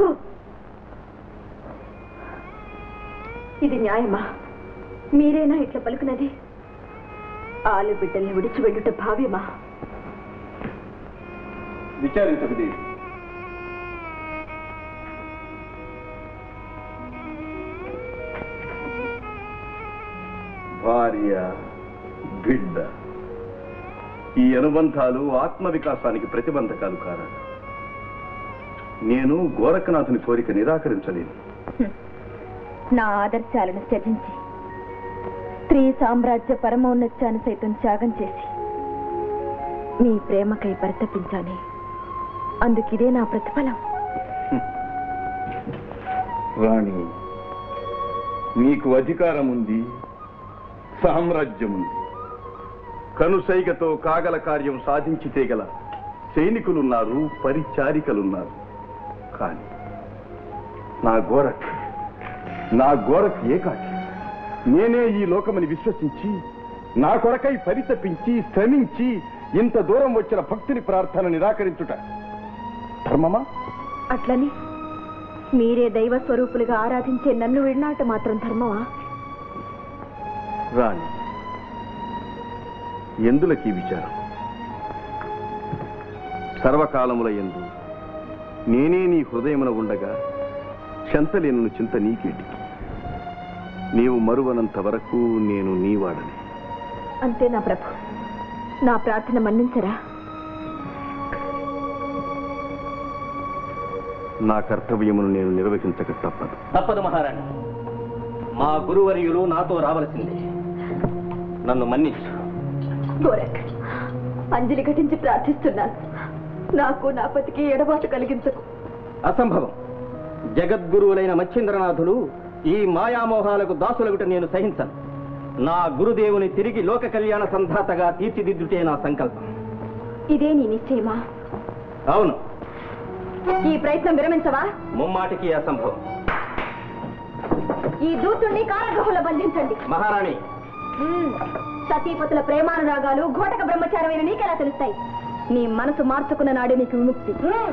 ఇది న్యాయమా మీరేనా ఇట్లా పలుకున్నది ఆలు బిడ్డల్ని విడిచి వెళ్ళుట భావ్యమా విచారించదు భార్య బిడ్డ ఈ అనుబంధాలు ఆత్మ వికాసానికి ప్రతిబంధకాలు కారా నేను గోరఖనాథుని కోరిక నిరాకరించలేను నా ఆదర్శాలను త్యజించి స్త్రీ సామ్రాజ్య పరమోన్నత్యాన్ని సైతం త్యాగం చేసి మీ ప్రేమకై పరితపించాని అందుకిదే నా ప్రతిఫలం రాణి నీకు అధికారం ఉంది సామ్రాజ్యం ఉంది కనుసైగతో కాగల కార్యం సాధించితే గల సైనికులున్నారు పరిచారికలున్నారు కానీ నా గోరఖ్ నా గోరఖ్ ఏకాకి నేనే ఈ లోకమని విశ్వసించి నా కొరకై పరితపించి శ్రమించి ఇంత దూరం వచ్చిన భక్తుని ప్రార్థన నిరాకరించుట ధర్మమా అట్లని మీరే దైవ స్వరూపులుగా ఆరాధించే నన్ను విడినాట మాత్రం ధర్మమా రాణి ఎందులకి విచారం సర్వకాలముల ఎందు నేనే నీ హృదయమున ఉండగా చెంతలేను చింత నీకేటి నీవు మరువనంత వరకు నేను నీవాడని అంతే నా ప్రభు నా ప్రార్థన మన్నించరా నా కర్తవ్యమును నేను నిర్వహించక తప్పదు తప్పదు మహారాణి మా గురువర్యులు నాతో రావలసిందే నన్ను మన్నించు గోరఖ్ అంజలి ఘటించి ప్రార్థిస్తున్నాను నాకు నా పతికి ఎడబాటు కలిగించకు అసంభవం జగద్గురువులైన మచ్చేంద్రనాథులు ఈ మాయామోహాలకు దాసులగుట నేను సహించను నా గురుదేవుని తిరిగి లోక కళ్యాణ సంధాతగా తీర్చిదిద్దుటే నా సంకల్పం ఇదే నీ నిశ్చయమా అవును ఈ ప్రయత్నం విరమించవా ముమ్మాటికి అసంభవం ఈ దూతుణ్ణి కారాగృహంలో బంధించండి మహారాణి మ్మ్. సతీపతుల ప్రేమానురాగాలు ఘోటక బ్రహ్మచారమైన నీకెలా తెలుస్తాయి నీ మనసు మార్చుకున్న నాడు నీకు విముక్తి మ్మ్.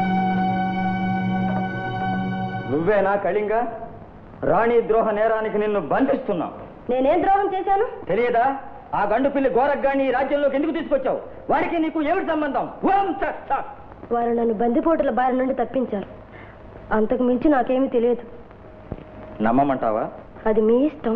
నువ్వేనా కళింగ రాణి ద్రోహ నేరానికి నిన్ను బంధిస్తున్నా నేనేం ద్రోహం చేశాను తెలియదా ఆ గండు పిల్లి గోరగ్గాని ఈ రాజ్యంలోకి ఎందుకు తీసుకొచ్చావు వాడికి నీకు ఏమిటి సంబంధం ఓం చక్ చక్. వారు నన్ను బందిపోటుల బారి నుండి తప్పించారు అంతకు మించి నాకేమీ తెలియదు నమ్మమంటావా అది మీ ఇష్టం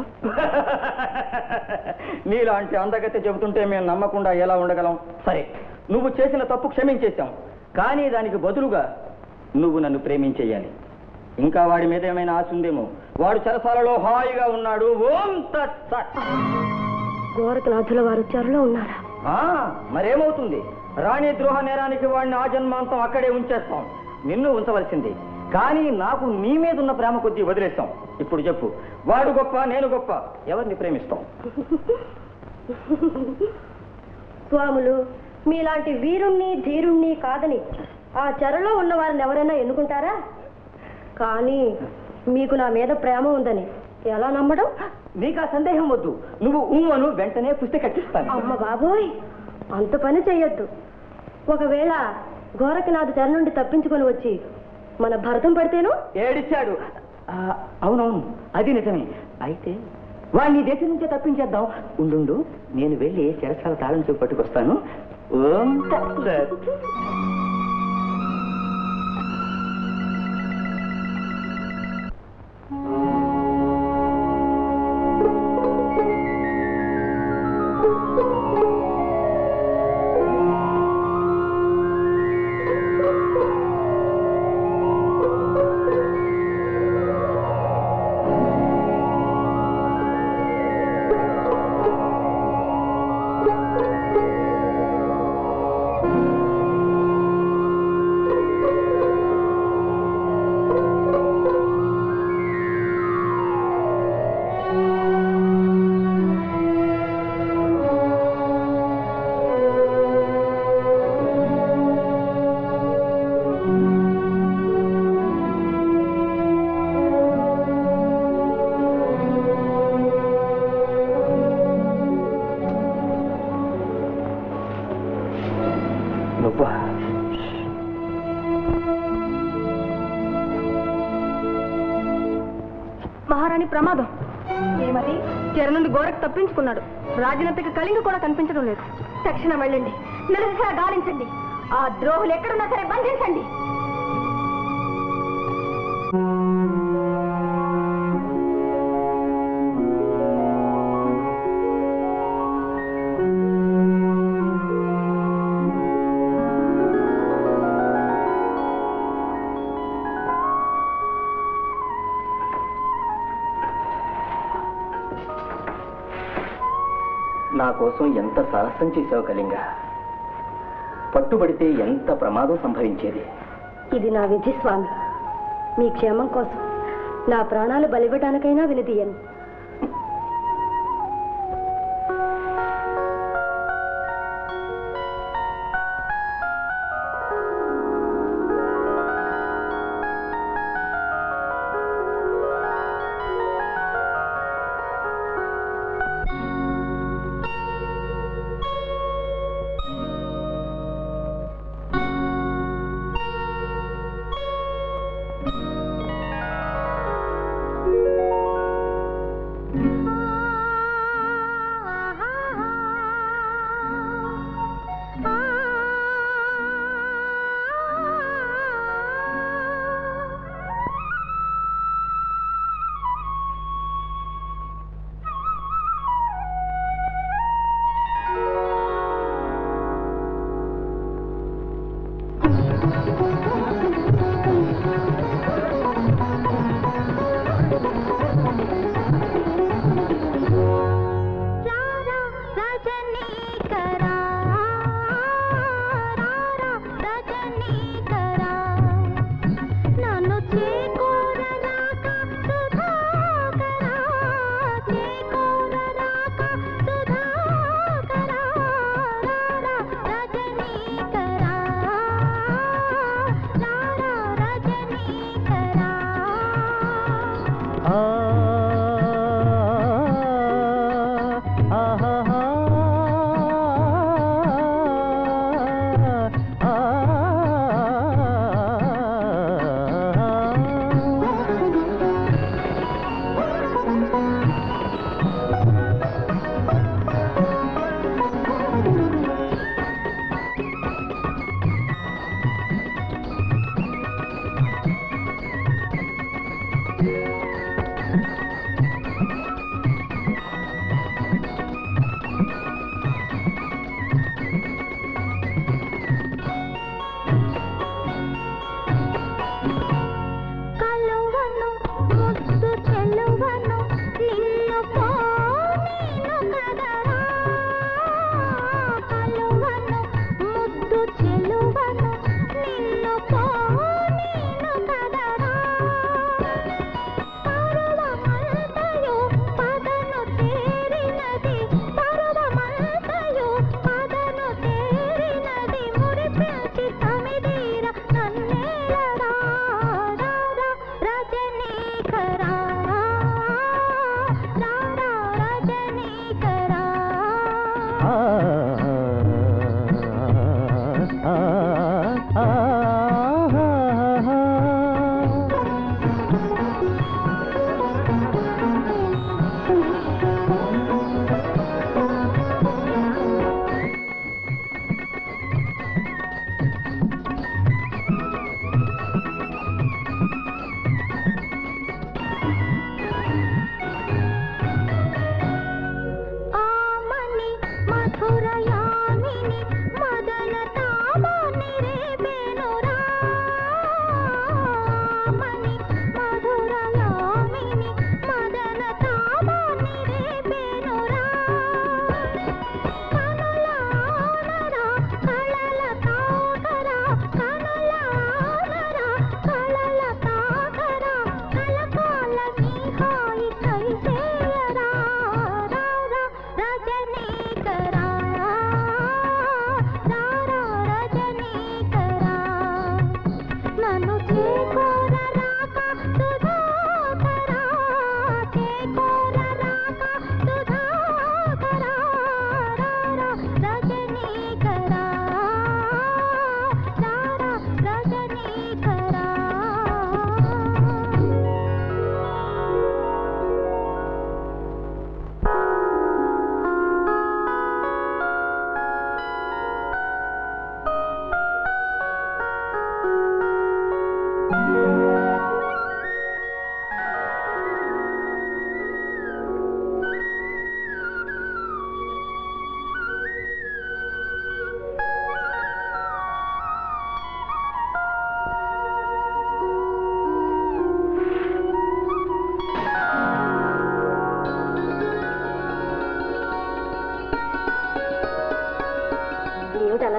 నీలాంటి అందగతి చెబుతుంటే మేము నమ్మకుండా ఎలా ఉండగలం సరే నువ్వు చేసిన తప్పు క్షమించేశాం కానీ దానికి బదులుగా నువ్వు నన్ను ప్రేమించేయాలి ఇంకా వాడి మీద ఏమైనా ఆశ ఉందేమో వాడు చెరసాలలో హాయిగా ఉన్నాడు ఓం తత్ సత్. గోరఖనాథుల వారు చెరలో ఉన్నారా ఆ, మరేమవుతుంది రాణి ద్రోహ నేరానికి వాడిని ఆ జన్మాంతం అక్కడే ఉంచేస్తాం నిన్ను ఉంచవలసింది కానీ నాకు నీ మీద ఉన్న ప్రేమ కొద్దీ వదిలేస్తాం ఇప్పుడు చెప్పు వాడు గొప్ప నేను గొప్ప ఎవరిని ప్రేమిస్తాం స్వాములు మీలాంటి వీరుణ్ణి ధీరుణ్ణి కాదని ఆ చెరలో ఉన్న వారిని ఎవరైనా ఎన్నుకుంటారా కానీ మీకు నా మీద ప్రేమ ఉందని ఎలా నమ్మడం నీకు ఆ సందేహం వద్దు నువ్వు ఊమను వెంటనే పుస్తక కట్టిస్తాను అమ్మ బాబోయ్ అంత పని చెయ్యొద్దు ఒకవేళ గోరఖనాథ్ చెర నుండి తప్పించుకొని వచ్చి మన భరతం పడితేను ఏడిచాడు ఆ, అవునవును అది నిజమే అయితే వాడిని ఈ దేశం నుంచే తప్పించేద్దాం ఉండు నేను వెళ్ళి చెరసాల తాళం చూపు పట్టుకొస్తాను ఓం తత్సత్. నువ్వా మహారాణి ప్రమాదం ఏమది చెర నుండి గోరకు తప్పించుకున్నాడు రాజనత్తకి కలింగ కూడా కనిపించడం లేదు తక్షణం వెళ్ళండి నిరసగా గాలించండి ఆ ద్రోహులు ఎక్కడున్నా సరే బంధించండి నా కోసం ఎంత సాహసం చేశావు కలింగ పట్టుబడితే ఎంత ప్రమాదం సంభవించేది ఇది నా విధి స్వామి మీ క్షేమం కోసం నా ప్రాణాలు బలివ్వటానికైనా వినదీయను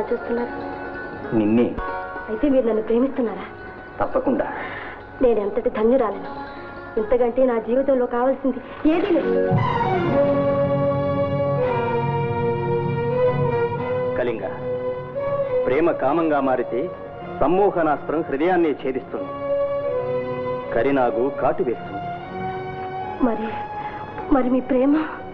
చూస్తున్నారు నిన్నే అయితే మీరు నన్ను ప్రేమిస్తున్నారా తప్పకుండా నేను ఎంతటి ధన్యురాలను ఇంతకంటే నా జీవితంలో కావాల్సింది ఏదీ లేదు కళింగ ప్రేమ కామంగా మారితే సమ్మోహనాస్త్రం హృదయాన్ని ఛేదిస్తుంది కరినాగు కాటు వేస్తుంది మరి మరి మీ ప్రేమ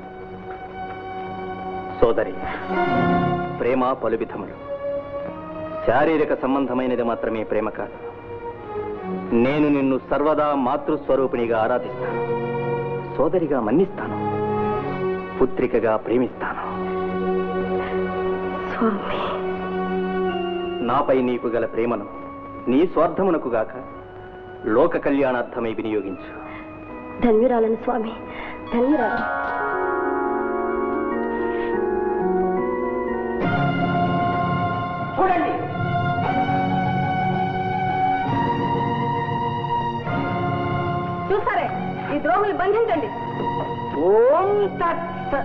సోదరి ప్రేమ పలు విధములు శారీరక సంబంధమైనది మాత్రమే ప్రేమ కాదు నేను నిన్ను సర్వదా మాతృస్వరూపిణిగా ఆరాధిస్తాను సోదరిగా మన్నిస్తాను పుత్రికగా ప్రేమిస్తాను స్వామి నాపై నీకు గల ప్రేమను నీ స్వార్థమునకు గాక లోక కళ్యాణార్థమై వినియోగించు ధన్యురాలను స్వామి ధన్యురాలను చూడండి చూసారే ఈ ద్రోహులు బంధించండి ఓం తత్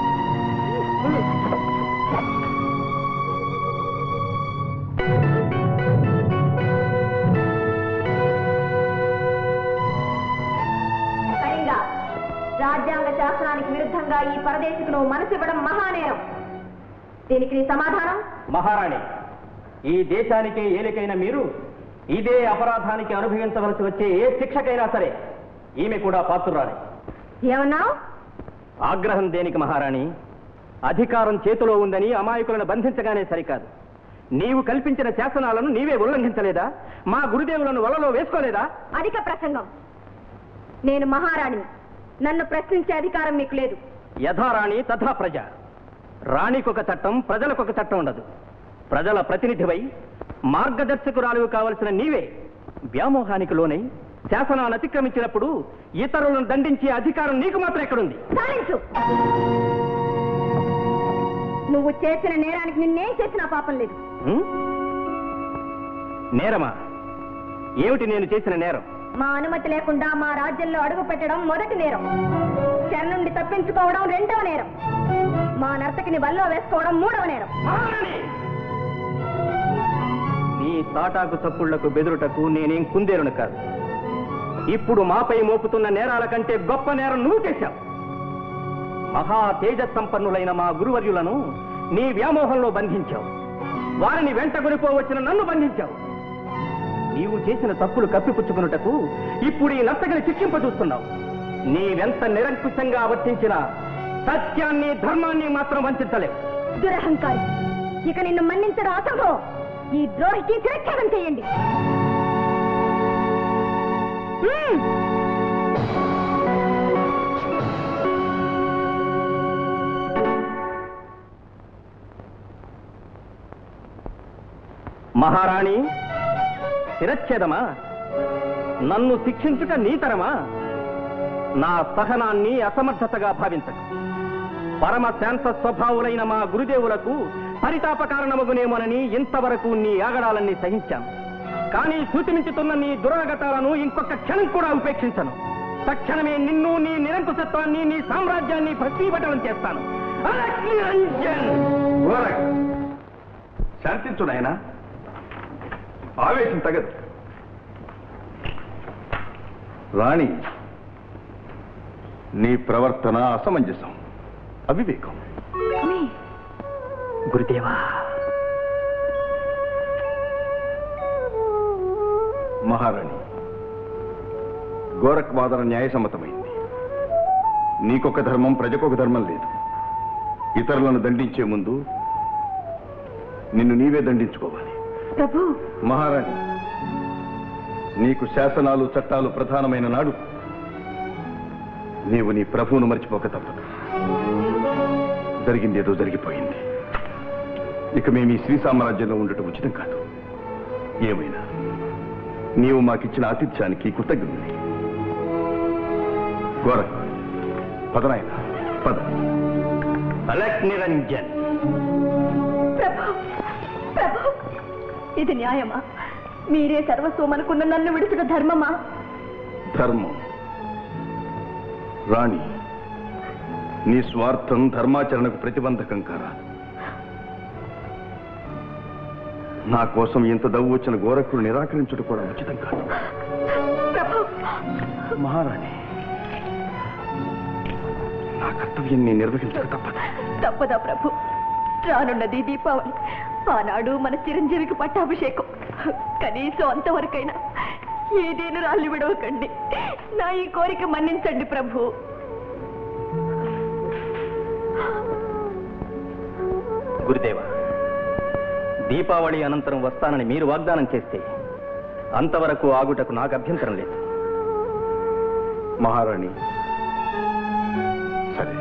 సరిగా రాజ్యాంగ శాస్త్రానికి విరుద్ధంగా ఈ పరదేశికును మనసివ్వడం మహానేరం దీనికి నీ సమాధానం మహారాణి ఈ దేశానికి ఏలికైన మీరు ఇదే అపరాధానికి అనుభవించవలసి వచ్చే ఏ శిక్షకైనా సరే ఈమె కూడా పాత్రురాలి ఏమన్నావు ఆగ్రహం దేనికి మహారాణి అధికారం చేతిలో ఉందని అమాయకులను బంధించగానే సరికాదు నీవు కల్పించిన శాసనాలను నీవే ఉల్లంఘించలేదా మా గురుదేవులను వలలో వేసుకోలేదా అధిక ప్రసంగం నేను మహారాణి నన్ను ప్రశ్నించే అధికారం మీకు లేదు యథారాణి తథా ప్రజ రాణికొక చట్టం ప్రజలకొక చట్టం ఉండదు ప్రజల ప్రతినిధివై మార్గదర్శకురాలు కావలసిన నీవే వ్యామోహానికి లోనై శాసనాన్ని అతిక్రమించినప్పుడు ఇతరులను దండించే అధికారం నీకు మాత్రం ఎక్కడుంది సాధించు నువ్వు చేసిన నేరానికి నిన్నేం చేసినా పాపం లేదు హ్మ్? నేరమా ఏమిటి నేను చేసిన నేరం మా అనుమతి లేకుండా మా రాజ్యంలో అడుగు పెట్టడం మొదటి నేరం చెర నుండి తప్పించుకోవడం రెండవ నేరం మా నర్తకిని వల్లో వేసుకోవడం మూడవ నేరం మహారాణి! నీ తాటాకు చప్పుళ్లకు బెదురుటకు నేనేం కుందేరును కాదు ఇప్పుడు మాపై మోపుతున్న నేరాల కంటే గొప్ప నేరం నువ్వు చేశావు మహా తేజస్సంపన్నులైన మా గురువర్యులను నీ వ్యామోహంలో బంధించావు వారిని వెంట కొనిపోవచ్చిన నన్ను బంధించావు నీవు చేసిన తప్పులు కప్పిపుచ్చుకున్నటకు ఇప్పుడు ఈ నర్తకిని శిక్షింపజూస్తున్నావు నీవెంత నిరంకుశంగా వర్తించినా సత్యాన్ని ధర్మాన్ని మాత్రం వంచలేవు దురహంకారి ఇక నిన్ను మన్నించడం అసంభవం ఈ ద్రోహికి తిరచ్ఛేదం చేయండి హ్మ్. మహారాణి శిరచ్ఛేదమా నన్ను శిక్షించుట నీతరమా నా సహనాన్ని అసమర్థతగా భావించక పరమ శాంత స్వభావులైన మా గురుదేవులకు పరితాప కారణమగునేమోనని ఇంతవరకు నీ ఆగడాలన్నీ సహించాను కానీ సూచించుతున్న నీ దురగతాలను ఇంకొక క్షణం కూడా ఉపేక్షించను తక్షణమే నిన్ను నీ నిరంకుశత్వాన్ని నీ సామ్రాజ్యాన్ని భస్మీపటనం చేస్తాను అలక్ నిరంజన్ శాంతించు నాయనా ఆవేశం తగదు రాణి నీ ప్రవర్తన అసమంజసం అవివేకం గురుదేవా మహారాణి గోరఖ్ వాదన న్యాయసమ్మతమైంది నీకొక ధర్మం ప్రజకొక ధర్మం లేదు ఇతరులను దండించే ముందు నిన్ను నీవే దండించుకోవాలి ప్రభు మహారాణి నీకు శాసనాలు చట్టాలు ప్రధానమైన నాడు నీవు నీ ప్రభువును మర్చిపోక తప్పదు జరిగింది ఏదో జరిగిపోయింది ఇక మేము ఈ శ్రీ సామ్రాజ్యంలో ఉండటం ఉచితం కాదు ఏమైనా నీవు మాకిచ్చిన ఆతిథ్యానికి కృతజ్ఞుని గోర పదనాయన పద అలక్ నిరంజన్ ప్రభు ప్రభు ఇది న్యాయమా మీరే సర్వస్వం అనుకున్న నన్ను విడుచుట ధర్మమా ధర్మం రాణి నీ స్వార్థం ధర్మాచరణకు ప్రతిబంధకం కారా నా కోసం ఎంత దవ్వు వచ్చిన గోరఖుడు నిరాకరించడం కూడా ఉచితం కాదు మహారాణి నా కర్తవ్యాన్ని నిర్వహించక తప్పదు తప్పదా ప్రభు రానున్నది దీపావళి ఆనాడు మన చిరంజీవికి పట్టాభిషేకం కనీసం అంతవరకైనా ఏదేను రాళ్ళు విడవకండి నా ఈ కోరిక మన్నించండి ప్రభు గురుదేవ దీపావళి అనంతరం వస్తానని మీరు వాగ్దానం చేస్తే అంతవరకు ఆగుటకు నాకు అభ్యంతరం లేదు మహారాణి సరే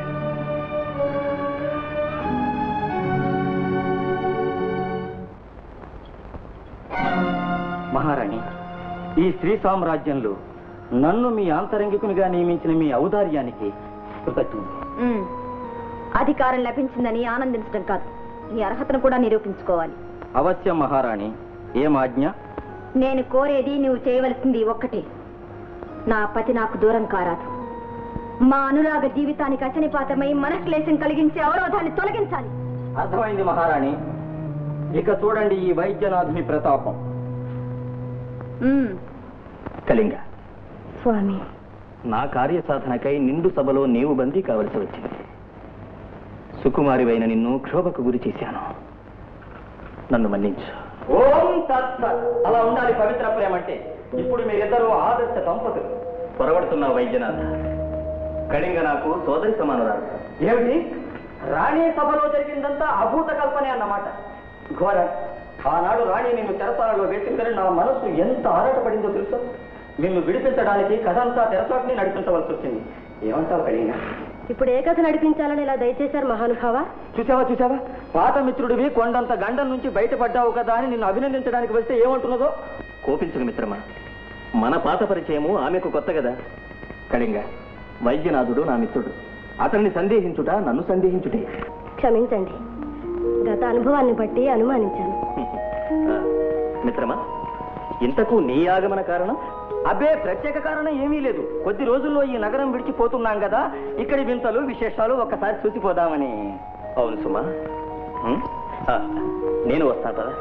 మహారాణి ఈ స్త్రీ సామ్రాజ్యంలో నన్ను మీ ఆంతరంగికునిగా నియమించిన మీ ఔదార్యానికి కృతజ్ఞత ఉమ్. అధికారం లభించిందని ఆనందించడం కాదు నీ అర్హతను కూడా నిరూపించుకోవాలి అవశ్యం మహారాణి ఏం ఆజ్ఞ నేను కోరేది నువ్వు చేయవలసింది ఒక్కటే నా పతి నాకు దూరం కారాదు మా అనురాగ జీవితానికి అచనిపాతమై మనక్లేశం కలిగించే అవరోధాన్ని తొలగించాలి అర్థమైంది మహారాణి ఇక చూడండి ఈ వైద్యనాథుని ప్రతాపం ఉమ్. కళింగ స్వామి నా కార్యసాధనకై నిండు సభలో నీవు బందీ కావలసి వచ్చింది సుకుమారివైన నిన్ను క్షోభకు గురి చేశాను నన్ను మన్నించు ఓం తత్సత్ అలా ఉండాలి పవిత్ర ప్రేమ అంటే ఇప్పుడు మీరిద్దరూ ఆదర్శ దంపతులు పొరబడుతున్న వైద్యనాథ కళింగ నాకు సోదరి సమానురాలు ఏమిటి రాణి సభలో జరిగిందంతా అభూత కల్పనే అన్నమాట ఘోర ఆనాడు రాణి నిన్ను చెరసాలలో వేసిందని నా మనస్సు ఎంత ఆరాటపడిందో తెలుసా నిన్ను విడిపించడానికి కథంతా తెరచాటుని నడిపించవలసి వచ్చింది ఏమంటావు కళింగ ఇప్పుడు ఏ కథ నడిపించాలని ఇలా దయచేశారు మహానుభావ చూసావా చూసావా పాత మిత్రుడివి కొండంత గండం నుంచి బయటపడ్డావు కదా అని నిన్ను అభినందించడానికి వస్తే ఏమంటున్నదో కోపించక మిత్రమా మన పాత పరిచయము ఆమెకు కొత్త కదా కళింగ వైద్యనాథుడు నా మిత్రుడు అతన్ని సందేహించుట నన్ను సందేహించుటే క్షమించండి గత అనుభవాన్ని బట్టి అనుమానించాను ఆ, మిత్రమా ఇంతకు నీ ఆగమన కారణం అబ్బే ప్రత్యేక కారణం ఏమీ లేదు కొద్ది రోజుల్లో ఈ నగరం విడిచిపోతున్నాం కదా ఇక్కడి వింతలు విశేషాలు ఒక్కసారి చూసిపోదామని అవును సుమా ఉం? ఆ, నేను వస్తాను కదా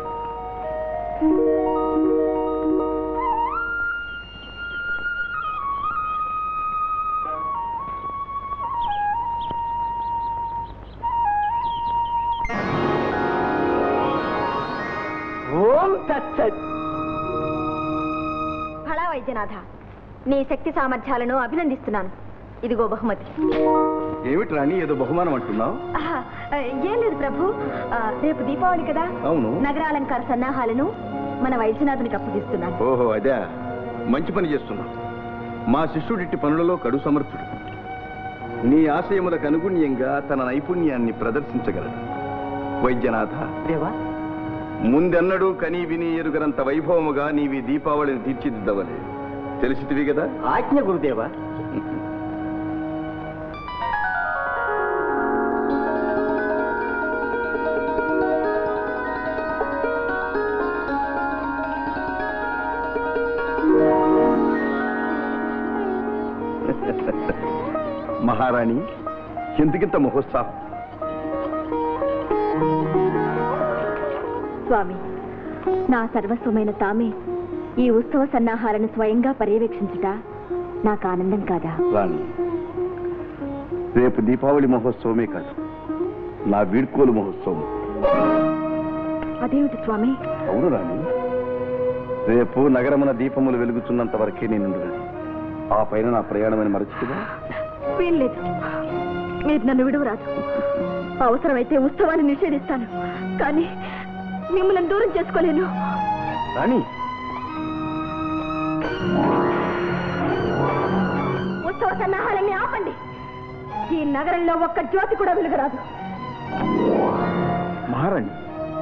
ఓం తచ్చత్ ఫళా వైద్యనాథ నీ శక్తి సామర్థ్యాలను అభినందిస్తున్నాను ఇదిగో బహుమతి ఏమిటి రాణి ఏదో బహుమానం అంటున్నావు ఆహా, ఏం లేదు ప్రభు ఆ, రేపు దీపావళి కదా అవును. నగరాలంకార సన్నాహాలను మన వైద్యనాథునికి అప్పగిస్తున్నాను ఓహో అదే మంచి పని చేస్తున్నావు మా శిష్యుడిట్టి పనులలో కడు సమర్థుడు నీ ఆశయములకు అనుగుణ్యంగా తన నైపుణ్యాన్ని ప్రదర్శించగలడు వైద్యనాథ దేవా ముందెన్నడూ కని విని ఎరుగనంత వైభవముగా నీవి దీపావళిని తీర్చిదిద్దవలే తెలిసితివి కదా ఆజ్ఞ గురుదేవా మహారాణి ఎందుకింత మహోత్సాహం స్వామి నా సర్వస్వమైన తామే ఈ ఉత్సవ సన్నాహాలను స్వయంగా పర్యవేక్షించుట నాకు ఆనందం కాదా రాణి రేపు దీపావళి మహోత్సవమే కాదు నా వీడ్కోలు మహోత్సవం అదేమిటి స్వామి అవును రాణి రేపు నగరమున దీపములు వెలుగుతున్నంత వరకే నేను ఆ పైన నా ప్రయాణమని మరచిగా వీల్లేదు మీరు నన్ను విడువరాదు అవసరమైతే ఉత్సవాన్ని నిషేధిస్తాను కానీ మిమ్మల్ని దూరం చేసుకోలేను రాణి ఉత్సవ సన్నాహాలన్నీ ఆపండి ఈ నగరంలో ఒక్క జ్యోతి కూడా వెలుగరాదు మహారాణి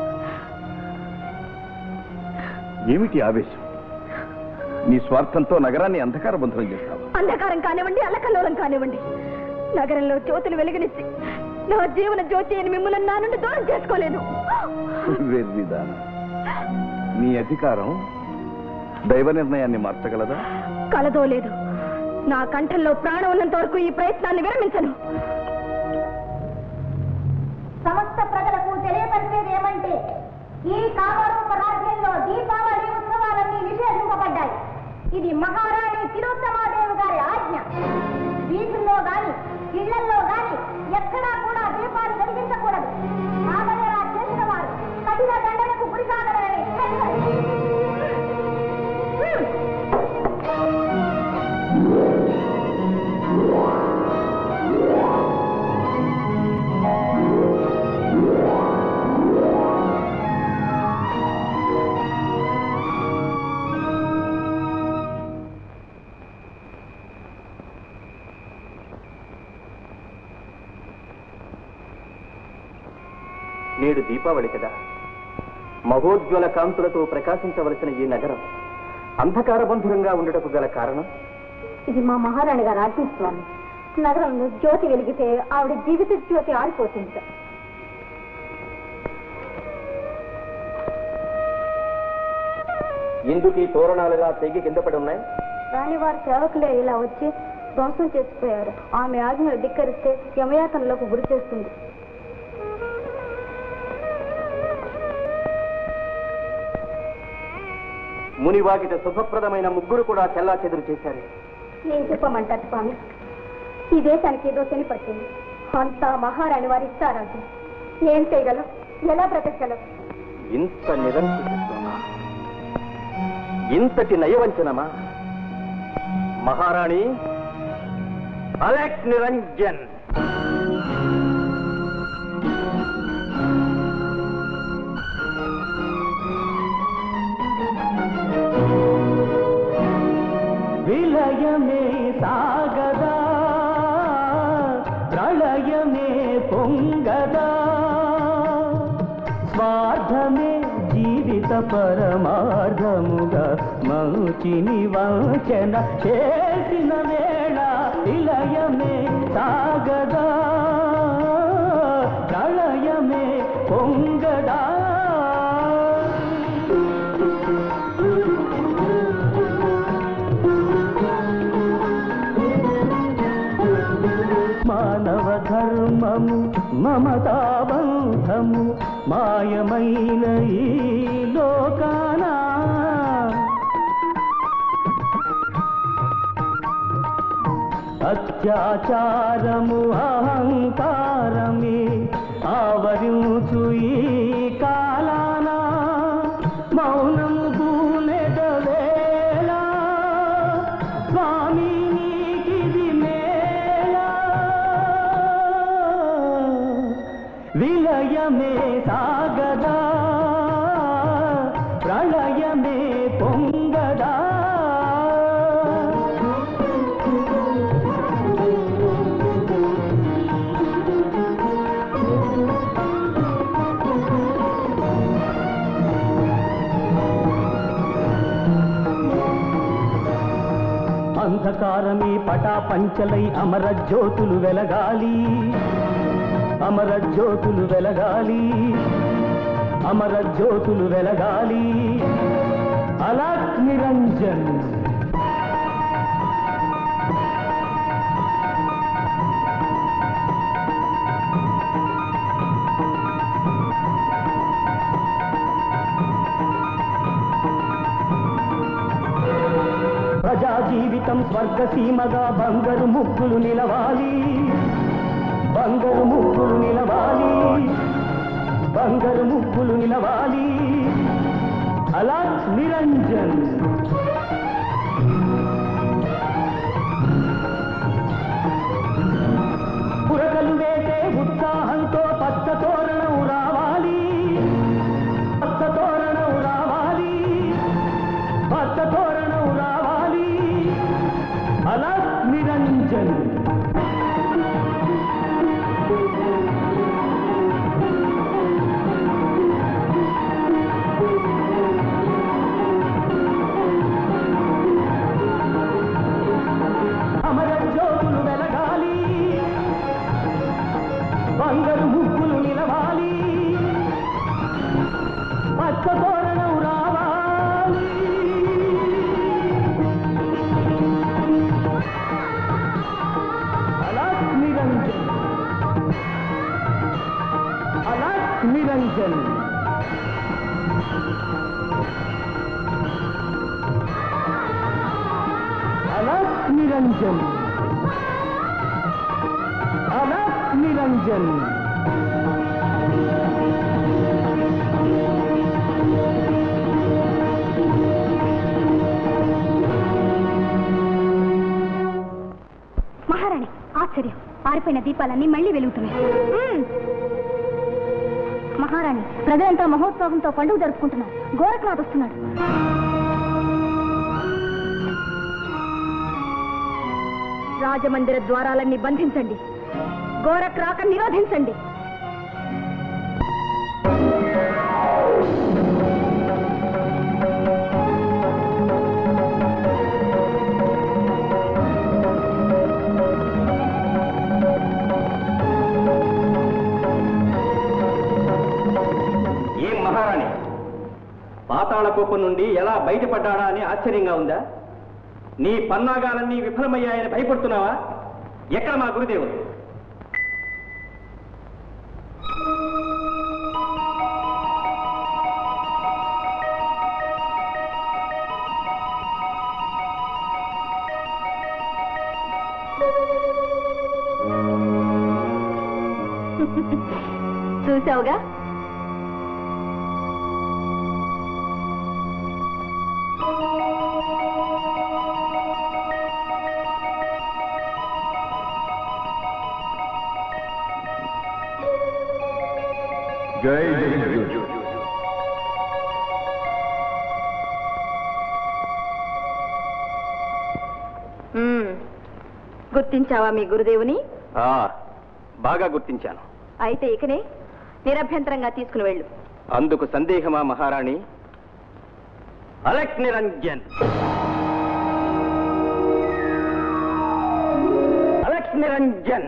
ఏమిటి ఆవేశం నీ స్వార్థంతో నగరాన్ని అంధకార బంధనం చేస్తావా అంధకారం కానివ్వండి అల్లకల్లోలం కానివ్వండి నగరంలో జ్యోతులు వెలుగునిచ్చి నా జీవన జ్యోతి అని మిమ్మల్ని నా నుండి దూరం చేసుకోలేను వెర్రిదాన నీ అధికారం దైవ నిర్ణయాన్ని మార్చగలదా కలదో లేదు నా కంఠంలో ప్రాణం ఉన్నంత వరకు ఈ ప్రయత్నాన్ని విరమించను సమస్త ప్రజలకు తెలియపరిచేది ఏమంటే ఈ కామరూప రాజ్య ఇది మహారాణి తిలోత్తమాదేవి గారి ఆజ్ఞ వీధుల్లో గాని ఇళ్లలో గాని ఎక్కడా కూడా దీపాలు వెలిగించకూడదు ఆగలేరా చేసిన వారు కఠిన దండలకు గురి కాగలరని హెచ్చరిక. హ్మ్. నేడు దీపావళి కదా మహోజ్వల కాంతులతో ప్రకాశించవలసిన ఈ నగరం అంధకార బంధురంగా ఉండటకు గల కారణం ఇది మా మహారాణి గారు ఆజ్ఞ స్వామి నగరంలో జ్యోతి వెలిగితే ఆవిడ జీవిత జ్యోతి ఆరిపోతుంది సార్. ఎందుకు ఈ తోరణాలుగా తెగి కింద పడి ఉన్నాయి రాణివారి సేవకులే ఇలా వచ్చి ధ్వంసం చేసిపోయారు ఆమె ఆజ్ఞలు ధిక్కరిస్తే యమయాతనలోకి గురి చేస్తుంది మునివాకిట శుభప్రదమైన ముగ్గురు కూడా చెల్లా చెదురు చేశారు ఏం చెప్పమంటారు స్వామి ఈ దేశానికి ఏదో శని పట్టింది అంతా మహారాణి వారి ఇస్తారంట ఏం చేయగలం ఎలా బ్రతకగలం ఇంత నిరంకుశత్వమా ఇంతటి నయవంచనమా మహారాణి అలెక్ నిరంజన్ విలయమే సాగదా ప్రళయమే పొంగదా స్వార్థమే జీవిత పరమార్థముగా మౌచిని వంచన చేసిన వేళ విలయమే సాగదా ప్రళయమే పొంగదా మానవ ధర్మము మమతాబంధము మాయమైన ఈ లోకాన అత్యాచారము అహంకారమే ఆవరించు ఈ కాలాన మౌనము గూనెదవేళ స్వామి నీకిది మేళ విలయమే సాగదా ప్రళయమే పొంగదా అంధకారమే పటా పంచలై అమర జ్యోతులు వెలగాలి అమర జ్యోతులు వెలగాలి అమర జ్యోతులు వెలగాలి అలాక్ నిరంజన్ ప్రజా జీవితం స్వర్గసీమగా బంగారు ముగ్గులు నిలవాలి బంగారు ముగ్గులు నిలవాలి బంగారు ముగ్గులు నిలవాలి అలా నిరంజన్ పురకలు వేసే ఉత్సాహంతో పచ్చ తోరణం రావాలి పచ్చ తోరణం రావాలి పచ్చ తోరణం రావాలి అలా నిరంజన్ అమర జ్యోతులు వెలగాలి బంగారు ముగ్గులు నిలవాలి పచ్చ తోరణం రావాలి అలా నిరంజన్ అలా నిరంజన్ నిరంజన్ అలక్ నిరంజన్ మహారాణి ఆశ్చర్యం ఆరిపోయిన దీపాలన్నీ మళ్ళీ వెలుగుతున్నాయి మ్మ్. మహారాణి ప్రజలంతా మహోత్సవంతో పండుగ జరుపుకుంటున్నారు గోరఖనాథ్ వస్తున్నాడు రాజమందిర ద్వారాలన్నీ బంధించండి గోరఖ్ రాక నిరోధించండి ఏం మహారాణి పాతాళ కోపం నుండి ఎలా బయటపడ్డాడా అని ఆశ్చర్యంగా ఉందా నీ పన్నాగాలన్నీ విఫలమయ్యాయని భయపడుతున్నావా ఎక్కడ మా గురుదేవుడు చూసావుగా జై జగద్గురు గుర్తించావా మీ గురుదేవుని ఆ, బాగా గుర్తించాను అయితే ఇకనే నిరభ్యంతరంగా తీసుకుని వెళ్ళు అందుకు సందేహమా మహారాణి అలక్ నిరంజన్ అలక్ నిరంజన్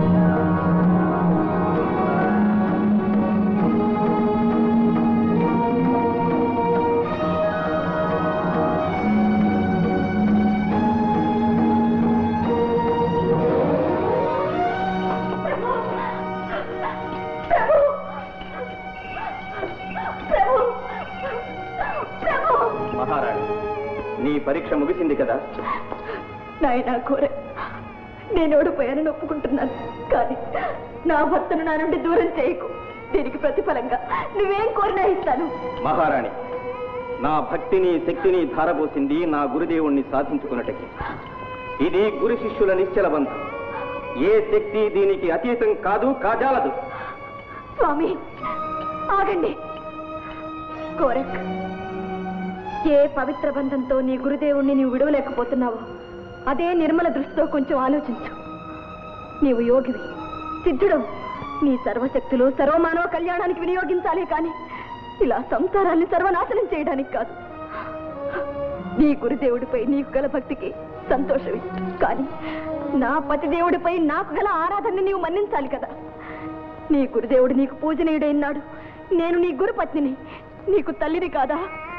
మహారాణి నీ పరీక్ష ముగిసింది కదా నాయనా కోరే నేను ఓడిపోయానని ఒప్పుకుంటున్నాను కానీ నా భర్తను నా నుండి దూరం చేయకు దీనికి ప్రతిఫలంగా నువ్వేం కోరినా ఇస్తాను మహారాణి నా భక్తిని శక్తిని ధారపోసింది నా గురుదేవుణ్ణి సాధించుకున్నటకి ఇది గురు శిష్యుల నిశ్చల బంధం ఏ శక్తి దీనికి అతీతం కాదు కాజాలదు స్వామి ఆగండి కోరక్ ఏ పవిత్ర బంధంతో నీ గురుదేవుణ్ణి నీవు విడవలేకపోతున్నావో అదే నిర్మల దృష్టితో కొంచెం ఆలోచించు నీవు యోగివి సిద్ధుడవు నీ సర్వశక్తులు సర్వమానవ కళ్యాణానికి వినియోగించాలి కానీ ఇలా సంసారాన్ని సర్వనాశనం చేయడానికి కాదు నీ గురుదేవుడిపై నీకు గల భక్తికి సంతోషమే కానీ నా పతిదేవుడిపై నాకు గల ఆరాధనని నీవు మన్నించాలి కదా నీ గురుదేవుడు నీకు పూజనీయుడైనాడు నేను నీ గురు పత్నిని నీకు తల్లిని కాదా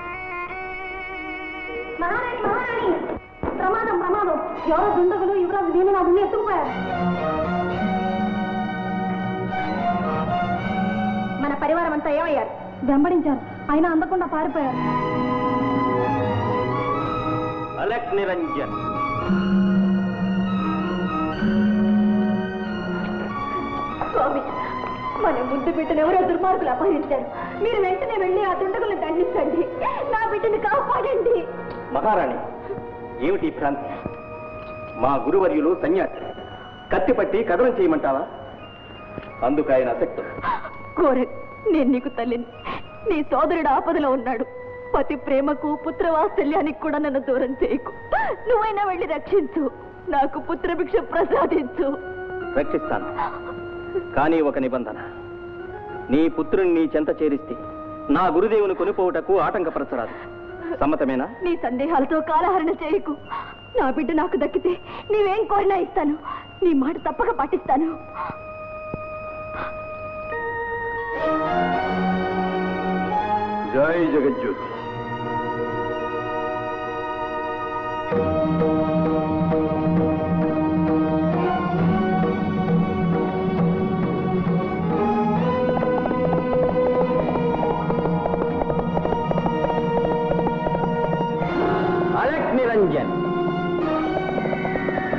మహారాణి మహారాణి ప్రమాదం ప్రమాదం ఎవరో దుండగులు యువరాజు వేణునాథుని ఎత్తుకుపోయారు మన పరివారం అంతా ఏమయ్యారు వెంబడించారు అయినా అందకుండా పారిపోయారు అలక్ నిరంజన్ స్వామి మన ముద్దు బిడ్డను ఎవరో దుర్మార్గులు అపహరించారు మీరు వెంటనే వెళ్ళి ఆ దుండగులను దండించండి నా బిడ్డను కాపాడండి మహారాణి ఏమిటి ఈ భ్రాంతి మా గురువర్యులు సన్యాసి కత్తిపట్టి కథనం చేయమంటావా అందుకు ఆయన అసక్తుడు కోరక్ నేను నీకు తల్లిని నీ సోదరుడు ఆపదలో ఉన్నాడు పతి ప్రేమకు పుత్రవాత్సల్యానికి కూడా నన్ను దూరం చేయకు నువ్వైనా వెళ్ళి రక్షించు నాకు పుత్రభిక్ష ప్రసాదించు రక్షిస్తాను కానీ ఒక నిబంధన నీ పుత్రుని నీ చెంత చేరిస్తే నా గురుదేవుని కొనిపోవుటకు ఆటంకపరచరాదు సమ్మతమేనా నీ సందేహాలతో కాలహరణ చేయకు నా బిడ్డ నాకు దక్కితే నీవేం కోరినా ఇస్తాను నీ మాట తప్పక పాటిస్తాను జై జగజ్యోతి అలక్ నిరంజన్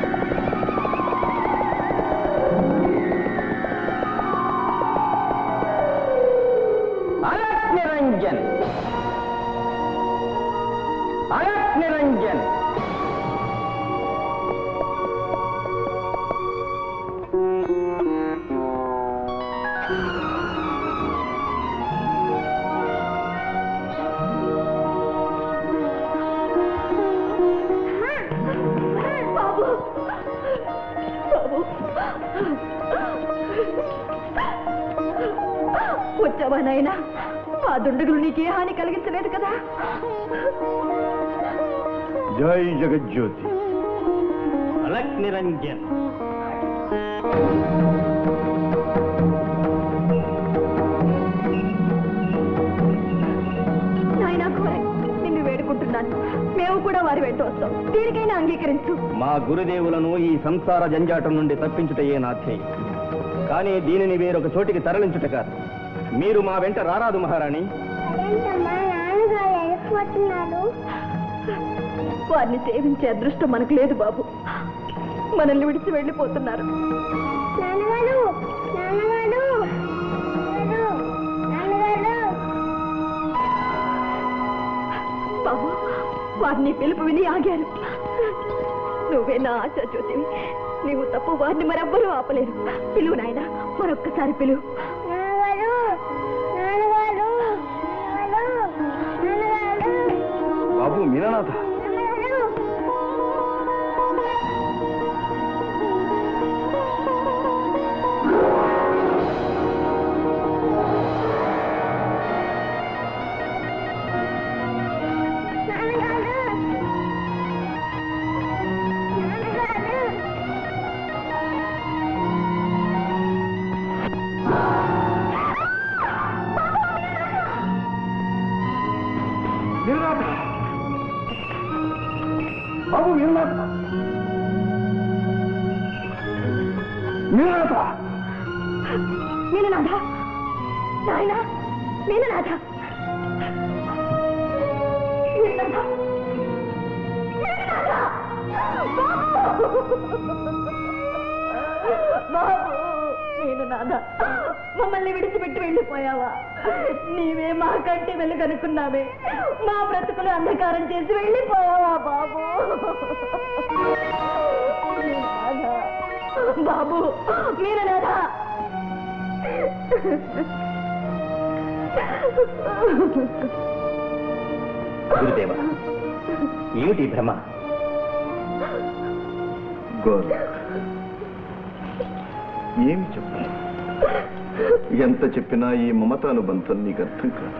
వచ్చావా నాయనా ఆ దుండగులు నీకే హాని కలిగించలేదు కదా జై జగజ్యోతి అలక్ నిరంజన్ నాయనా ఘోరే నిన్ను వేడుకుంటున్నాను మేము కూడా వారి వెంట వస్తాం దీనికైనా అంగీకరించు మా గురుదేవులను ఈ సంసార జంజాటం నుండి తప్పించుటయే నా ధ్యేయం కానీ దీనిని వేరొక చోటికి తరలించుట కాదు మీరు మా వెంట రారాదు మహారాణి ఏంటమ్మా నాన్నగారు వెళ్ళిపోతున్నాడు వారిని సేవించే అదృష్టం మనకు లేదు బాబు మనల్ని విడిచి వెళ్ళిపోతున్నారు నాన్నగారు నాన్నగారు నాన్నగారు బాబు వారిని పిలుపు విని ఆగారు నువ్వే నా ఆశ జ్యోతివి నీవు తప్పు వారిని మరెవ్వరూ ఆపలేరు పిలువు నాయన మరొక్కసారి పిలువు నాన్నగారు నాన్నగారు నాన్నగారు నాన్నగారు బాబు మీనానాథ నాన్నగారు నాన్నగారు నాన్నగారు మీనాథ బాబు మీనాథ మీనాథ మీననాథ నాయన మీననాథ మీననాథ మీననాథ! బాబు మీననాథ మమ్మల్ని విడిచిపెట్టి వెళ్ళిపోయావా నీవే మా కంటి వెలుగనుకున్నావే మా బ్రతుకులు అంధకారం చేసి వెళ్ళిపోయావా బాబు మీననాథ! బాబు మీననాథ గురుదేవ ఏమిటి ఈ భ్రమ గోరు ఏమి చెప్పను ఎంత చెప్పినా ఈ మమతానుబంధం నీకు అర్థం కాదు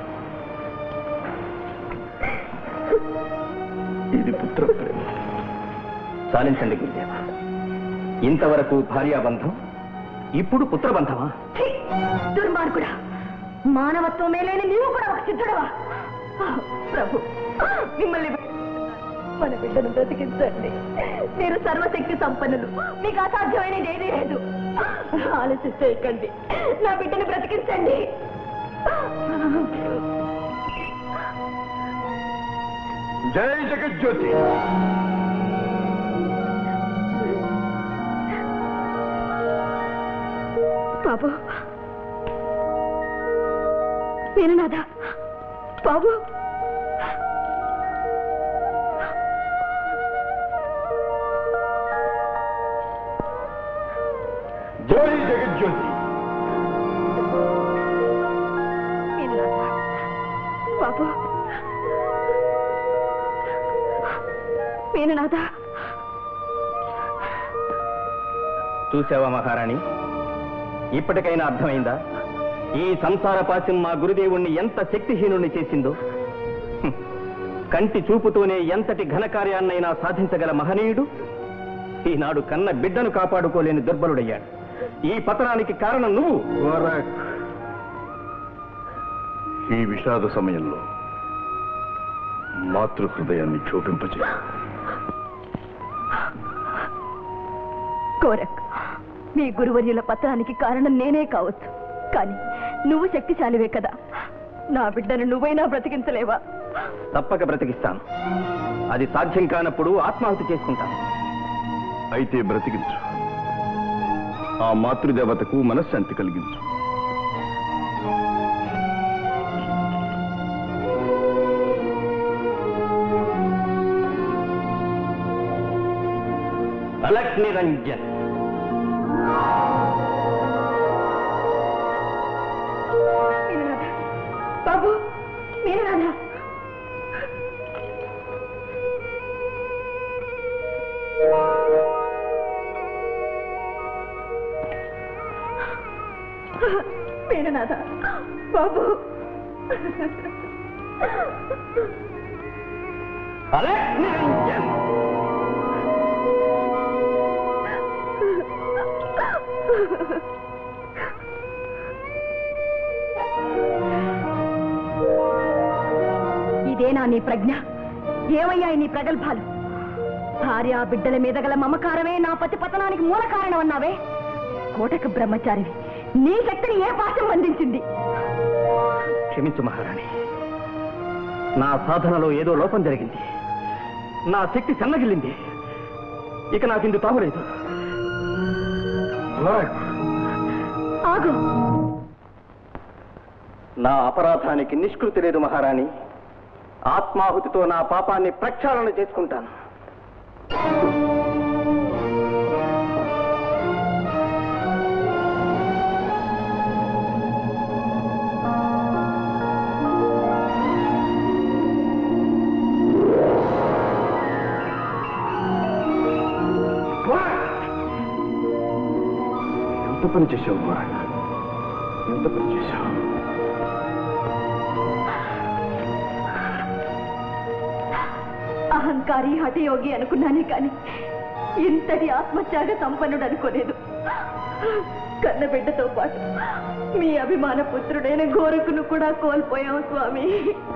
ఇది పుత్ర ప్రేమ చాలించండి గురుదేవ ఇంతవరకు భార్యాబంధం ఇప్పుడు పుత్రబంధమా ఛీ! దుర్మార్గుడా మానవత్వమే లేని నీవు కూడా ఒక సిద్ధుడవా ప్రభు మిమ్మల్ని వేడుకుంటున్నాను. మన బిడ్డను బ్రతికించండి మీరు సర్వశక్తి సంపన్నులు మీకు అసాధ్యమైనది ఏదీ లేదు ఆలస్యం చేయకండి నా బిడ్డను బ్రతికించండి జై జగజ్యోతి బాబు మీననాథ బాబు జై జగజ్యోతి మీననాథ బాబు మీననాథ చూసావా మహారాణి ఇప్పటికైనా అర్థమైందా ఈ సంసార పాశం మా గురుదేవుణ్ణి ఎంత శక్తిహీనుణ్ణి చేసిందో హ్మ్. కంటి చూపుతోనే ఎంతటి ఘనకార్యాన్నైనా సాధించగల మహనీయుడు ఈనాడు కన్న బిడ్డను కాపాడుకోలేని దుర్బలుడయ్యాడు ఈ పతనానికి కారణం నువ్వు గోరఖ్. ఈ విషాద సమయంలో మాతృహృదయాన్ని క్షోభింపచే కోరక్ మీ గురువర్యుల పత్రానికి కారణం నేనే కావచ్చు కానీ నువ్వు శక్తిశాలివే కదా నా బిడ్డను నువ్వైనా బ్రతికించలేవా తప్పక బ్రతికిస్తాను అది సాధ్యం కానప్పుడు ఆత్మాహుతి చేసుకుంటాను అయితే బ్రతికించు ఆ మాతృదేవతకు మనశ్శాంతి కలిగించు అలక్ నిరంజన్ మీననాథ బాబు మీననాథ మేననాథ బాబు అలే నిరంజన్ ఇదేనా నీ ప్రజ్ఞ ఏమయ్యాయి నీ ప్రగల్భాలు భార్య బిడ్డల మీద గల మమకారమే నా పతి పతనానికి మూల కారణం అన్నావే కోటక బ్రహ్మచారివి నీ శక్తిని ఏ పాశం బంధించింది క్షమించు మహారాణి నా సాధనలో ఏదో లోపం జరిగింది నా శక్తి సన్నగిల్లింది ఇక నాకిందు తాములేదు ఆగు నా అపరాధానికి నిష్కృతి లేదు మహారాణి ఆత్మాహుతితో నా పాపాన్ని ప్రక్షాళన చేసుకుంటాను ఎంత పని చేశావు ఘోరక్ ఎంత పని చేశావు అహంకారి హఠయోగి అనుకున్నానే కాని ఇంతటి ఆత్మత్యాగ సంపన్నుడు అనుకోలేదు కన్నబిడ్డతో పాటు మీ అభిమాన పుత్రుడైన గోరకును కూడా కోల్పోయాం స్వామి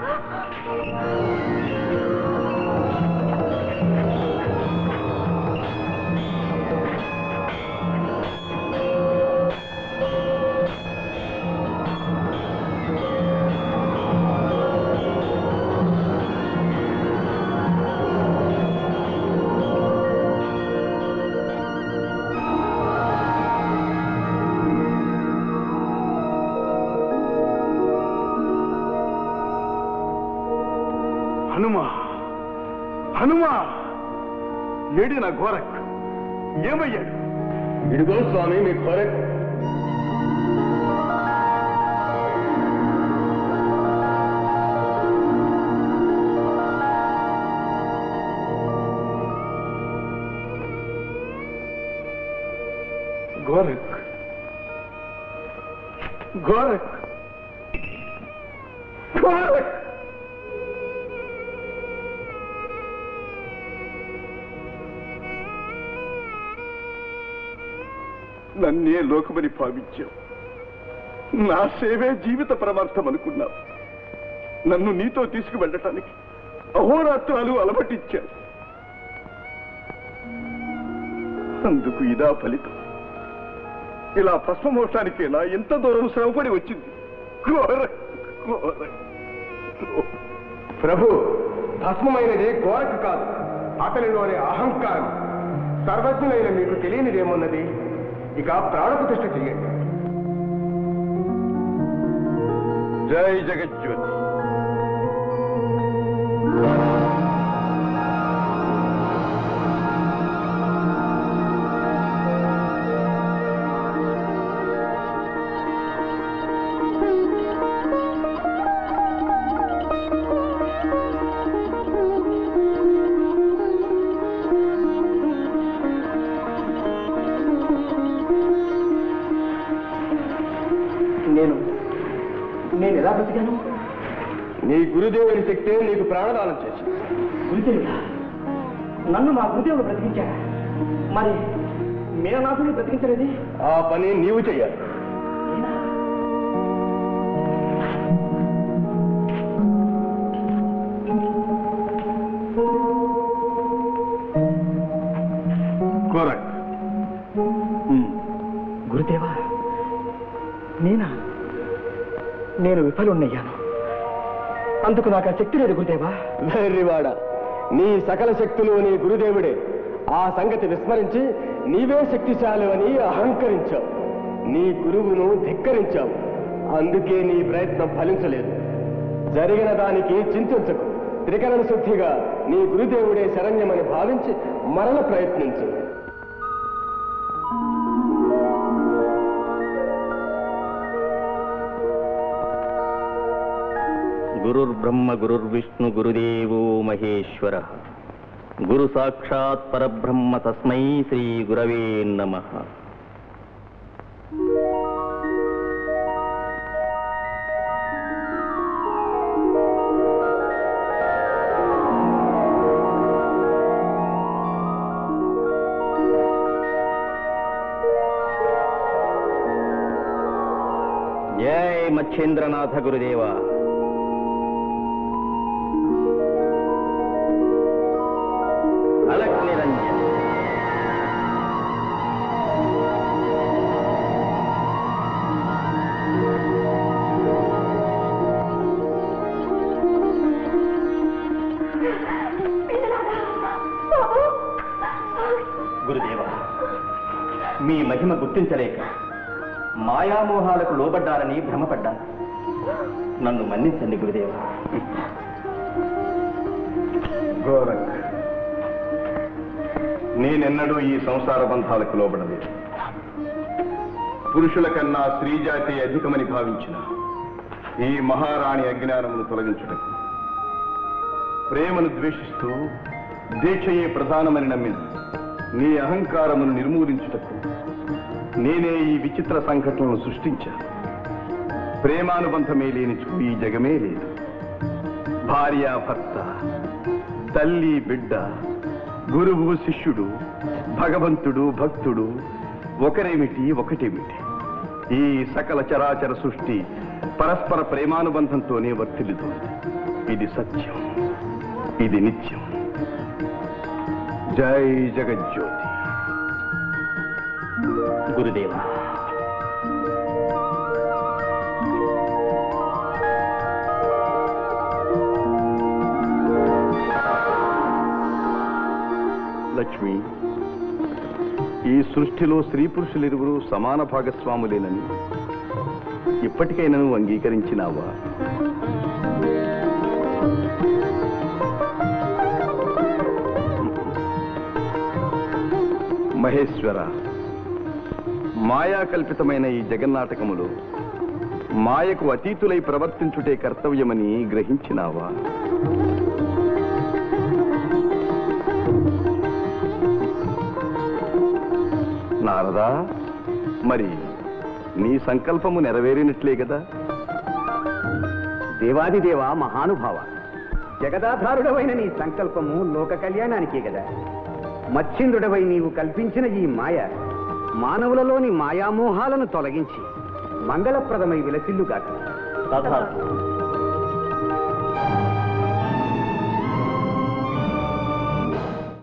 హనుమా హనుమా ఏడి నా ఘోరక్ ఏమయ్యాడు ఇదిగో స్వామి మీ కోరిక ఘోరక్ ఘోరక్ ఘోరక్ నన్నే లోకమని భావించావు నా సేవే జీవిత పరమార్థం అనుకున్నావు నన్ను నీతో తీసుకువెళ్ళటానికి అహోరాత్రాలు అలమటించావు అందుకు ఇదా ఫలితం ఇలా భస్మమోక్షానికేనా ఎంత దూరం శ్రమపడి వచ్చింది ఘోర ఘోర ప్రభు భస్మమైనది కోరక కాదు అతనిలోని అహంకారం సర్వజ్ఞులైన మీకు తెలియనిదేమున్నది ఇక ప్రాణప్రతిష్ఠ చెయ్యండి జై జగజ్యోతి నేను నేను ఎలా బ్రతికాను నీ గురుదేవుని శక్తే నీకు ప్రాణదానం చేసింది గురుదేవుడా నన్ను మా గురుదేవుడు బ్రతికించాడా మరి మీననాథుడు బ్రతికించలేది ఆ పని నీవు చెయ్యాలి కోరక్ గురుదేవా నేనా నేను విఫలున్నయ్యాను అందుకు నాకు ఆ శక్తి లేదు గురుదేవా వెర్రివాడ నీ సకల శక్తులు నీ గురుదేవుడే ఆ సంగతి విస్మరించి నీవే శక్తిశాలి అని అహంకరించావు నీ గురువును ధిక్కరించావు అందుకే నీ ప్రయత్నం ఫలించలేదు జరిగిన దానికి చింతించకు త్రికరణ శుద్ధిగా నీ గురుదేవుడే శరణ్యమని భావించి మరల ప్రయత్నించు గురుర్బ్రహ్మ గురుర్విష్ణు గురుదేవో మహేశ్వర గురు సాక్షాత్ పరబ్రహ్మ తస్మై శ్రీ గురవే నమ జై మచ్చేంద్రనాథ గురుదేవ అలక్ నిరంజన్ గురుదేవ మీ మహిమ గుర్తించలేక మాయామోహాలకు లోబడ్డారని భ్రమపడ్డాను నన్ను మన్నించండి గురుదేవ గోరఖ్ నేనెన్నడూ ఈ సంసార బంధాలకు లోబడలేదు పురుషుల కన్నా స్త్రీ జాతి అధికమని భావించిన ఈ మహారాణి అజ్ఞానమును తొలగించుటకు ప్రేమను ద్వేషిస్తూ దీక్షయే ప్రధానమని నమ్మిన నీ అహంకారమును నిర్మూలించుటకు నేనే ఈ విచిత్ర సంఘటనను సృష్టించాను ప్రేమానుబంధమే లేనిచు ఈ జగమే లేదు భార్య భర్త తల్లి బిడ్డ గురువు శిష్యుడు భగవంతుడు భక్తుడు ఒకరేమిటి ఒకటేమిటి ఈ సకల చరాచర సృష్టి పరస్పర ప్రేమానుబంధంతోనే వర్తిల్లుతోంది ఇది సత్యం ఇది నిత్యం జై జగజ్యోతి గురుదేవ లక్ష్మి ఈ సృష్టిలో స్త్రీ పురుషులిరువురు సమాన భాగస్వాములేనని ఇప్పటికైనా నువ్వు అంగీకరించినావా మహేశ్వర మాయా కల్పితమైన ఈ జగన్నాటకములో మాయకు అతీతులై ప్రవర్తించుటే కర్తవ్యమని గ్రహించినావా నారదా మరి నీ సంకల్పము నెరవేరినట్లే కదా దేవాదిదేవ మహానుభావ జగదాధారుడవైన నీ సంకల్పము లోక కళ్యాణానికే కదా మచ్చింద్రుడవై నీవు కల్పించిన ఈ మాయ మానవులలోని మాయామోహాలను తొలగించి మంగళప్రదమై విలసిల్లుగాక తథాస్తు